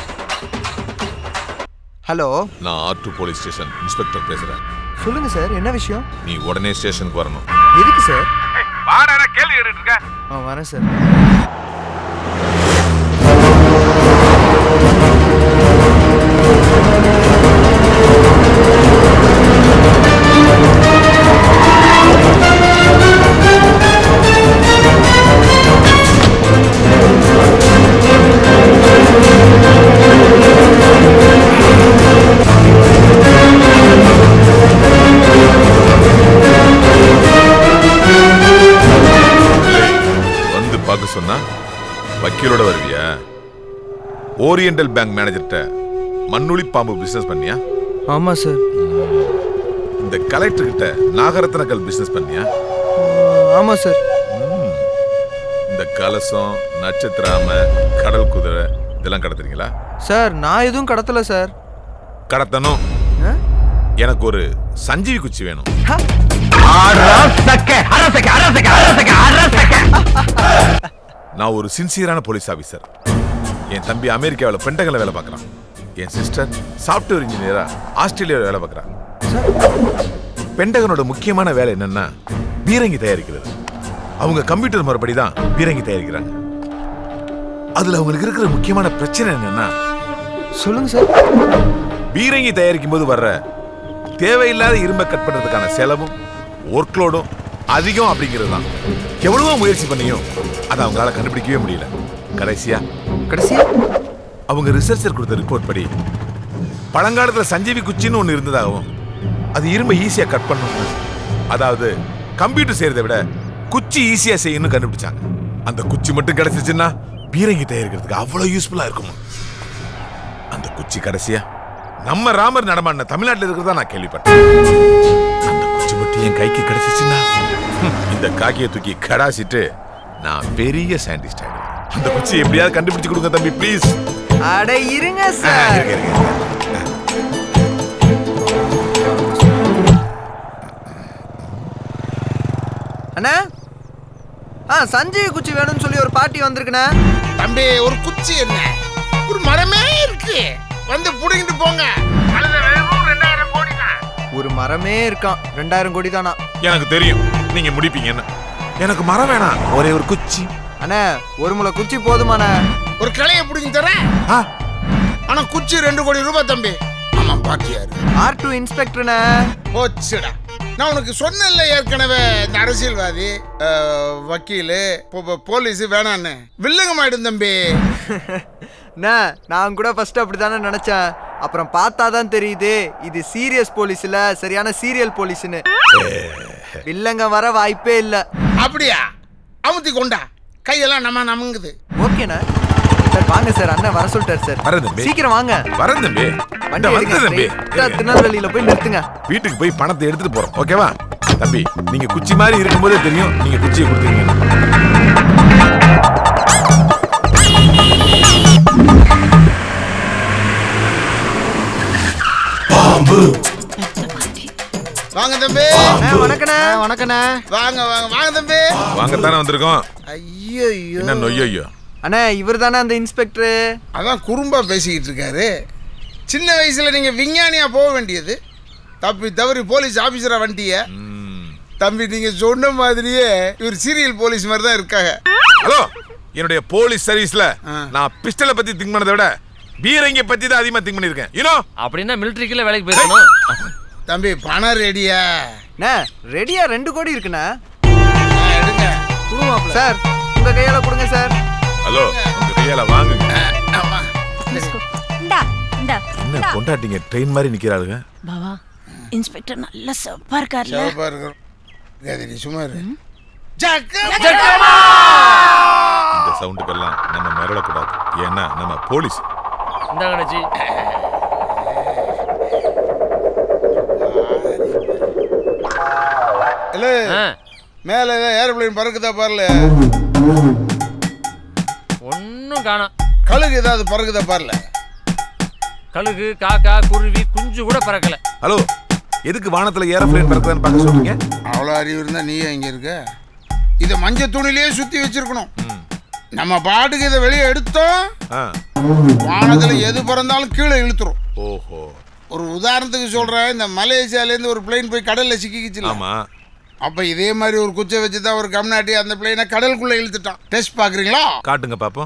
ஹலோ நான் R two police station inspector பேசுறேன் சொல்லுங்க சார் என்ன விஷயம் நீ உடனே ஸ்டேஷனுக்கு வரணும் எதுக்கு சார் வாடா கேள்வி கேட்டுட்டு இருக்க ஆ வரேன் சார் வந்து பார்க்க சொன்னா வக்கீலோட வருவியா ஓரியண்டல் பேங்க் மேனேஜர்கிட்ட மண்ணுளி பாம்பு பிசினஸ் பண்ணியா ஆமா சார் இந்த கலெக்டர் கிட்ட நாகரத்னக்கல் பிசினஸ் பண்ணியா ஆமா சார் இந்த கலசம் நட்சத்திராம கடல் குதிரை இதெல்லாம் கடத்துறீங்களா சார் நான் எதுவும் கடத்தல சார் கடத்தணும் எனக்கு ஒரு சஞ்சீவி குச்சி வேணும் நான் ஒரு சின்சியரான போலீஸ் ஆபீசர் என் தம்பி அமெரிக்காவில் பெண்டகல வேலை பார்க்கறான் என் சிஸ்டர் சாஃப்ட்வேர் இன்ஜினியரா ஆஸ்திரேலியாவில் வேலை பார்க்கறான் பெண்டகனோட முக்கியமான வேலை என்னன்னா பீரங்கி தயாரிக்கிறது அவங்க கம்ப்யூட்டர் முறைப்படி தான் பீரங்கி தயாரிக்கிறாங்க அதுல அவங்களுக்கு இருக்கிற முக்கியமான பிரச்சனை என்னன்னா சொல்லுங்க சார் பீரங்கி தயாரிக்கும் போது வர்ற தேவையில்லாத இரும்பை கட் பண்றதுக்கான செலவும் ஒர்க்லோடும் அதிகம் அப்படிங்கிறது தான் எவ்வளவோ முயற்சி பண்ணியும் அதை அவங்களால கண்டுபிடிக்கவே முடியல கடைசியா கடைசியா அவங்க ரிசர்ச்சர் கொடுத்த ரிப்போர்ட் படி பழங்காலத்துல சஞ்சீவி குச்சின்னு ஒன்று இருந்ததாகவும் அது இரும்பை ஈஸியா கட் பண்ணும் அதாவது கம்ப்யூட்டர் செய்யறதை விட குச்சி ஈஸியா செய்யணும்னு கண்டுபிடிச்சாங்க அந்த குச்சி மட்டும் கிடைச்சிச்சுன்னா பீரங்கி தயாரிக்கிறதுக்கு அவ்வளவு யூஸ்ஃபுல்லா இருக்குமா அந்த குச்சி கடைசியா நம்ம ராமர் நடமாடின தமிழ்நாட்டில் இருக்கிறதா நான் கேள்விப்பட்டேன் அந்த குச்சி மட்டும் என் கைக்கு கிடைச்சிச்சுன்னா ஹம், இந்த காக்கியை தூக்கி கடாசிட்டு நான் பெரிய சயின்டிஸ்ட் ஆயிடுவேன் அந்த குச்சி எப்படியாவது கண்டுபிடிச்சு கொடுங்க தம்பி ப்ளீஸ் அட இருங்க சார் அண்ணா ஆ சஞ்சீவ் குச்சி வேணும்னு சொல்லி ஒரு பாட்டி வந்திருக்குண்ணே தம்பி ஒரு குச்சி என்ன ஒரு மரமே இருக்கு வந்து புடிங்கிட்டு போங்க அல்லது வெறும் ரெண்டாயிரம் கோடி தான் ஒரு மரமே இருக்கான் ரெண்டாயிரம் கோடி தானா எனக்கு தெரியும் நீங்க முடிப்பீங்கன்னு எனக்கு மரம் வேணாம் ஒரே ஒரு குச்சி அண்ணே ஒரு முளை குச்சி போதுமாண்ணே ஒரு கிளைய புடிங்கி தரேன் ஆனா குச்சி ரெண்டு கோடி ரூபாய் தம்பி ஆமா பாட்டியாரு ஆர் டூ இன்ஸ்பெக்டர்ண்ணே போச்சுடா நான் உனக்கு சொன்னேன்ல ஏற்கனவே இந்த அரசியல்வாதி அஹ், வக்கீலு போ- போ- போலீஸ் வேணான்னு வில்லங்கமாயிடும் தம்பி அண்ணா நான் கூட ஃபர்ஸ்ட் அப்படிதானே நினைச்சேன் அப்புறம் பார்த்தா தான் தெரியுது இது சீரியஸ் போலீஸ் இல்ல சரியான சீரியல் போலீஸ்னு வில்லங்க வர வாய்ப்பே இல்ல அப்படியா அமுத்தி கொண்டா கையெல்லாம் நம்ம நமுங்குது ஓகேண்ணா சார் வாங்க சார் அண்ணன் வர சொல்லிட்டாரு சார் வரேன் தம்பி சீக்கிரம் வாங்க வரேன் தம்பி வண்டி இந்த எடுங்க, வந்து தம்பி straight ஆ திருநெல்வேலியில போய் நிறுத்துங்க வீட்டுக்கு போய் பணத்தை எடுத்துட்டு போறோம் ஓகேவா தம்பி நீங்க குச்சி மாதிரி இருக்கும்போதே தெரியும் நீங்க குச்சியை கொடுத்தீங்க பாம்பு வாங்க தம்பி வணக்கண்ணே வணக்கண்ணே வாங்க வாங்க வாங்க தம்பி வாங்கத்தானே வந்திருக்கோம் ஐயோ என்ன நொய்யோ அண்ணே இவர் தானே அந்த இன்ஸ்பெக்டர் அதான் குறும்பா பேசிக்கிட்டு இருக்காரு சின்ன வயசுல நீங்க விஞ்ஞானியா போக வேண்டியது தப்பி தவறி போலீஸ் ஆபீசரா வண்டிய தம்பி நீங்க சொன்ன மாதிரியே இவர் சீரியல் போலீஸ் மாதிரி தான் இருக்காங்க ஹலோ என்னுடைய போலீஸ் சர்வீஸ்ல நான் பிஸ்டலை பத்தி திங்க் பண்ணதை விட பீரங்கி பத்தி தான் அதிகமா திங்க் பண்ணிருக்கேன் யூனோ அப்படின்னா மிலிட்டரிக்குள்ள வேலைக்கு போயிருக்கணும் தம்பி பணம் ரெடியா அண்ணா ரெடியா ரெண்டு கோடி இருக்குண்ணா சார் உங்க கையால கொடுங்க சார் ஹலோ உங்க கையால வாங்குங்க இந்தா இந்தா என்ன கொண்டாட்டிங்க ட்ரெயின் மாதிரி நிக்கிறாளுங்க பாவா இன்ஸ்பெக்டர் நல்ல செப்பா இருக்கார்ல சிவப்பா இருக்கிறோம் கதி நீ சும்மா இரு இந்த சவுண்டுக்கெல்லாம் நம்ம மிரளக்கூடாது ஏன்னா நம்ம போலீஸ் இந்தாங்க அண்ணாச்சி இல்ல மேல ஏதோ ஏரோப்ளேன் பறக்குதா பாருல ஒன்னும் காணோம் கழுகு ஏதாவது பறக்குதா பாருல கழுகு காக்கா குருவி குஞ்சு கூட பறக்கல ஹலோ எதுக்கு வானத்துல ஏரோப்ளேன் பறக்குதான்னு பார்க்க சொல்றீங்க அவ்வளோ அறிவு இருந்தா நீ இங்க இருக்க இதை மஞ்சள் துணிலேயே சுத்தி வச்சிருக்கணும் நம்ம பாட்டுக்கு இதை வெளியே எடுத்தோம் ஆ. வானத்துல எது பறந்தாலும் கீழே இழுத்துரும் ஓஹோ ஒரு உதாரணத்துக்கு சொல்றேன் இந்த மலேசியால இருந்து ஒரு பிளேன் போய் கடல்ல சிக்கிக்கிச்சுல ஆமா அப்ப இதே மாதிரி ஒரு குச்சை வச்சு தான் ஒரு கம்நாட்டி அந்த பிளேனை கடலுக்குள்ள இழுத்துட்டான் டெஸ்ட் பாக்குறீங்களா காட்டுங்க பாப்போம்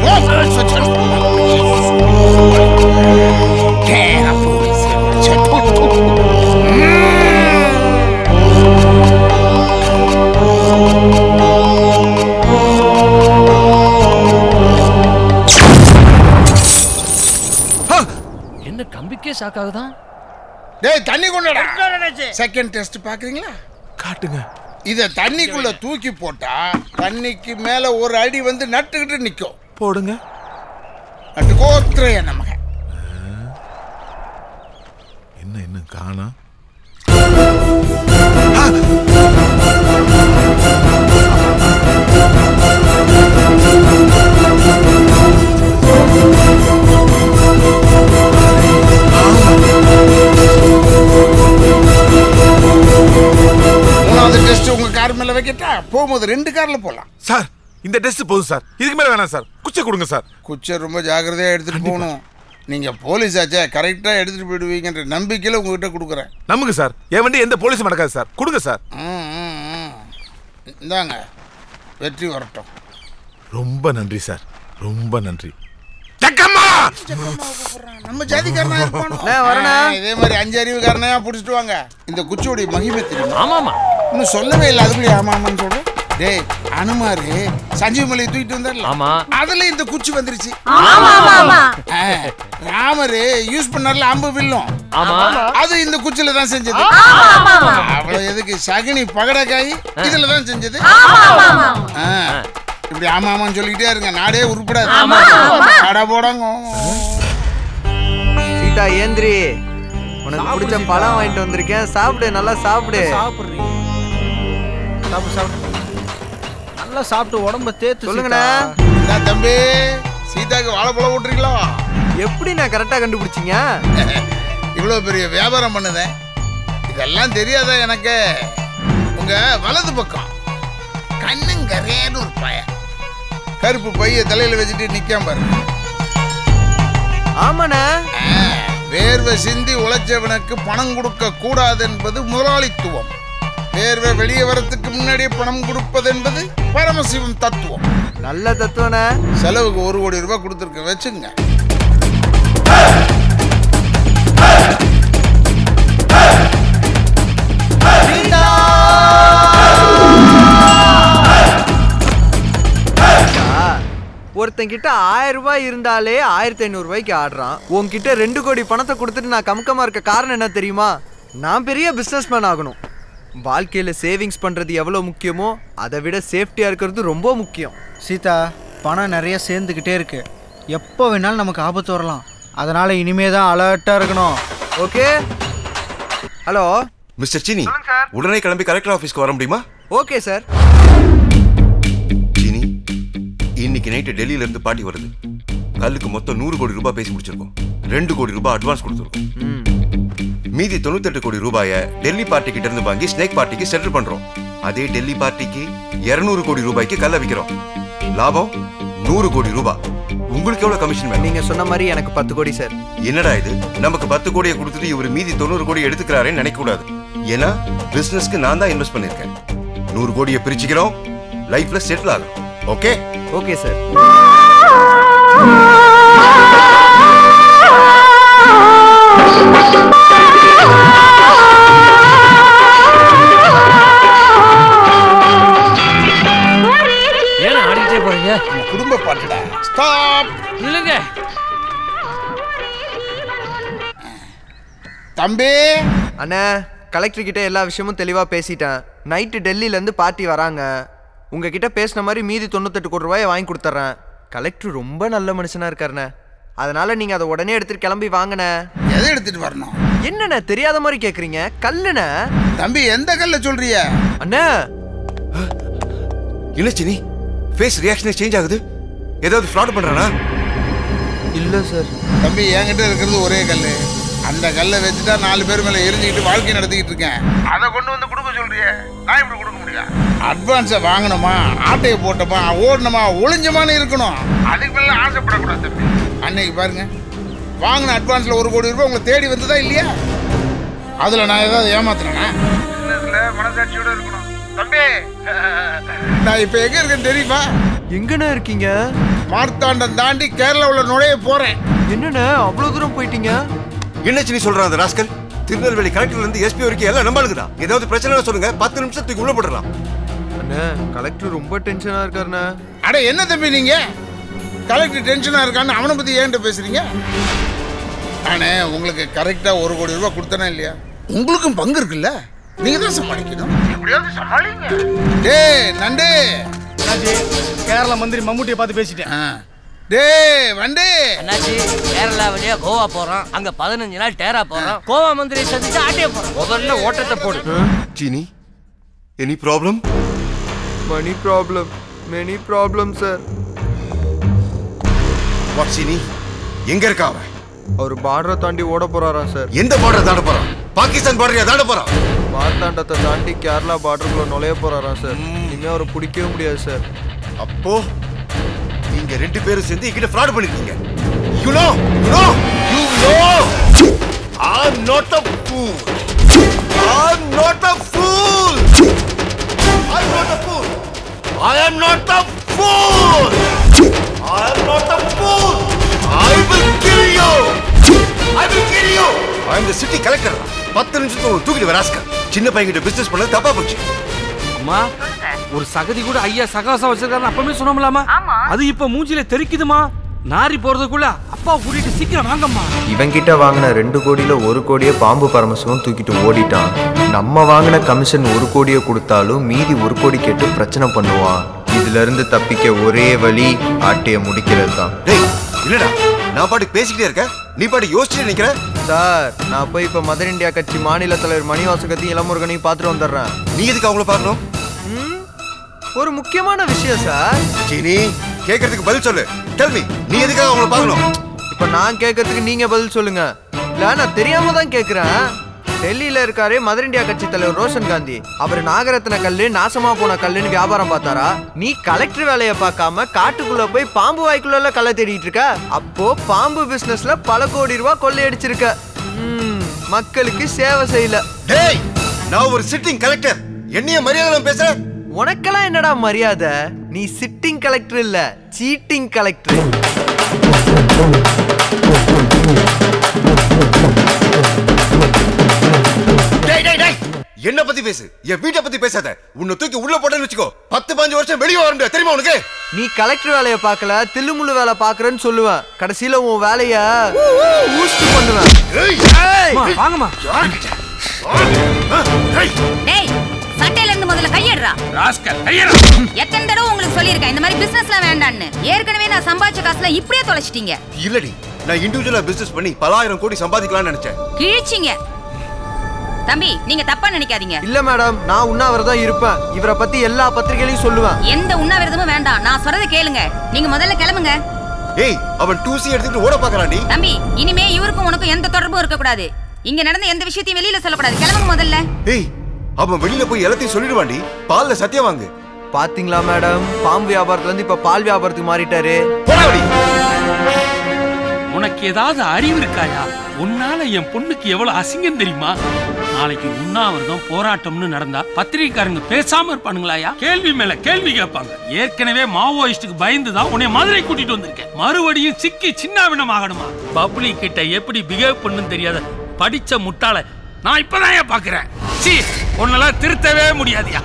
என்ன கம்பிக்கே ஷாக் ஆகுதான் டேய் தண்ணி கொண்டுடா செகண்ட் டெஸ்ட் பாக்குறீங்களா காட்டுங்க இத தண்ணிக்குள்ள தூக்கி போட்டா தண்ணிக்கு மேல ஒரு அடி வந்து நட்டுக்கிட்டு நிக்கும் போடுங்க நட்டு கோத்திரைய நமக என்ன என்ன காணோம் மூணாவது டெஸ்ட் உங்க கார் மேல வைக்கட்டா போகும்போது ரெண்டு கார்ல போலாம் சார் இந்த டெஸ்ட் போதும் சார் இதுக்கு மேல வேணாம் சார் குச்சை கொடுங்க சார் குச்சை ரொம்ப ஜாக்கிரதையா எடுத்துட்டு போகணும் நீங்க போலீஸ் ஆச்சே கரெக்டா எடுத்துட்டு போயிடுவீங்கன்ற நம்பிக்கையில உங்ககிட்ட கொடுக்குறேன் நம்புங்க சார் என் வண்டி எந்த போலீஸும் நடக்காது சார் கொடுங்க சார் ம், ம், ம். இந்தாங்க வெற்றி வரட்டும் ரொம்ப நன்றி சார் ரொம்ப நன்றி நம்ம ஜாதிக்காரனா இருப்பானோ அண்ணே, வரேண்ணே. ஆ, இதே மாதிரி அஞ்சு அறிவுக்காரனையா புடிச்சிட்டு வாங்க இந்த குச்சியோடைய மகிமை தெரியுமா ஆமாமா இன்னும் சொல்லவே இல்லை அதுக்குள்ளே ஆமா ஆமான்னு சொல்றேன் டேய் அனுமாரு சஞ்சீவ் மலையை தூக்கிட்டு வந்தார்ல ஆமா அதுல இந்த குச்சி வந்துருச்சு ஆமா, ஆமா, ஆமா. ஆ, ராமரு யூஸ் பண்ணார்ல அம்பு வில்லும் ஆமா. அது இந்த குச்சில தான் செஞ்சது ஆமா, ஆமா, ஆமா. அவ்வளவு எதுக்கு சகுனி பகடக்காய் இதுல தான் செஞ்சது ஆமா, ஆமா, ஆமா. ஆ, இப்படி ஆமா ஆமான்னு சொல்லிக்கிட்டே இருங்க நாடே உருப்படாது ஆமா, ஆமா. அட போடாங்க சீதா ஏந்திரி உனக்கு பிடிச்ச பழம் வாங்கிட்டு வந்திருக்கேன் சாப்பிடு நல்லா சாப்பிடு சாப்பிட்றீங்க சாப்பிடு சாப்பிடு நல்லா சாப்பிட்டு உடம்ப தேத்து சொல்லுங்கண்ணே. என்ன தம்பி சீதாக்கு வாழைப்பழம் விட்டுறீங்களா எப்படி நான் கரெக்டா கண்டுபிடிச்சீங்க இவ்வளோ பெரிய வியாபாரம் பண்ணுதேன் இதெல்லாம் தெரியாதா எனக்கு உங்க வலது பக்கம் கண்ணுங்கரேன்னு ஒரு பையன் கருப்பு பைய தலையில வச்சுட்டு நிக்காம பாருங்க ஆமாண்ணே வேர்வை சிந்தி உழைச்சவனுக்கு பணம் கொடுக்க கூடாது என்பது முதலாளித்துவம் வேர்வை வெளியே வரத்துக்கு முன்னாடியே பணம் கொடுப்பது என்பது பரமசிவம் தத்துவம் நல்ல தத்துவண்ணே செலவுக்கு ஒரு கோடி ரூபாய் கொடுத்துருக்க வச்சுங்க ஒருத்தன் கிட்ட ஆயிரம் ரூபாய் இருந்தாலே ஆயிரத்தி ஐநூறு ரூபாய்க்கு ஆடுறான் உன்கிட்ட ரெண்டு கோடி பணத்தை கொடுத்துட்டு நான் கம்கமா இருக்க காரணம் என்ன தெரியுமா நான் பெரிய பிசினஸ் மேன் ஆகணும் வாழ்க்கையில சேவிங்ஸ் பண்றது எவ்வளவு முக்கியமோ அதை விட சேஃப்டியா இருக்கிறது ரொம்ப முக்கியம் சீதா பணம் நிறைய சேர்ந்துக்கிட்டே இருக்கு எப்போ வேணாலும் நமக்கு ஆபத்து வரலாம் அதனால இனிமே தான் அலர்ட்டாக இருக்கணும் ஓகே ஹலோ மிஸ்டர் சினி உடனே கிளம்பி கலெக்டர் ஆஃபீஸ்க்கு வர முடியுமா ஓகே சார் சினி இன்னைக்கு நைட்டு டெல்லியில இருந்து பாட்டி வருது கல்லுக்கு மொத்தம் நூறு கோடி ரூபாய் பேசி முடிச்சிருக்கோம் ரெண்டு கோடி ரூபாய் அட்வான்ஸ் கொடுத்துருக்கோம் மீதி தொண்ணூத்தெட்டு கோடி ரூபாயை டெல்லி பார்ட்டி கிட்ட இருந்து வாங்கி ஸ்னேக் பார்ட்டிக்கு செட்டில் பண்றோம் அதே டெல்லி பார்ட்டிக்கு 200 கோடி ரூபாய்க்கு கல்ல விற்கிறோம் லாபம் நூறு கோடி ரூபாய் உங்களுக்கு எவ்வளவு கமிஷன் வேணும் நீங்க சொன்ன மாதிரி எனக்கு பத்து கோடி சார் என்னடா இது நமக்கு பத்து கோடியை கொடுத்துட்டு இவர் மீதி தொண்ணூறு கோடி எடுத்துக்கிறாரேன்னு நினைக்க கூடாது ஏன்னா பிசினஸ்க்கு நான் தான் இன்வெஸ்ட் பண்ணிருக்கேன் நூறு கோடியை பிரிச்சுக்கிறோம் லைஃப்ல செட்டில் ஆகும் ஓகே ஓகே சார் ஏன் ஆடிக்கிட்டே போறீங்க குடும்ப பாட்டுடா ஸ்டாப் இல்லைங்க தம்பி அண்ணே கலெக்டர் கிட்ட எல்லா விஷயமும் தெளிவா பேசிட்டேன் நைட்டு டெல்லியில இருந்து பார்ட்டி வராங்க உங்ககிட்ட பேசின மாதிரி மீதி தொண்ணூத்தெட்டு கோடி ரூபாயை வாங்கி கொடுத்துட்றேன் கலெக்டர் ரொம்ப நல்ல மனுஷனா இருக்காருண்ணே அதனால நீங்க அதை உடனே எடுத்துட்டு கிளம்பி வாங்கண்ணே எதை எடுத்துட்டு வரணும் என்னண்ணே தெரியாத மாதிரி கேக்குறீங்க கல்லுண்ணே தம்பி எந்த கல்ல சொல்றிய அண்ணே என்ன சினி ஃபேஸ் ரியாக்ஷனே சேஞ்ச் ஆகுது ஏதாவது ஃப்ராட் பண்றானா இல்ல சார் தம்பி என்கிட்ட இருக்கிறது ஒரே கல்லு அந்த கல்லை வச்சுட்டா நாலு பேர் மேல எரிஞ்சுக்கிட்டு வாழ்க்கை நடத்திக்கிட்டு இருக்கேன் அதை கொண்டு வந்து கொடுக்க சொல்றிய நான் இப்படி கொடுக்க முடியும் அட்வான்ஸை வாங்கணுமா ஆட்டையை போட்டோமா ஓடணுமா ஒளிஞ்சமான்னு இருக்கணும் அதுக்கு மேல ஆசைப்படக்கூடாது தம்பி அன்னைக்கு பாருங்க வாங்கின அட்வான்ஸ்ல ஒரு கோடி ரூபாய் உங்களை தேடி வந்ததா இல்லையா அதுல நான் ஏதாவது ஏமாத்துறேனா மனசாட்சியோட இருக்கணும் தம்பி நான் இப்ப எங்க இருக்கேன்னு தெரியுமா எங்கண்ணே இருக்கீங்க மார்த்தாண்டம் தாண்டி கேரளாவுல நுழைய போறேன் என்னண்ணே அவ்வளவு தூரம் போயிட்டீங்க என்ன சினி சொல்றான் அந்த ராஸ்கல் திருநெல்வேலி கலெக்டர்ல இருந்து எஸ்பி வரைக்கும் எல்லாம் நம்பாளுக்கு தான் ஏதாவது பிரச்சனை சொல்லுங்க பத்து நிமிஷத்துக்கு உள்ள போட்டுடலாம் அண்ணே கலெக்டர் ரொம்ப டென்ஷனா இருக்காருண்ணே அட என்ன தம்பி நீங்க கலெக்டர் டென்ஷனா இருக்கான்னு அவனை பத்தி ஏன்ட்ட பேசுறீங்க நானே உங்களுக்கு கரெக்டா ஒரு கோடி ரூபாய் கொடுத்தனா இல்லையா உங்களுக்கும் பங்கு இருக்குல்ல நீங்க தான் சமாளிக்கணும் எப்படியாவது சமாளிங்க டேய் நண்டு கேரள மந்திரி மம்முட்டியை பார்த்து பேசிட்டேன் டேய் வண்டு அண்ணாச்சி கேரளா வழியா கோவா போறோம் அங்க பதினஞ்சு நாள் டேரா போறோம் கோவா மந்திரி சந்திச்சு ஆட்டே போறோம் முதல்ல ஓட்டத்தை போடு Sini any problem money problem many problem sir what Sini எங்க இருக்கா அவன் அவர் பார்டரை தாண்டி ஓட போறாராம் சார் எந்த பார்டர் தாண்ட போறான் பாகிஸ்தான் பார்டரையா தாண்ட போறான் மார்த்தாண்டத்தை தாண்டி கேரளா பார்டருக்குள்ள நுழைய போறாராம் சார் இனிமே அவரை பிடிக்கவே முடியாது சார் அப்போ நீங்க ரெண்டு பேரும் சேர்ந்து என்கிட்ட ஃப்ராட் பண்ணிருக்கீங்க you know you know you know I am not a fool I am not a fool I am not a fool I am not a fool I am not a fool I will kill you I will kill you I am the city collector பத்து நிமிஷத்துக்கு தூக்கிட்டு வராஸ்கா சின்ன பையன்கிட்ட business பண்ணது தப்பா போச்சு அம்மா ஒரு சகதி கூட ஐயா சகாசம் வச்சிருக்காரு அப்பவே சொன்னோம்லாமா அது இப்ப மூஞ்சில தெரிக்குதுமா நாரி போறதுக்குள்ள அப்பா கூட்டிட்டு சீக்கிரம் வாங்கம்மா இவங்கிட்ட வாங்கின ரெண்டு கோடியில ஒரு கோடியை பாம்பு பரமசிவம் தூக்கிட்டு ஓடிட்டான் நம்ம வாங்கின கமிஷன் ஒரு கோடியை கொடுத்தாலும் மீதி ஒரு கோடி கேட்டு பிரச்சனை பண்ணுவான் இதுல இருந்து தப்பிக்க ஒரே வழி ஆட்டிய முடிக்கிறது தான் டேய் இல்லடா நான் பாட்டுக்கு பேசிக்கிட்டே இருக்கேன் நீ பாட்டு யோசிச்சுட்டு நிக்கிற சார் நான் போய் இப்ப மதர் இந்தியா கட்சி மாநில தலைவர் மணிவாசகத்தையும் இளமுருகனையும் பார்த்துட்டு வந்துடுறேன் நீ எதுக்கு அவங்கள பார்க்கணும் ஒரு முக்கியமான விஷயம் சார் சீனி கேட்கறதுக்கு பதில் சொல்லு டெல் மீ நீ எதுக்காக அவங்கள பார்க்கணும் இப்ப நான் கேட்கறதுக்கு நீங்க பதில் சொல்லுங்க இல்ல நான் தெரியாம தான் கேக்குறேன் டெல்லியில இருக்காரு மதர் இந்தியா கட்சி தலைவர் ரோஷன் காந்தி அவர் நாகரத்ன கல்லு நாசமா போன கல்லுன்னு வியாபாரம் பார்த்தாரா நீ கலெக்டர் வேலையை பார்க்காம காட்டுக்குள்ள போய் பாம்பு வாய்க்குள்ள கல்லை தேடிட்டு இருக்க அப்போ பாம்பு பிசினஸ்ல பல கோடி ரூபாய் கொள்ளையடிச்சிருக்க ம், மக்களுக்கு சேவை செய்யல டேய் நான் ஒரு சிட்டிங் கலெக்டர் என்னைய மரியாதை பேசுற உனக்கெல்லாம் என்னடா மரியாதை நீ சிட்டிங் கலெக்டர் இல்ல சீட்டிங் கலெக்டர் டேய் டேய் டேய் என்ன பத்தி பேசு என் வீட்டை பத்தி பேசாத உன்னை தூக்கி உள்ள போட்டேன்னு வச்சுக்கோ பத்து பாஞ்சு வருஷம் வெளியே வரணும் தெரியுமா உனக்கு நீ கலெக்டர் வேலையை பார்க்கல தில்லுமுள்ளு வேலை பார்க்கறேன்னு சொல்லுவேன் கடைசியில உன் வேலைய ஊஸ்ட் பண்ணுவேன் அம்மா, வாங்கம்மா டேய் சட்டையில இருந்து முதல்ல கையெடுறா ராஸ்கல் எத்தனை தடவை உங்களுக்கு சொல்லியிருக்கேன் இந்த மாதிரி பிசினஸ்லாம் வேண்டான்னு ஏற்கனவே நான் சம்பாதிச்ச காசுல இப்படியே தொலைச்சிட்டீங்க இல்லடி நான் இண்டிவிஜுவலா பிசினஸ் பண்ணி பலாயிரம் கோடி சம்பாதிக்கலாம்னு நினைச்சேன் கிழிச்சிங்க தம்பி நீங்க தப்பா நினைக்காதீங்க இல்ல மேடம் நான் உண்ணாவிரதம் தான் இருப்பேன் இவரை பத்தி எல்லா பத்திரிகையிலையும் சொல்லுவேன் எந்த உண்ணாவிரதமும் வேண்டாம் நான் சொல்றதை கேளுங்க நீங்க முதல்ல கிளம்புங்க ஏய் அவன் டூசி எடுத்துட்டு ஓட பாக்குறான்டி தம்பி இனிமே இவருக்கும் உனக்கும் எந்த தொடர்பும் இருக்க கூடாது இங்க நடந்த எந்த விஷயத்தையும் வெளியில சொல்லக்கூடாது கிளம்புங்க முதல்ல ஏய் அவன் வெளியில போய் எல்லாத்தையும் சொல்லிடுவான்டி பால்ல சத்தியம் வாங்கு பாத்தீங்களா மேடம் பாம்பு வியாபாரத்துல இருந்து இப்ப பால் வியாபாரத்துக்கு மாறிட்டாரு உனக்கு ஏதாவது அறிவு இருக்காயா உன்னால என் பொண்ணுக்கு எவ்வளவு அசிங்கம் தெரியுமா நாளைக்கு உண்ணாவிரதம் போராட்டம்னு நடந்தா பத்திரிகைக்காரங்க பேசாம இருப்பானுங்களாயா கேள்வி மேல கேள்வி கேட்பாங்க ஏற்கனவே மாவோயிஸ்டுக்கு பயந்து தான் உன்னை மதுரை கூட்டிட்டு வந்திருக்கேன் மறுபடியும் சிக்கி சின்னாவினம் ஆகணுமா பப்ளிக் கிட்ட எப்படி பிஹேவ் பண்ணுன்னு தெரியாத படிச்ச முட்டாள நான் இப்பதான் ஏன் பாக்குறேன் சி உன்னெல்லாம் திருத்தவே முடியாதியா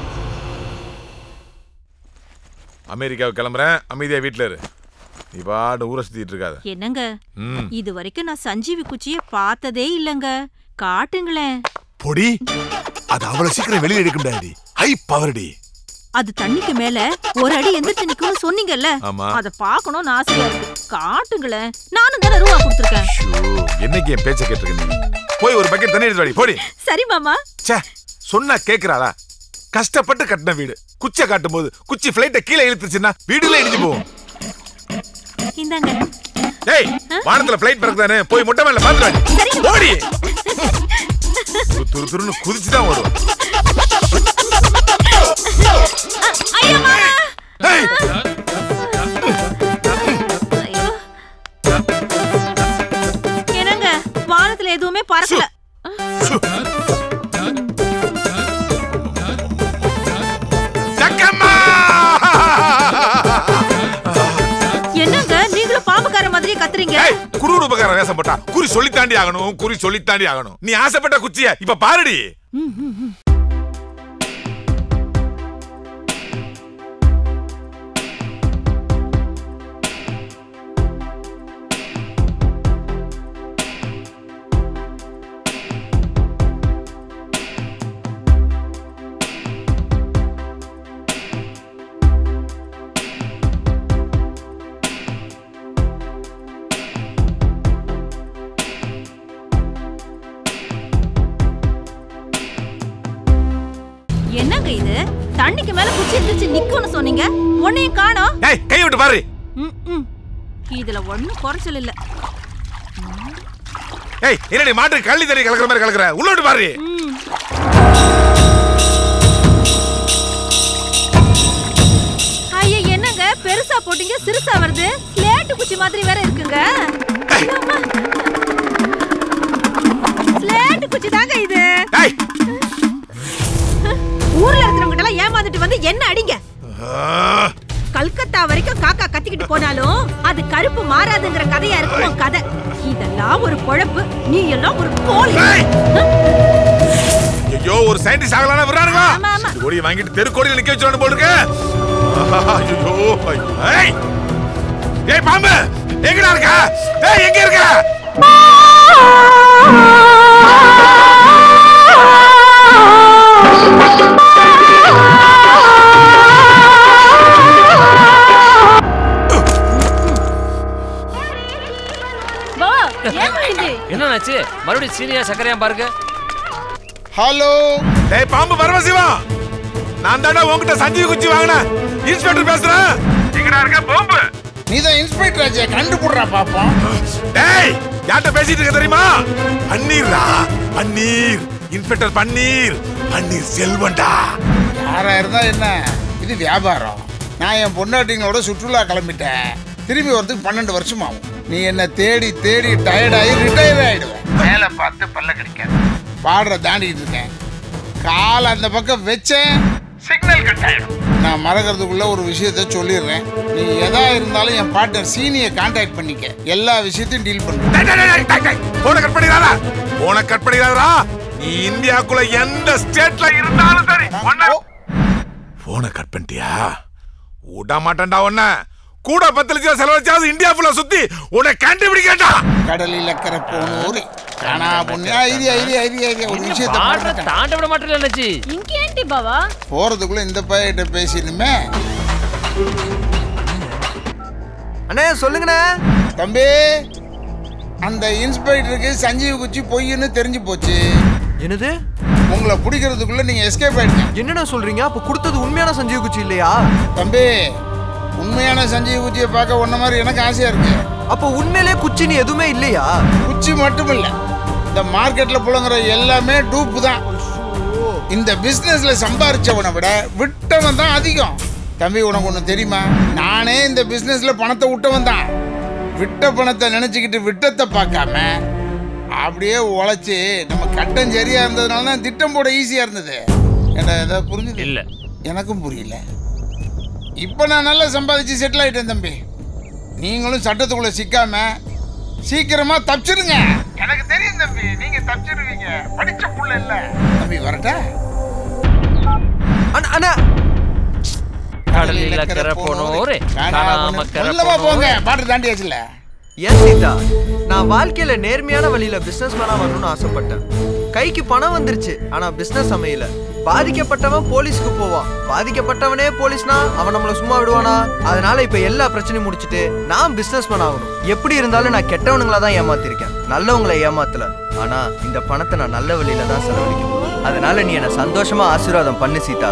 அமெரிக்காவுக்கு கிளம்புறேன் அமைதியா வீட்ல இரு நீ பாட்டு ஊரை சுத்திட்டு இருக்காத என்னங்க ம் இது வரைக்கும் நான் சஞ்சீவி குச்சிய பார்த்ததே இல்லங்க காட்டுங்களேன் பொடி அது அவ்வளவு சீக்கிரம் வெளியே எடுக்க முடியாது ஹை பவர்டி அது தண்ணிக்கு மேல ஒரு அடி எந்திரிச்சு நிக்கும்னு சொன்னீங்கல்ல ஆமா. அத பார்க்கணும்னு ஆசையா இருக்கு காட்டுங்களேன் நானும் தானே ரூபா கொடுத்துருக்கேன் என்னைக்கு என் பேச்ச கேட்டிருக்க நீ போய் ஒரு பக்கெட் தண்ணி எடுத்து வாடி போடி சரி மாமா ச்சே சொன்னா கேக்குறாளா கஷ்டப்பட்டு கட்டின வீடு குச்சை காட்டும் போது குச்சி பிளைட்ட கீழே இழுத்துச்சுன்னா வீடுல இடிஞ்சு போகும் இந்தாங்க ஏய் வானத்துல பிளைட் பறக்குதானே போய் முட்டை மேல பாத்துட்டு ஓடி துரு துரு துருன்னு குதிச்சு தான் ஓடுவோம் ஏய், என்னங்க வானத்துல எதுவுமே பறக்கல என்னங்க நீங்களும் பாம்புக்கார மாதிரி கத்துறீங்க ஏய், குருடு உபகாரம் வேஷம் போட்டா குறி சொல்லித்தாண்டி ஆகணும் குறி சொல்லித்தாண்டி ஆகணும் நீ ஆசைப்பட்ட குச்சிய இப்ப பாருடி என்னங்க இது தண்ணிக்கு மேல குச்சி இருந்துச்சு நிக்கும்னு சொன்னீங்க உன்னையும் காணோம் ஏய் கை விட்டு பாரு ம், ம். இதுல ஒண்ணும் குறைச்சல் இல்ல ஏய் என்னடி மாட்டு கள்ளி தண்ணி கலக்குற மாதிரி கலக்குற உள்ளோட்டு பாரு ஐயா என்னங்க பெருசா போட்டீங்க சிறுசா வருது ஸ்லேட்டு குச்சி மாதிரி வேற இருக்குங்க அம்மா. ஸ்லேட்டு குச்சி தாங்க இது ஊர்ல இருக்கிறவங்க எல்லாம் ஏமாந்துட்டு வந்து என்ன அடிங்க கல்கத்தா வரைக்கும் காக்கா கத்திக்கிட்டு போனாலும் அது கருப்பு மாறாதுங்கிற கதையா இருக்கும் உன் கதை இதெல்லாம் ஒரு பொழப்பு நீ எல்லாம் ஒரு கோழி ஐயோ ஒரு சயின்டிஸ்ட் ஆகலாம்னு விடுறானுங்க இந்த கொடியை வாங்கிட்டு தெருக்கோடியில் நிக்க வச்சிடணும் போல இருக்கு ஐயோ ஏய் ஏய் பாம்பு எங்கடா இருக்க ஏய் எங்க இருக்க பாவா ஏமாயிடுச்சு என்னாச்சு மறுபடியும் சீனியா சக்கரையா பாருங்க ஹலோ டேய் பாம்பு பரமசிவா நான் தாண்டா உன்கிட்ட சஞ்சீவ் குச்சி வாங்கினேன் இன்ஸ்பெக்டர் பேசுறேன் எங்கடா இருக்க பாம்பு நீ தான் இன்ஸ்பெக்டர் ஆச்சே கண்டுபிடுறா பாப்போம் டேய் யார்கிட்ட பேசிட்டு இருக்க தெரியுமா பன்னீர்டா பன்னீர் இன்ஸ்பெக்டர் பன்னீர் பன்னீர் செல்வன்டா யாரா இருந்தா என்ன இது வியாபாரம் நான் என் பொண்டாட்டிங்களோட சுற்றுலா கிளம்பிட்டேன் திரும்பி வரதுக்கு பன்னெண்டு வருஷம் ஆகும் நீ என்ன தேடி தேடி டயர்டாகி ரிட்டையர் ஆயிடுவேன் வேலை பார்த்து பல்ல கிடைக்காது பாடுற தாண்டிட்டு இருக்கேன் கால் அந்த பக்கம் வச்சேன் சிக்னல் கட் ஆயிடும் நான் மறக்கிறதுக்குள்ள ஒரு விஷயத்த சொல்லிடுறேன் நீ எதா இருந்தாலும் என் பார்ட்னர் சீனியை கான்டாக்ட் பண்ணிக்க எல்லா விஷயத்தையும் டீல் பண்ணுறேன் போன கட் பண்ணிடாதா போன கட் பண்ணிடாதடா நீ இந்தியாக்குள்ள எந்த ஸ்டேட்ல இருந்தாலும் சரி போன கட் பண்ணிட்டியா விட மாட்டேன்டா உன்ன கூட பத்து லட்சம் செலவழிச்சாவது இந்தியா ஃபுல்லா சுத்தி உன்னை கண்டுபிடிக்கட்டா கடலில் அக்கறை போனோரு காணா பொண்ணு ஐடியா ஐடியா ஐடியா ஐடியா ஒரு விஷயத்த பாடுற மறந்துட்டேன். தாண்ட விட மாட்டேன் அண்ணாச்சி இங்க ஏன்டி பாவா போறதுக்குள்ள இந்த பையன்கிட்ட பேசினுமே அண்ணே சொல்லுங்கண்ணே தம்பி அந்த இன்ஸ்பெக்டருக்கு சஞ்சீவ் குச்சி பொய்ன்னு தெரிஞ்சு போச்சு என்னது உங்களை பிடிக்கிறதுக்குள்ள நீங்க எஸ்கேப் ஆயிட்டீங்க என்னண்ணா சொல்றீங்க அப்ப கொடுத்தது உண்மையான சஞ்சீவ் குச்சி இல்லையா தம்பி உண்மையான சஞ்சீவ் குச்சியை பார்க்க ஒன்ன மாதிரி எனக்கு ஆசையா இருக்கு அப்போ உண்மையிலே குச்சின்னு எதுவுமே இல்லையா குச்சி மட்டும் இல்ல இந்த மார்க்கெட்ல புழங்குற எல்லாமே டூப்பு தான் இந்த பிசினஸ்ல சம்பாரிச்சவனை விட விட்டவன் தான் அதிகம் தம்பி உனக்கு ஒன்று தெரியுமா நானே இந்த பிசினஸ்ல பணத்தை விட்டவன் தான் விட்ட பணத்தை நினைச்சுக்கிட்டு விட்டத்தை பார்க்காம அப்படியே உழைச்சி நம்ம கட்டம் சரியா இருந்ததுனால தான் திட்டம் போட ஈஸியா இருந்தது என்ன ஏதாவது புரிஞ்சுது இல்ல எனக்கும் புரியல இப்போ நான் நல்லா சம்பாதிச்சு செட்டில் ஆயிட்டேன் தம்பி நீங்களும் சட்டத்துக்குள்ள சிக்காம சீக்கிரமா தப்பிச்சிருங்க எனக்கு தெரியும் தம்பி நீங்க தப்பிச்சிருவீங்க படிச்ச புள்ள இல்ல தம்பி வரட்டா அண்ணா கடலில் கரை போனோரே காணாம கரை உள்ளவா போங்க போனோரே பாட்டு தாண்டியாச்சுல ஏன் சீதா நான் வாழ்க்கையில நேர்மையான வழியில பிசினஸ் மேனா வரணும்னு ஆசைப்பட்டேன் கைக்கு பணம் வந்துருச்சு ஆனா பிசினஸ் அமையல பாதிக்கப்பட்டவன் போலீஸ்க்கு போவான் பாதிக்கப்பட்டவனே போலீஸ்னா அவன் நம்மள சும்மா விடுவானா அதனால இப்ப எல்லா பிரச்சனையும் முடிச்சிட்டு நான் பிசினஸ் மேன் ஆகணும் எப்படி இருந்தாலும் நான் கெட்டவனுங்களா தான் ஏமாத்திருக்கேன் நல்லவங்களை ஏமாத்தல ஆனா இந்த பணத்தை நான் நல்ல வழியில தான் செலவழிக்கணும் அதனால நீ என்ன சந்தோஷமா ஆசீர்வாதம் பண்ணு சீதா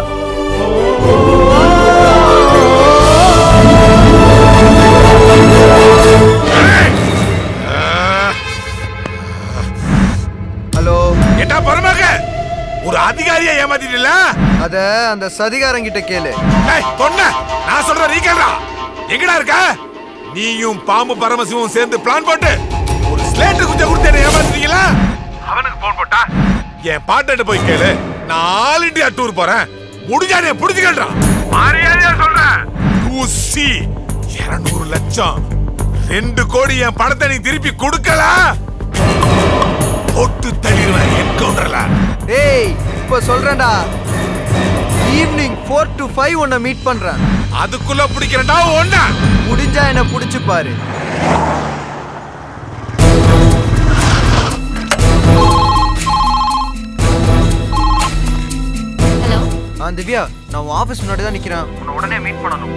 ஹலோ ஏட்டா பரமாக ஒரு அதிகாரியா ஏமாத்திட்டல அத அந்த சதிகாரங்கிட்ட கேளு டேய் பொண்ண நான் சொல்ற நீ கேளுடா எங்கடா இருக்க நீயும் பாம்பு பரமசிவம் சேர்ந்து பிளான் போட்டு ஒரு ஸ்லேட் குஞ்ச கொடுத்து என்ன ஏமாத்துறீங்களா அவனுக்கு போன் போட்டா என் பாட்டு போய் கேளு நான் ஆல் இந்தியா டூர் போறேன் முடிஞ்சா நீ புடிச்சுக்கன்றா மரியாதையா சொல்றேன் ஊசி இருநூறு லட்சம் ரெண்டு கோடி என் பணத்தை நீ திருப்பி கொடுக்கல போட்டு தள்ளிடுவேன் என்கவுண்டர்ல ஏய் இப்ப சொல்றேன்டா ஈவினிங் ஃபோர் டு ஃபைவ் உன்னை மீட் பண்றேன் அதுக்குள்ள பிடிக்கிறேன்டா ஒண்ணா முடிஞ்சா என்ன பிடிச்சு பாரு ஹலோ ஆ திவ்யா நான் உன் ஆஃபீஸ் முன்னாடி தான் நிக்கிறேன் உன்னை உடனே மீட் பண்ணணும்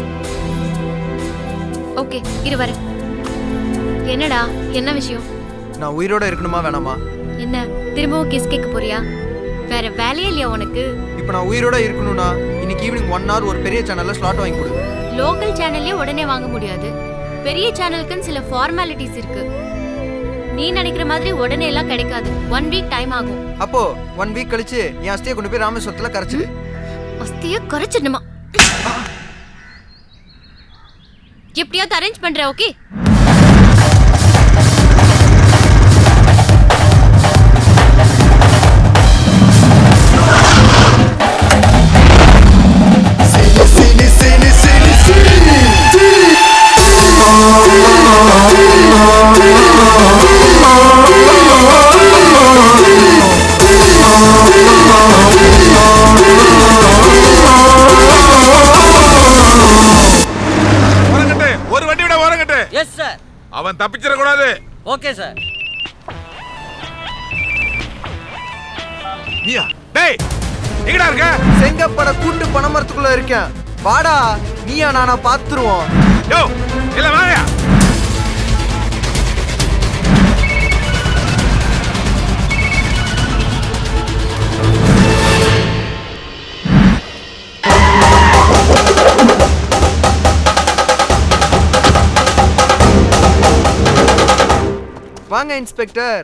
ஓகே இரு வரேன் என்னடா என்ன விஷயம் நான் உயிரோட இருக்கணுமா வேணாமா என்ன திரும்பவும் கிஸ் கேட்க போறியா வேற வேலையே இல்லையா உனக்கு இப்போ நான் உயிரோட இருக்கணும்னா இன்னைக்கு ஈவினிங் ஒன் ஹவர் ஒரு பெரிய சேனல்ல ஸ்லாட் வாங்கி கொடு லோக்கல் சேனல்லே உடனே வாங்க முடியாது பெரிய சேனலுக்குன்னு சில ஃபார்மாலிட்டிஸ் இருக்கு நீ நினைக்கிற மாதிரி உடனே எல்லாம் கிடைக்காது ஒன் வீக் டைம் ஆகும் அப்போ ஒன் வீக் கழிச்சு என் அஸ்தியை கொண்டு போய் ராமேஸ்வரத்துல கரைச்சிடு அஸ்திய குறைச்சிடணுமா எப்படியாவது அரேஞ்ச் பண்ற okay Sini sini sini sini ஓரங்கட்டு ஒரு வண்டி விட ஓரங்கட்டு எஸ் சார் அவன் தப்பிச்சிட கூடாது ஓகே சார் நீயா டேய் எங்கடா இருக்க செங்கப்பட கூட்டு பணமரத்துக்குள்ள இருக்கேன் வாடா நீயா நானா பாத்துருவோம் யோ இல்ல வாயா வாங்க இன்ஸ்பெக்டர்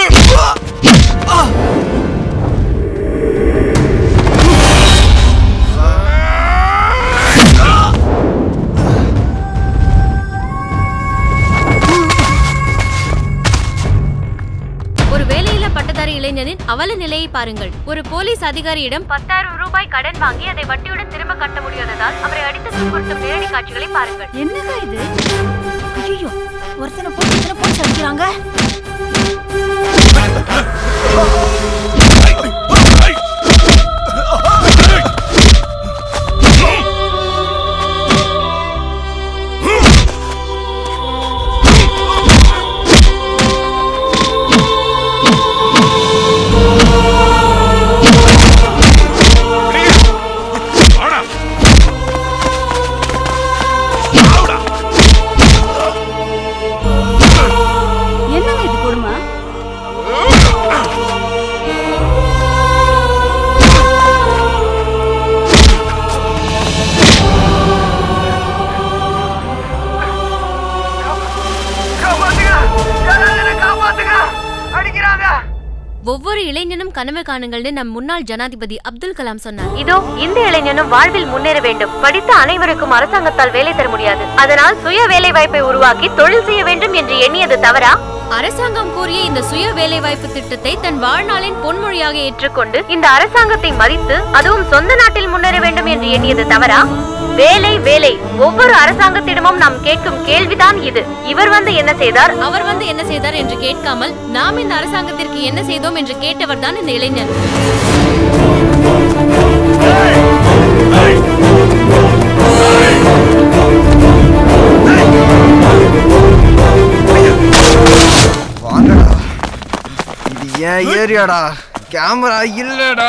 ஒரு வேலையில்லா பட்டதாரி இளைஞனின் அவல நிலையை பாருங்கள் ஒரு போலீஸ் அதிகாரியிடம் பத்தாயிரம் ரூபாய் கடன் வாங்கி அதை வட்டியுடன் திரும்ப கட்ட முடியாததால் அவரை அடித்து துன்புறுத்தும் நேரடி காட்சிகளை பாருங்கள் என்னங்க இது ஐயோ ஒருத்தனை போட்டு ஒருத்தனை போட்டு அடிக்கிறாங்க வாடா என்னங்க இது கொடுமை ஒவ்வொரு இளைஞனும் கனவு காணுங்கள்னு நம் முன்னாள் ஜனாதிபதி அப்துல் கலாம் சொன்னார் இதோ இந்த இளைஞனும் வாழ்வில் முன்னேற வேண்டும் படித்த அனைவருக்கும் அரசாங்கத்தால் வேலை தர முடியாது அதனால் சுய வேலை வாய்ப்பை உருவாக்கி தொழில் செய்ய வேண்டும் என்று எண்ணியது தவறா அரசாங்கம் கூறிய இந்த சுய வேலைவாய்ப்பு திட்டத்தை தன் வாழ்நாளின் பொன்மொழியாக ஏற்றுக்கொண்டு இந்த அரசாங்கத்தை மதித்து அதுவும் சொந்த நாட்டில் முன்னேற வேண்டும் என்று எண்ணியது தவறா வேலை வேலை ஒவ்வொரு அரசாங்கத்திடமும் நாம் கேட்கும் கேள்விதான் இது இவர் வந்து என்ன செய்தார் அவர் வந்து என்ன செய்தார் என்று கேட்காமல் நாம் இந்த அரசாங்கத்திற்கு என்ன செய்தோம் என்று கேட்டவர் தான் இந்த இளைஞர் வாங்கடா இது ஏன் ஏரியாடா கேமரா இல்லடா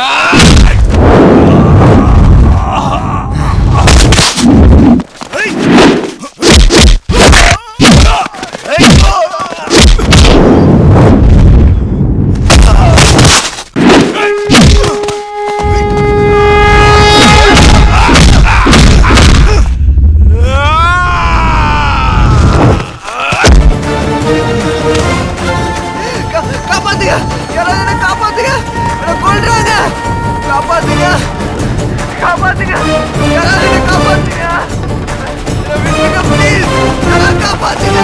கா- காப்பாத்துங்க யாராவது என்ன காப்பாத்துங்க என்ன கொல்றாங்க காப்பாத்துங்க காப்பாத்துங்க யாராவது என்ன காப்பாத்துங்க என்ன விட்டுருங்க ப்ளீஸ் யாராவது காப்பாத்துங்க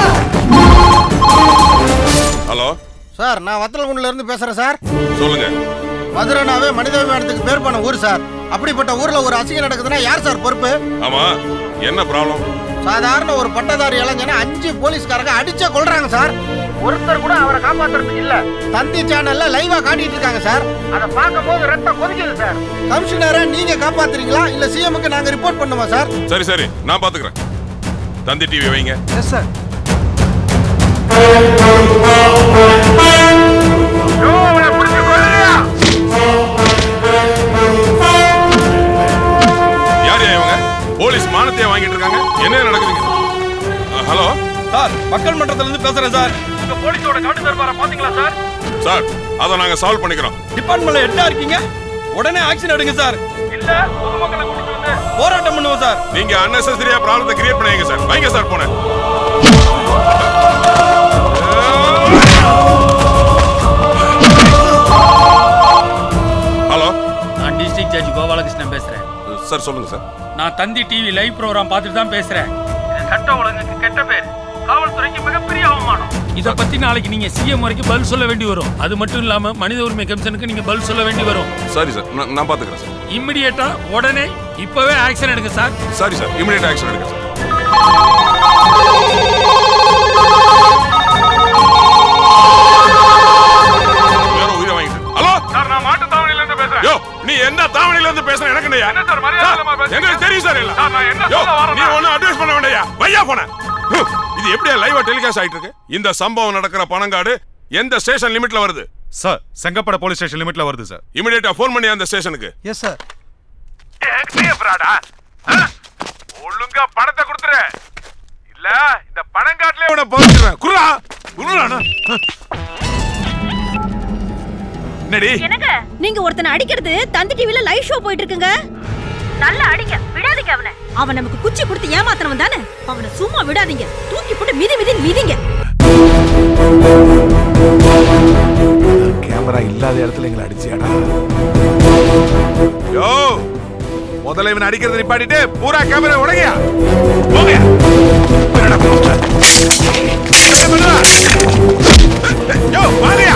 ஹலோ சார் நான் வத்தலகுண்டில இருந்து பேசுறேன் சார் சொல்லுங்க மதுரைனாவே மனிதாபிமானத்துக்கு பேர் போன ஊர் சார் அப்படிப்பட்ட ஊர்ல ஒரு அசிங்கம் நடக்குதுன்னா யார் சார் பொறுப்பு ஆமா என்ன ப்ராப்ளம் சாதாரண ஒரு பட்டதாரி இளைஞனை அஞ்சு போலீஸ்காரங்க அடிச்சே கொல்றாங்க சார் ஒருத்தர் கூட அவரை காப்பாத்துறதுக்கு இல்ல தந்தி சேனல்ல லைவா காட்டிட்டு இருக்காங்க சார் அதை பார்க்கும் போது ரத்தம் கொதிக்குது சார் கமிஷனரை நீங்க காப்பாத்துறீங்களா இல்ல சிஎம்க்கு நாங்க ரிப்போர்ட் பண்ணுமா சார் சரி சரி நான் பாத்துக்கிறேன் தந்தி டிவி வைங்க எஸ் சார் யார் இவங்க போலீஸ் மானத்தையே வாங்கிட்டு இருக்காங்க என்ன நடக்குதுங்க அஹ், ஹலோ சார் மக்கள் மன்றத்துல இருந்து பேசுறேன் சார் உங்க போலீஸோட காட்டு தர்பார பாத்தீங்களா சார் சார் அதை நாங்க சால்வ் பண்ணிக்கிறோம் டிபார்ட்மெண்ட்ல ஹெட்டா இருக்கீங்க உடனே ஆக்ஷன் எடுங்க சார் இல்ல பொதுமக்களை கூட்டிட்டு வந்து போராட்டம் பண்ணுவோம் சார் நீங்க அன்னெசரியா ப்ராப்ளத்தை கிரியேட் பண்ணீங்க சார் வைங்க சார் போனேன் ஹலோ நான் டிஸ்ட்ரிக்ட் ஜட்ஜ் கோபாலகிருஷ்ணன் பேசுறேன் சார் சொல்லுங்க சார் நான் தந்தி டிவி லைவ் ப்ரோகிராம் பார்த்துட்டு தான் பேசுறேன் இது சட்ட ஒழுங்குக்கு கெட்ட பேர் காவல்துறைக்கு மிகப்பெரிய அவமானம் இத பத்தி நாளைக்கு நீங்க சிஎம் வரைக்கும் பதில் சொல்ல வேண்டி வரும் அது மட்டும் இல்லாம மனித உரிமை கமிஷனுக்கு நீங்க பதில் சொல்ல வேண்டி வரும் சரி சார் நான் நான் பாத்துக்கிறேன் சார் இம்மிடியேட்டா உடனே இப்பவே ஆக்ஷன் எடுங்க சார் சரி சார் இமிடியேட் ஆக்ஷன் எடுங்க சார் யாரோ உயிரை வாங்கிட்டு ஹலோ சார் நான் மாட்டு தாவணில இருந்து பேசுறேன் யோ நீ என்ன தாவணில இருந்து பேசுற எனக்கு என்னய்யா? என்ன சார் மரியாதை இல்லாம பேசுறீங்க? எங்களுக்கு தெரியும் சார் இல்ல சார், நான் என்ன யோ, சொல்ல வரேன்னா- நீ ஒண்ணும் அட்வைஸ் பண்ண வேண்டாயா வையா போன இது எப்படியா லைவா டெலிகாஸ்ட் ஆயிட்டு இருக்கு இந்த சம்பவம் நடக்கிற பணங்காடு எந்த ஸ்டேஷன் லிமிட்ல வருது சார் செங்கப்பட போலீஸ் ஸ்டேஷன் லிமிட்ல வருது சார் இமிடியேட்டா ஃபோன் பண்ணி அந்த ஸ்டேஷனுக்கு எஸ் சார் பிராடா ஒழுங்கா பணத்தை கொடுத்துரு இல்ல இந்த பணங்காட்டிலே உன போச்சுறேன் குர்ரா குர்ரா என்னடி என்னங்க நீங்க ஒருத்தனை அடிக்கிறது தந்தி டிவில லைவ் ஷோ போயிட்டு இருக்குங்க நல்லா அடிங்க விடாதீங்க அவனை அவன் நமக்கு குச்சி கொடுத்து ஏமாத்துறவன் தானே அவனை சும்மா விடாதீங்க தூக்கி போட்டு மிதி மிதி மிதிங்க கேமரா இல்லாத இடத்துல எங்களை அடிச்சியாடா யோ முதல்ல இவன் அடிக்கிறத நிப்பாட்டிட்டு பூரா கேமரா உடையா போங்க என்னடா போஸ்டர் யோ வாங்கயா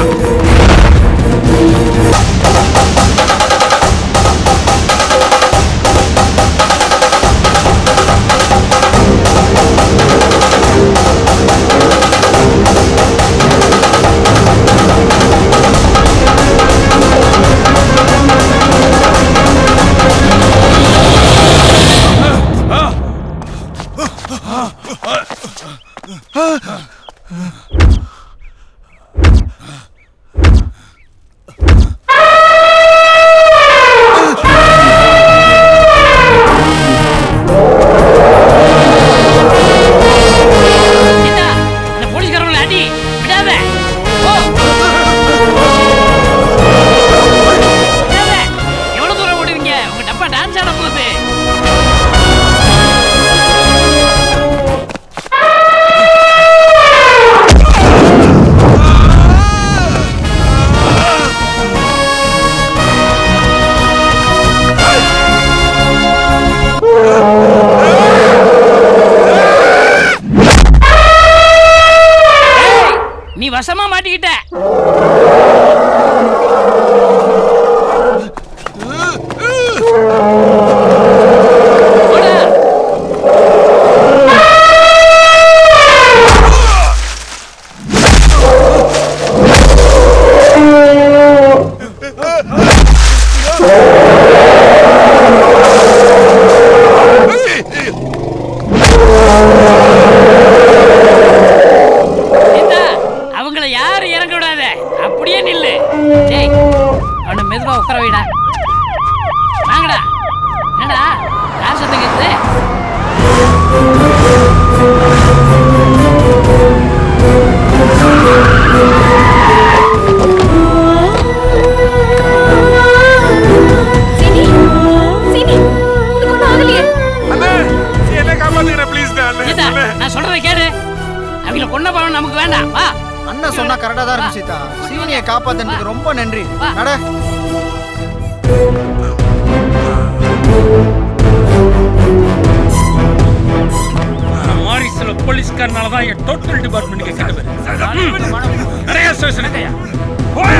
சீதா அவங்கள யாரும் இறங்க விடாத அப்படியே நில்லு டேய் அவனை மெதுவா உட்கார வைடா வாங்கடா என்னடா யார் சத்தம் கேக்குது என்ன காப்பாத்துக்கிறேன் ப்ளீஸ் சீதா நான் சொல்றதை கேளு அவங்கள கொன்ன பழம் நமக்கு வேண்டாம் வா அண்ணன் சொன்னா கரெக்டா தான் இருக்கு சீதா சீனியை காப்பாத்துறதுக்கு ரொம்ப நன்றி நட மாரிஸ்ல போலீஸ்காரனால தான் என் டோட்டல் டிபார்ட்மெண்ட்டுக்கு கெட்ட பேரு நிறைய ஸ்டேஷன் போயா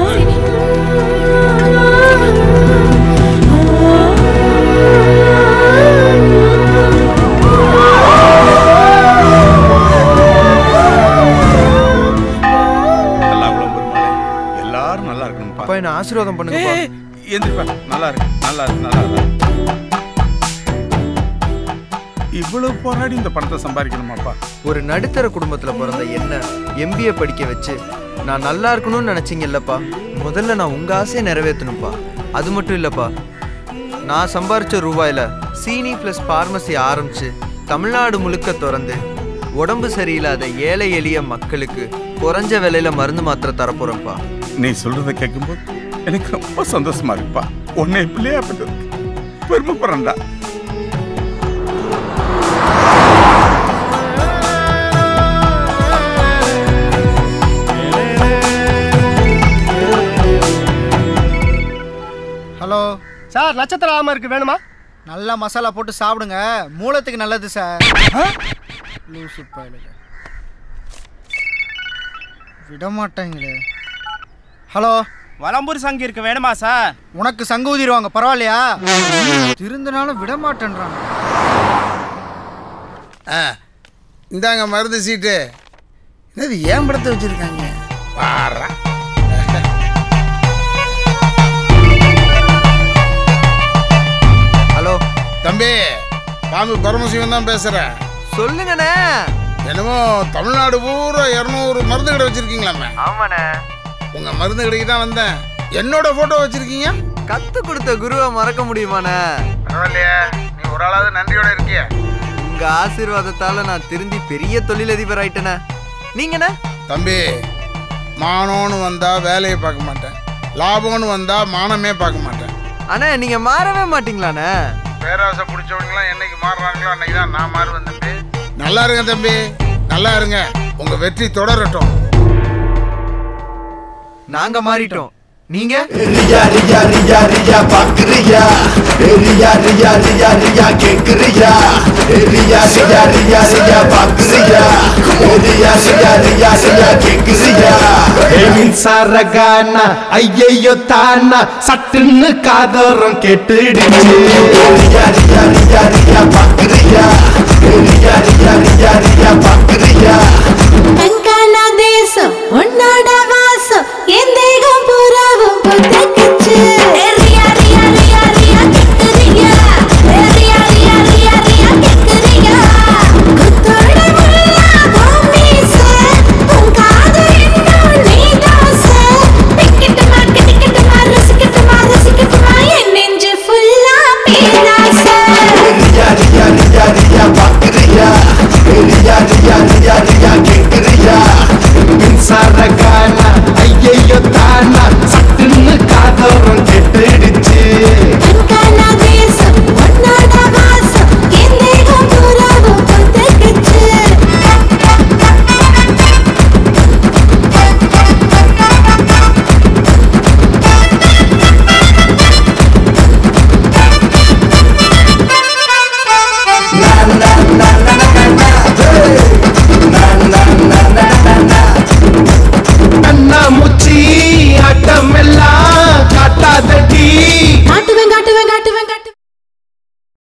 நல்லா பெருமாளே எல்லாரும் நல்லா இருக்கணும்ப்பா அப்பா என்ன ஆசீர்வாதம் பண்ணுங்கப்பா ஏய், எந்திரிப்பா நல்லா இருக்கு நல்லா இருக்கு நல்லா இருக்கு இவ்வளவு போராடி இந்த பணத்தை சம்பாதிக்கணுமாப்பா ஒரு நடுத்தர குடும்பத்துல பிறந்த என்ன எம்பிஏ படிக்க வச்சு நான் நல்லா இருக்கணும்னு நினைச்சீங்கல்லப்பா முதல்ல நான் உங்க ஆசையை நிறைவேற்றணும்ப்பா அது மட்டும் இல்லப்பா நான் சம்பாரிச்ச ரூபாயில சீனி ப்ளஸ் பார்மசி ஆரம்பிச்சு தமிழ்நாடு முழுக்க திறந்து உடம்பு சரியில்லாத ஏழை எளிய மக்களுக்கு குறைஞ்ச விலையில மருந்து மாத்திரை தரப்போறேன்ப்பா நீ சொல்றத கேட்கும்போது எனக்கு ரொம்ப சந்தோஷமா இருக்குப்பா உன்னை பிள்ளையா பெற்றது பெருமைப்படுறேன்டா ஹலோ சார் நட்சத்திர ஆம இருக்கு வேணுமா நல்லா மசாலா போட்டு சாப்பிடுங்க மூலத்துக்கு நல்லது சார் லூசு பயலுங்க. விட மாட்டாங்களே ஹலோ வலம்பூர் சங்கு இருக்கு வேணுமா சார் உனக்கு சங்கு ஊதிடுவாங்க பரவாயில்லையா திருந்தனாலும் விட மாட்டேன்றாங்க ஆ இந்தாங்க மருந்து சீட்டு என்னது ஏன் படத்தை வச்சிருக்காங்க வாரா ஹலோ தம்பி பாம்பு பரமசிவன் தான் பேசுறேன் சொல்லுங்கண்ணே என்னமோ தமிழ்நாடு பூரா இரநூறு மருந்து கடை வச்சிருக்கீங்களாமே ஆமாண்ணே உங்க மருந்து கடைக்கு தான் வந்தேன் என்னோட போட்டோ வச்சிருக்கீங்க கத்து கொடுத்த குருவை மறக்க முடியுமாண்ணே பரவாயில்லையே நீ ஒரு ஆளாவது நன்றியோட இருக்கிய உங்க ஆசீர்வாதத்தால நான் திருந்தி பெரிய தொழிலதிபர் ஆயிட்டேனே நீங்கண்ணே தம்பி மானோன்னு வந்தா வேலையை பார்க்க மாட்டேன் லாபம்னு வந்தா மானமே பார்க்க மாட்டேன் அண்ணே நீங்க மாறவே மாட்டீங்களாண்ணே பேராசை பிடிச்சவங்களாம் என்னைக்கு மாறுறாங்களோ அன்னைக்கு தான் நான் மாறுவேன் தம்பி நல்லா இருங்க தம்பி நல்லா இருங்க உங்க வெற்றி தொடரட்டும் நாங்க மாறிட்டோம் நீங்க ரியா ரியா ரியா ரியா பாக்குறியா ரியா ரியா ரியா ரியா கேக்குறியா ரியா ரியா ரியா ரியா பாக்குறியா ரியா ரியா ரியா ரியா கேக்குறியா மின்சார கானா ஐயையோ தானா சட்டுன்னு காதோரம் கேட்டுடுச்சு ரியா ரியா ரியா ரியா பாக்குறியா ரியா ரியா ரியா ரியா பாக்குறியா